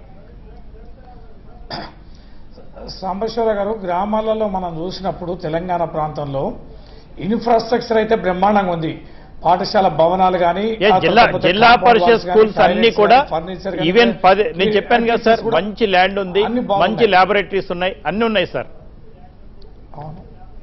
సాంబశ్వర గారు గ్రామాలలో మనం చూసినప్పుడు తెలంగాణ ప్రాంతంలో ఇన్ఫ్రాస్ట్రక్చర్ అయితే బ్రహ్మాండంగా ఉంది పాఠశాల భవనాలు కానీ ఏ, జిల్లా జిల్లా పరిషత్ స్కూల్స్ అన్ని కూడా ఈవెన్ పది నేను చెప్పాను కదా సార్ మంచి ల్యాండ్ ఉంది అన్ని బాగున్నాయి. మంచి ల్యాబొరేటరీస్ ఉన్నాయి అన్ని ఉన్నాయి సార్ అవును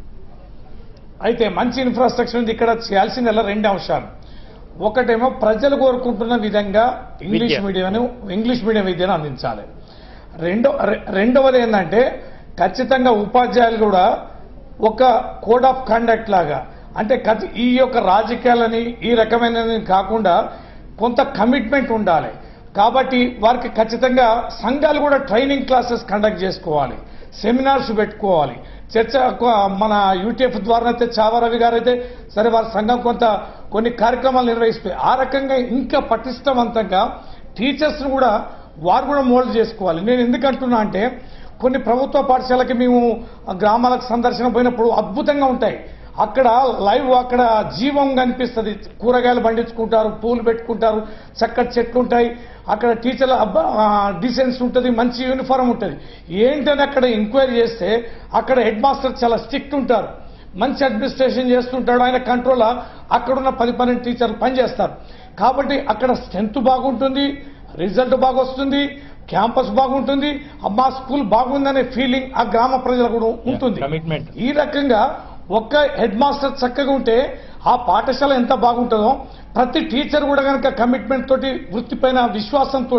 అయితే మంచి ఇన్ఫ్రాస్ట్రక్చర్ ఉంది ఇక్కడ చేయాల్సిన రెండు అంశాలు ఒకటేమో ప్రజలు కోరుకుంటున్న విధంగా ఇంగ్లీష్ విద్య. మీడియం ఇంగ్లీష్ మీడియం విద్యను అందించాలి రెండో రె- రెండవది ఏంటంటే ఖచ్చితంగా ఉపాధ్యాయులు కూడా ఒక కోడ్ ఆఫ్ కండక్ట్ లాగా అంటే ఖచ్చి- ఈ యొక్క రాజకీయాలని ఈ రకమైనవి కాకుండా కొంత కమిట్మెంట్ ఉండాలి కాబట్టి వారికి ఖచ్చితంగా సంఘాలు కూడా ట్రైనింగ్ క్లాసెస్ కండక్ట్ చేసుకోవాలి సెమినార్స్ పెట్టుకోవాలి చర్చ కొ- మన యూటీఎఫ్ ద్వారా అయితే చావారవి గారు అయితే సరే వారి సంఘం కొంత కొన్ని కార్యక్రమాలు నిర్వహిస్తాయి ఆ రకంగా ఇంకా పటిష్టవంతంగా టీచర్స్ను కూడా వారు కూడా మోల్డ్ చేసుకోవాలి నేను ఎందుకంటున్నా అంటే కొన్ని ప్రభుత్వ పాఠశాలకి మేము ఆ గ్రామాలకు సందర్శన పోయినప్పుడు అద్భుతంగా ఉంటాయి అక్కడ లైవ్ అక్కడ జీవం కనిపిస్తుంది కూరగాయలు పండించుకుంటారు పూలు పెట్టుకుంటారు చక్కటి చెట్లు ఉంటాయి అక్కడ టీచర్ల డిసెన్స్ ఉంటుంది మంచి యూనిఫారం ఉంటుంది ఏంటని అక్కడ ఎంక్వైరీ చేస్తే అక్కడ హెడ్ మాస్టర్ చాలా స్ట్రిక్ట్ ఉంటారు మంచి అడ్మినిస్ట్రేషన్ చేస్తుంటాడు ఆయన కంట్రోల్ అక్కడున్న పది పన్నెండు టీచర్లు పనిచేస్తారు కాబట్టి అక్కడ స్ట్రెంత్ బాగుంటుంది రిజల్ట్ బాగా వస్తుంది క్యాంపస్ బాగుంటుంది మా స్కూల్ బాగుందనే ఫీలింగ్ ఆ గ్రామ ప్రజలకు కూడా ఉంటుంది commitment. ఈ రకంగా ఒక్క హెడ్ మాస్టర్ చక్కగా ఉంటే ఆ పాఠశాల ఎంత బాగుంటుందో ప్రతి టీచర్ కూడా కనుక కమిట్మెంట్ తోటి వృత్తిపైన విశ్వాసంతో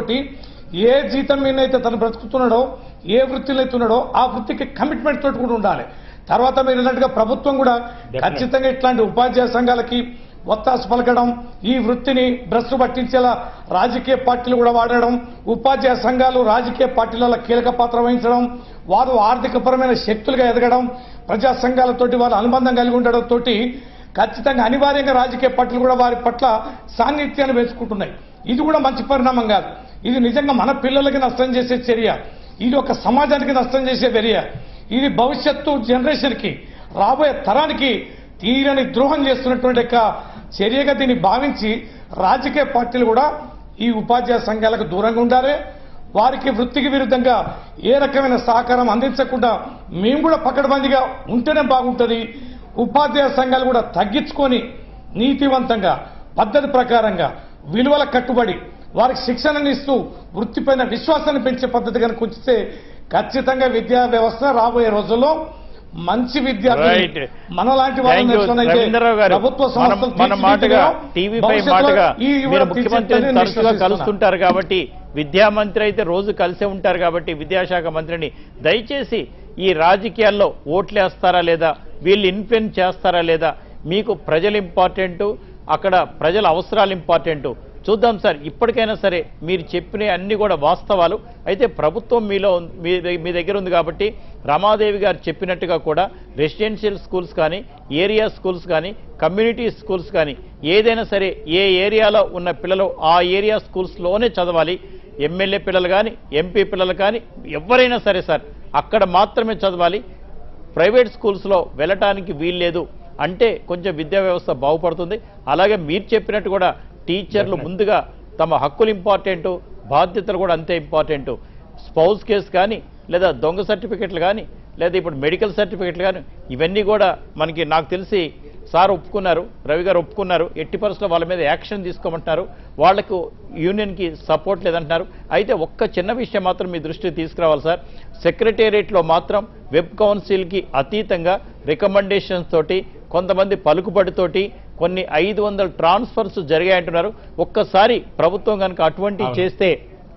ఏ జీతం మీద అయితే తను బ్రతుకుతున్నాడో ఏ వృత్తిలో అయితే ఉన్నాడో ఆ వృత్తికి కమిట్మెంట్ తోటి కూడా ఉండాలి తర్వాత మీరు అన్నట్టుగా ప్రభుత్వం కూడా ఖచ్చితంగా ఇట్లాంటి ఉపాధ్యాయ సంఘాలకి ఒత్తాసు పలకడం ఈ వృత్తిని భ్రష్టు పట్టించేలా రాజకీయ పార్టీలు కూడా వాడడం ఉపాధ్యాయ సంఘాలు రాజకీయ పార్టీలలో కీలక పాత్ర వహించడం వారు ఆర్థికపరమైన శక్తులుగా ఎదగడం ప్రజా సంఘాలతోటి వారు అనుబంధం కలిగి ఉండడం తోటి ఖచ్చితంగా అనివార్యంగా రాజకీయ పార్టీలు కూడా వారి పట్ల సాన్నిధ్యాన్ని పెంచుకుంటున్నాయి ఇది కూడా మంచి పరిణామం కాదు ఇది నిజంగా మన పిల్లలకి నష్టం చేసే చర్య ఇది ఒక సమాజానికి నష్టం చేసే చర్య ఇది భవిష్యత్తు జనరేషన్కి రాబోయే తరానికి తీరని ద్రోహం చేస్తున్నటువంటి యొక్క చర్యగా దీన్ని భావించి రాజకీయ పార్టీలు కూడా ఈ ఉపాధ్యాయ సంఘాలకు దూరంగా ఉండాలి వారికి వృత్తికి విరుద్ధంగా ఏ రకమైన సహకారం అందించకుండా మేము కూడా పకడ్బందీగా ఉంటేనే బాగుంటుంది ఉపాధ్యాయ సంఘాలు కూడా తగ్గించుకొని నీతివంతంగా పద్ధతి ప్రకారంగా విలువల కట్టుబడి వారికి శిక్షణను ఇస్తూ వృత్తిపైన విశ్వాసాన్ని పెంచే పద్ధతి కనుక ఉంచితే ఖచ్చితంగా విద్యా వ్యవస్థ రాబోయే రోజుల్లో మంచి Right. విద్యార్థులు మనలాంటి వాళ్ళని Thank you, ఎట్లనైతే రవీంద్రరావు గారు ప్రభుత్వ మనం- సంస్థలు మన మాటగా తీర్చిదిద్దారో, టీవీ పై భవిష్యత్తులో మాటగా ఈ యువ మీరు ముఖ్యమంత్రిని తీర్చిదిద్దాలని తరచుగా విశ్వసిస్తున్నా. కలుస్తుంటారు కాబట్టి విద్యామంత్రి అయితే రోజు కలిసే ఉంటారు కాబట్టి విద్యాశాఖ మంత్రిని దయచేసి ఈ రాజకీయాల్లో ఓట్లేస్తారా లేదా వీళ్ళు ఇన్ఫ్లుయెన్స్ చేస్తారా లేదా మీకు ప్రజలు ఇంపార్టెంట్ అక్కడ ప్రజల అవసరాలు ఇంపార్టెంట్ చూద్దాం సార్ ఇప్పటికైనా సరే మీరు చెప్పిన అన్ని కూడా వాస్తవాలు అయితే ప్రభుత్వం మీలో ఉం- మీ ద- మీ దగ్గర ఉంది కాబట్టి రమాదేవి గారు చెప్పినట్టుగా కూడా రెసిడెన్షియల్ స్కూల్స్ కానీ ఏరియా స్కూల్స్ కానీ కమ్యూనిటీ స్కూల్స్ కానీ ఏదైనా సరే ఏ ఏరియాలో ఉన్న పిల్లలు ఆ ఏరియా స్కూల్స్లోనే చదవాలి ఎమ్మెల్యే పిల్లలు కానీ ఎంపీ పిల్లలు కానీ ఎవరైనా సరే సార్ అక్కడ మాత్రమే చదవాలి ప్రైవేట్ స్కూల్స్లో వెళ్ళటానికి వీల్లేదు అంటే కొంచెం విద్యా వ్యవస్థ బాగుపడుతుంది అలాగే మీరు చెప్పినట్టు కూడా టీచర్లు ముందుగా తమ హక్కులు ఇంపార్టెంటు బాధ్యతలు కూడా అంతే ఇంపార్టెంటు స్పౌస్ కేసు కానీ లేదా దొంగ సర్టిఫికెట్లు కానీ లేదా ఇప్పుడు మెడికల్ సర్టిఫికెట్లు కానీ ఇవన్నీ కూడా మనకి నాకు తెలిసి సార్ ఒప్పుకున్నారు రవి గారు ఒప్పుకున్నారు ఎట్టి పరిస్థితుల్లో వాళ్ళ మీద యాక్షన్ తీసుకోమంటున్నారు వాళ్లకు యూనియన్కి సపోర్ట్ లేదంటున్నారు అయితే ఒక్క చిన్న విషయం మాత్రం మీ దృష్టికి తీసుకురావాలి సార్ సెక్రటేరియట్లో మాత్రం వెబ్ కౌన్సిల్కి అతీతంగా రికమెండేషన్స్ తోటి కొంతమంది పలుకుబడితోటి కొన్ని ఐదు వందల ట్రాన్స్ఫర్స్ జరిగాయంటున్నారు ఒక్కసారి ప్రభుత్వం కనుక అటువంటి అవును. చేస్తే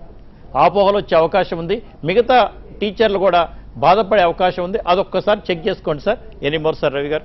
ఆపోహలు వచ్చే అవకాశం ఉంది మిగతా టీచర్లు కూడా బాధపడే అవకాశం ఉంది అదొక్కసారి చెక్ చేసుకోండి sir any more sir Ravi garu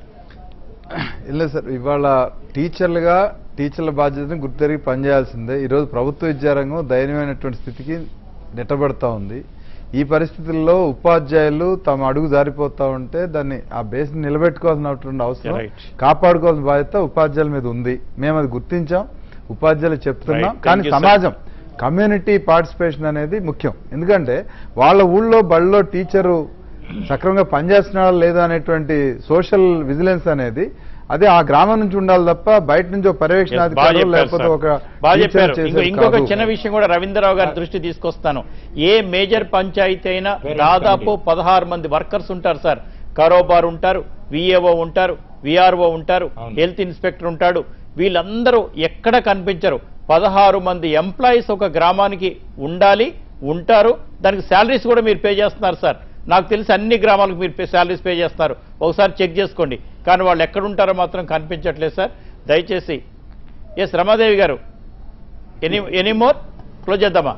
లేదు సార్ ఇవాళ టీచర్లుగా టీచర్ల బాధ్యతను గుర్తెరిగి పనిచేయాల్సిందే ఈరోజు ప్రభుత్వ విద్యారంగం దయనీయమైనటువంటి స్థితికి నెట్టబడతా ఉంది ఈ పరిస్థితుల్లో ఉపాధ్యాయులు తమ అడుగు జారిపోతా ఉంటే దాన్ని ఆ బేస్ నిలబెట్టుకోవాల్సినటువంటి అవసరం Right. కాపాడుకోవాల్సిన బాధ్యత ఉపాధ్యాయుల మీద ఉంది మేము అది గుర్తించాం ఉపాధ్యాయులు చెప్తున్నాం Right. కానీ Thank you, sir. సమాజం కమ్యూనిటీ పార్టిసిపేషన్ అనేది ముఖ్యం ఎందుకంటే వాళ్ళ ఊళ్ళో బడిలో టీచరు సక్రమంగా పనిచేస్తున్నాడా లేదా అనేటువంటి సోషల్ విజిలెన్స్ అనేది అదే ఆ గ్రామం నుంచి ఉండాలి తప్ప బయట నుంచి ఒక Yes, బాగా పర్యవేక్షణాధికారులు చెప్పారు లేకపోతే సార్. ఒక బాగా teacher చెప్పారు చేసేది ఇంకో- ఇంకొక కాదు. చిన్న విషయం కూడా రవీంద్రరావు గారి దృష్టి తీసుకొస్తాను ఏ మేజర్ పంచాయతీ అయినా Parent దాదాపు committee. పదహారు మంది వర్కర్స్ ఉంటారు సార్ కరోబార్ ఉంటారు విఏఓ ఉంటారు విఆర్ఓ ఉంటారు అవును. హెల్త్ ఇన్స్పెక్టర్ ఉంటాడు వీళ్ళందరూ ఎక్కడ కనిపించరు పదహారు మంది ఎంప్లాయీస్ ఒక గ్రామానికి ఉండాలి ఉంటారు దానికి శాలరీస్ కూడా మీరు పే చేస్తున్నారు సార్ నాకు తెలిసి అన్ని గ్రామాలకు మీరు శాలరీస్ పే చేస్తారు ఒకసారి చెక్ చేసుకోండి కానీ వాళ్ళు ఎక్కడ ఉంటారో మాత్రం కనిపించట్లేదు సార్ దయచేసి yes Ramadevi garu any any more close చేద్దామా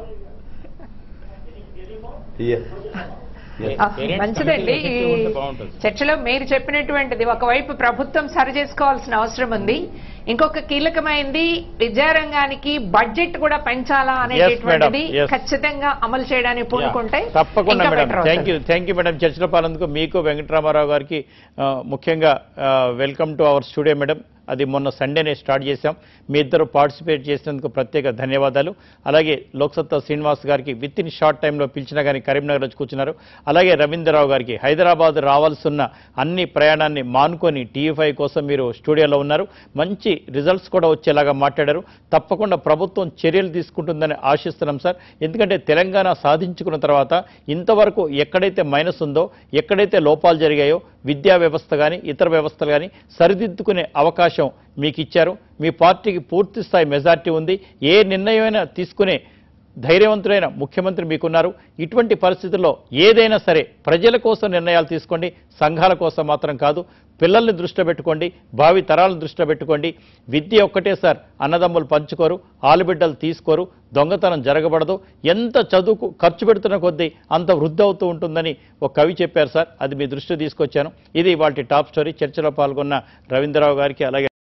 Yes. Yes. ఆ, Parents మంచిదండి committee ఈ effective ఉంటే బాగుంటుంది. చర్చలో మీరు చెప్పినటువంటిది ఒకవైపు ప్రభుత్వం సరి చేసుకోవాల్సిన అవసరం ఉంది ఇంకొక కీలకమైంది విద్యారంగానికి బడ్జెట్ కూడా పెంచాలా అనేటటువంటిది yes. ఖచ్చితంగా అమలు చేయడానికి పూనుకుంటే తప్పకుండా ఇంకా మేడం better అవుతుంది. Thank you thank you madam చర్చలో పాల్గొన్నందుకు మీకు వెంకటరామారావు గారికి ఆ, ముఖ్యంగా welcome to our studio madam అది మొన్న సండేనే స్టార్ట్ చేశాం మీ ఇద్దరు పార్టిసిపేట్ చేసినందుకు ప్రత్యేక ధన్యవాదాలు అలాగే లోక్సత్తా శ్రీనివాస్ గారికి విత్ ఇన్ షార్ట్ టైంలో పిలిచినా కానీ కరీంనగర్ వచ్చి కూర్చున్నారు అలాగే రవీంద్రరావు గారికి హైదరాబాద్ రావాల్సిన అన్ని ప్రయాణాన్ని మానుకొని టీవీ కోసం మీరు స్టూడియోలో ఉన్నారు మంచి రిజల్ట్స్ కూడా వచ్చేలాగా మాట్లాడారు తప్పకుండా ప్రభుత్వం చర్యలు తీసుకుంటుందని ఆశిస్తున్నాం సార్ ఎందుకంటే తెలంగాణ సాధించుకున్న తర్వాత ఇంతవరకు ఎక్కడైతే మైనస్ ఉందో ఎక్కడైతే లోపాలు జరిగాయో విద్యా వ్యవస్థ కానీ ఇతర వ్యవస్థలు కానీ సరిదిద్దుకునే అవకాశం మీకు ఇచ్చారు మీ పార్టీకి పూర్తి స్థాయి మెజార్టీ ఉంది ఏ నిర్ణయమైనా తీసుకునే ధైర్యవంతులైన ముఖ్యమంత్రి మీకున్నారు ఇటువంటి పరిస్థితుల్లో ఏదైనా సరే ప్రజల కోసం నిర్ణయాలు తీసుకోండి సంఘాల కోసం మాత్రం కాదు పిల్లల్ని దృష్టిలో పెట్టుకోండి భావి తరాలను దృష్టిలో పెట్టుకోండి విద్య ఒక్కటే సార్ అన్నదమ్ములు పంచుకోరు ఆలుబిడ్డలు తీసుకోరు దొంగతనం జరగబడదు ఎంత చదువుకు ఖర్చు పెడుతున్న కొద్దీ అంత వృద్ధి అవుతూ ఉంటుందని ఒక కవి చెప్పారు సార్ అది మీ దృష్టి తీసుకొచ్చాను ఇది వాటి టాప్ స్టోరీ చర్చలో పాల్గొన్న రవీంద్రరావు గారికి అలాగే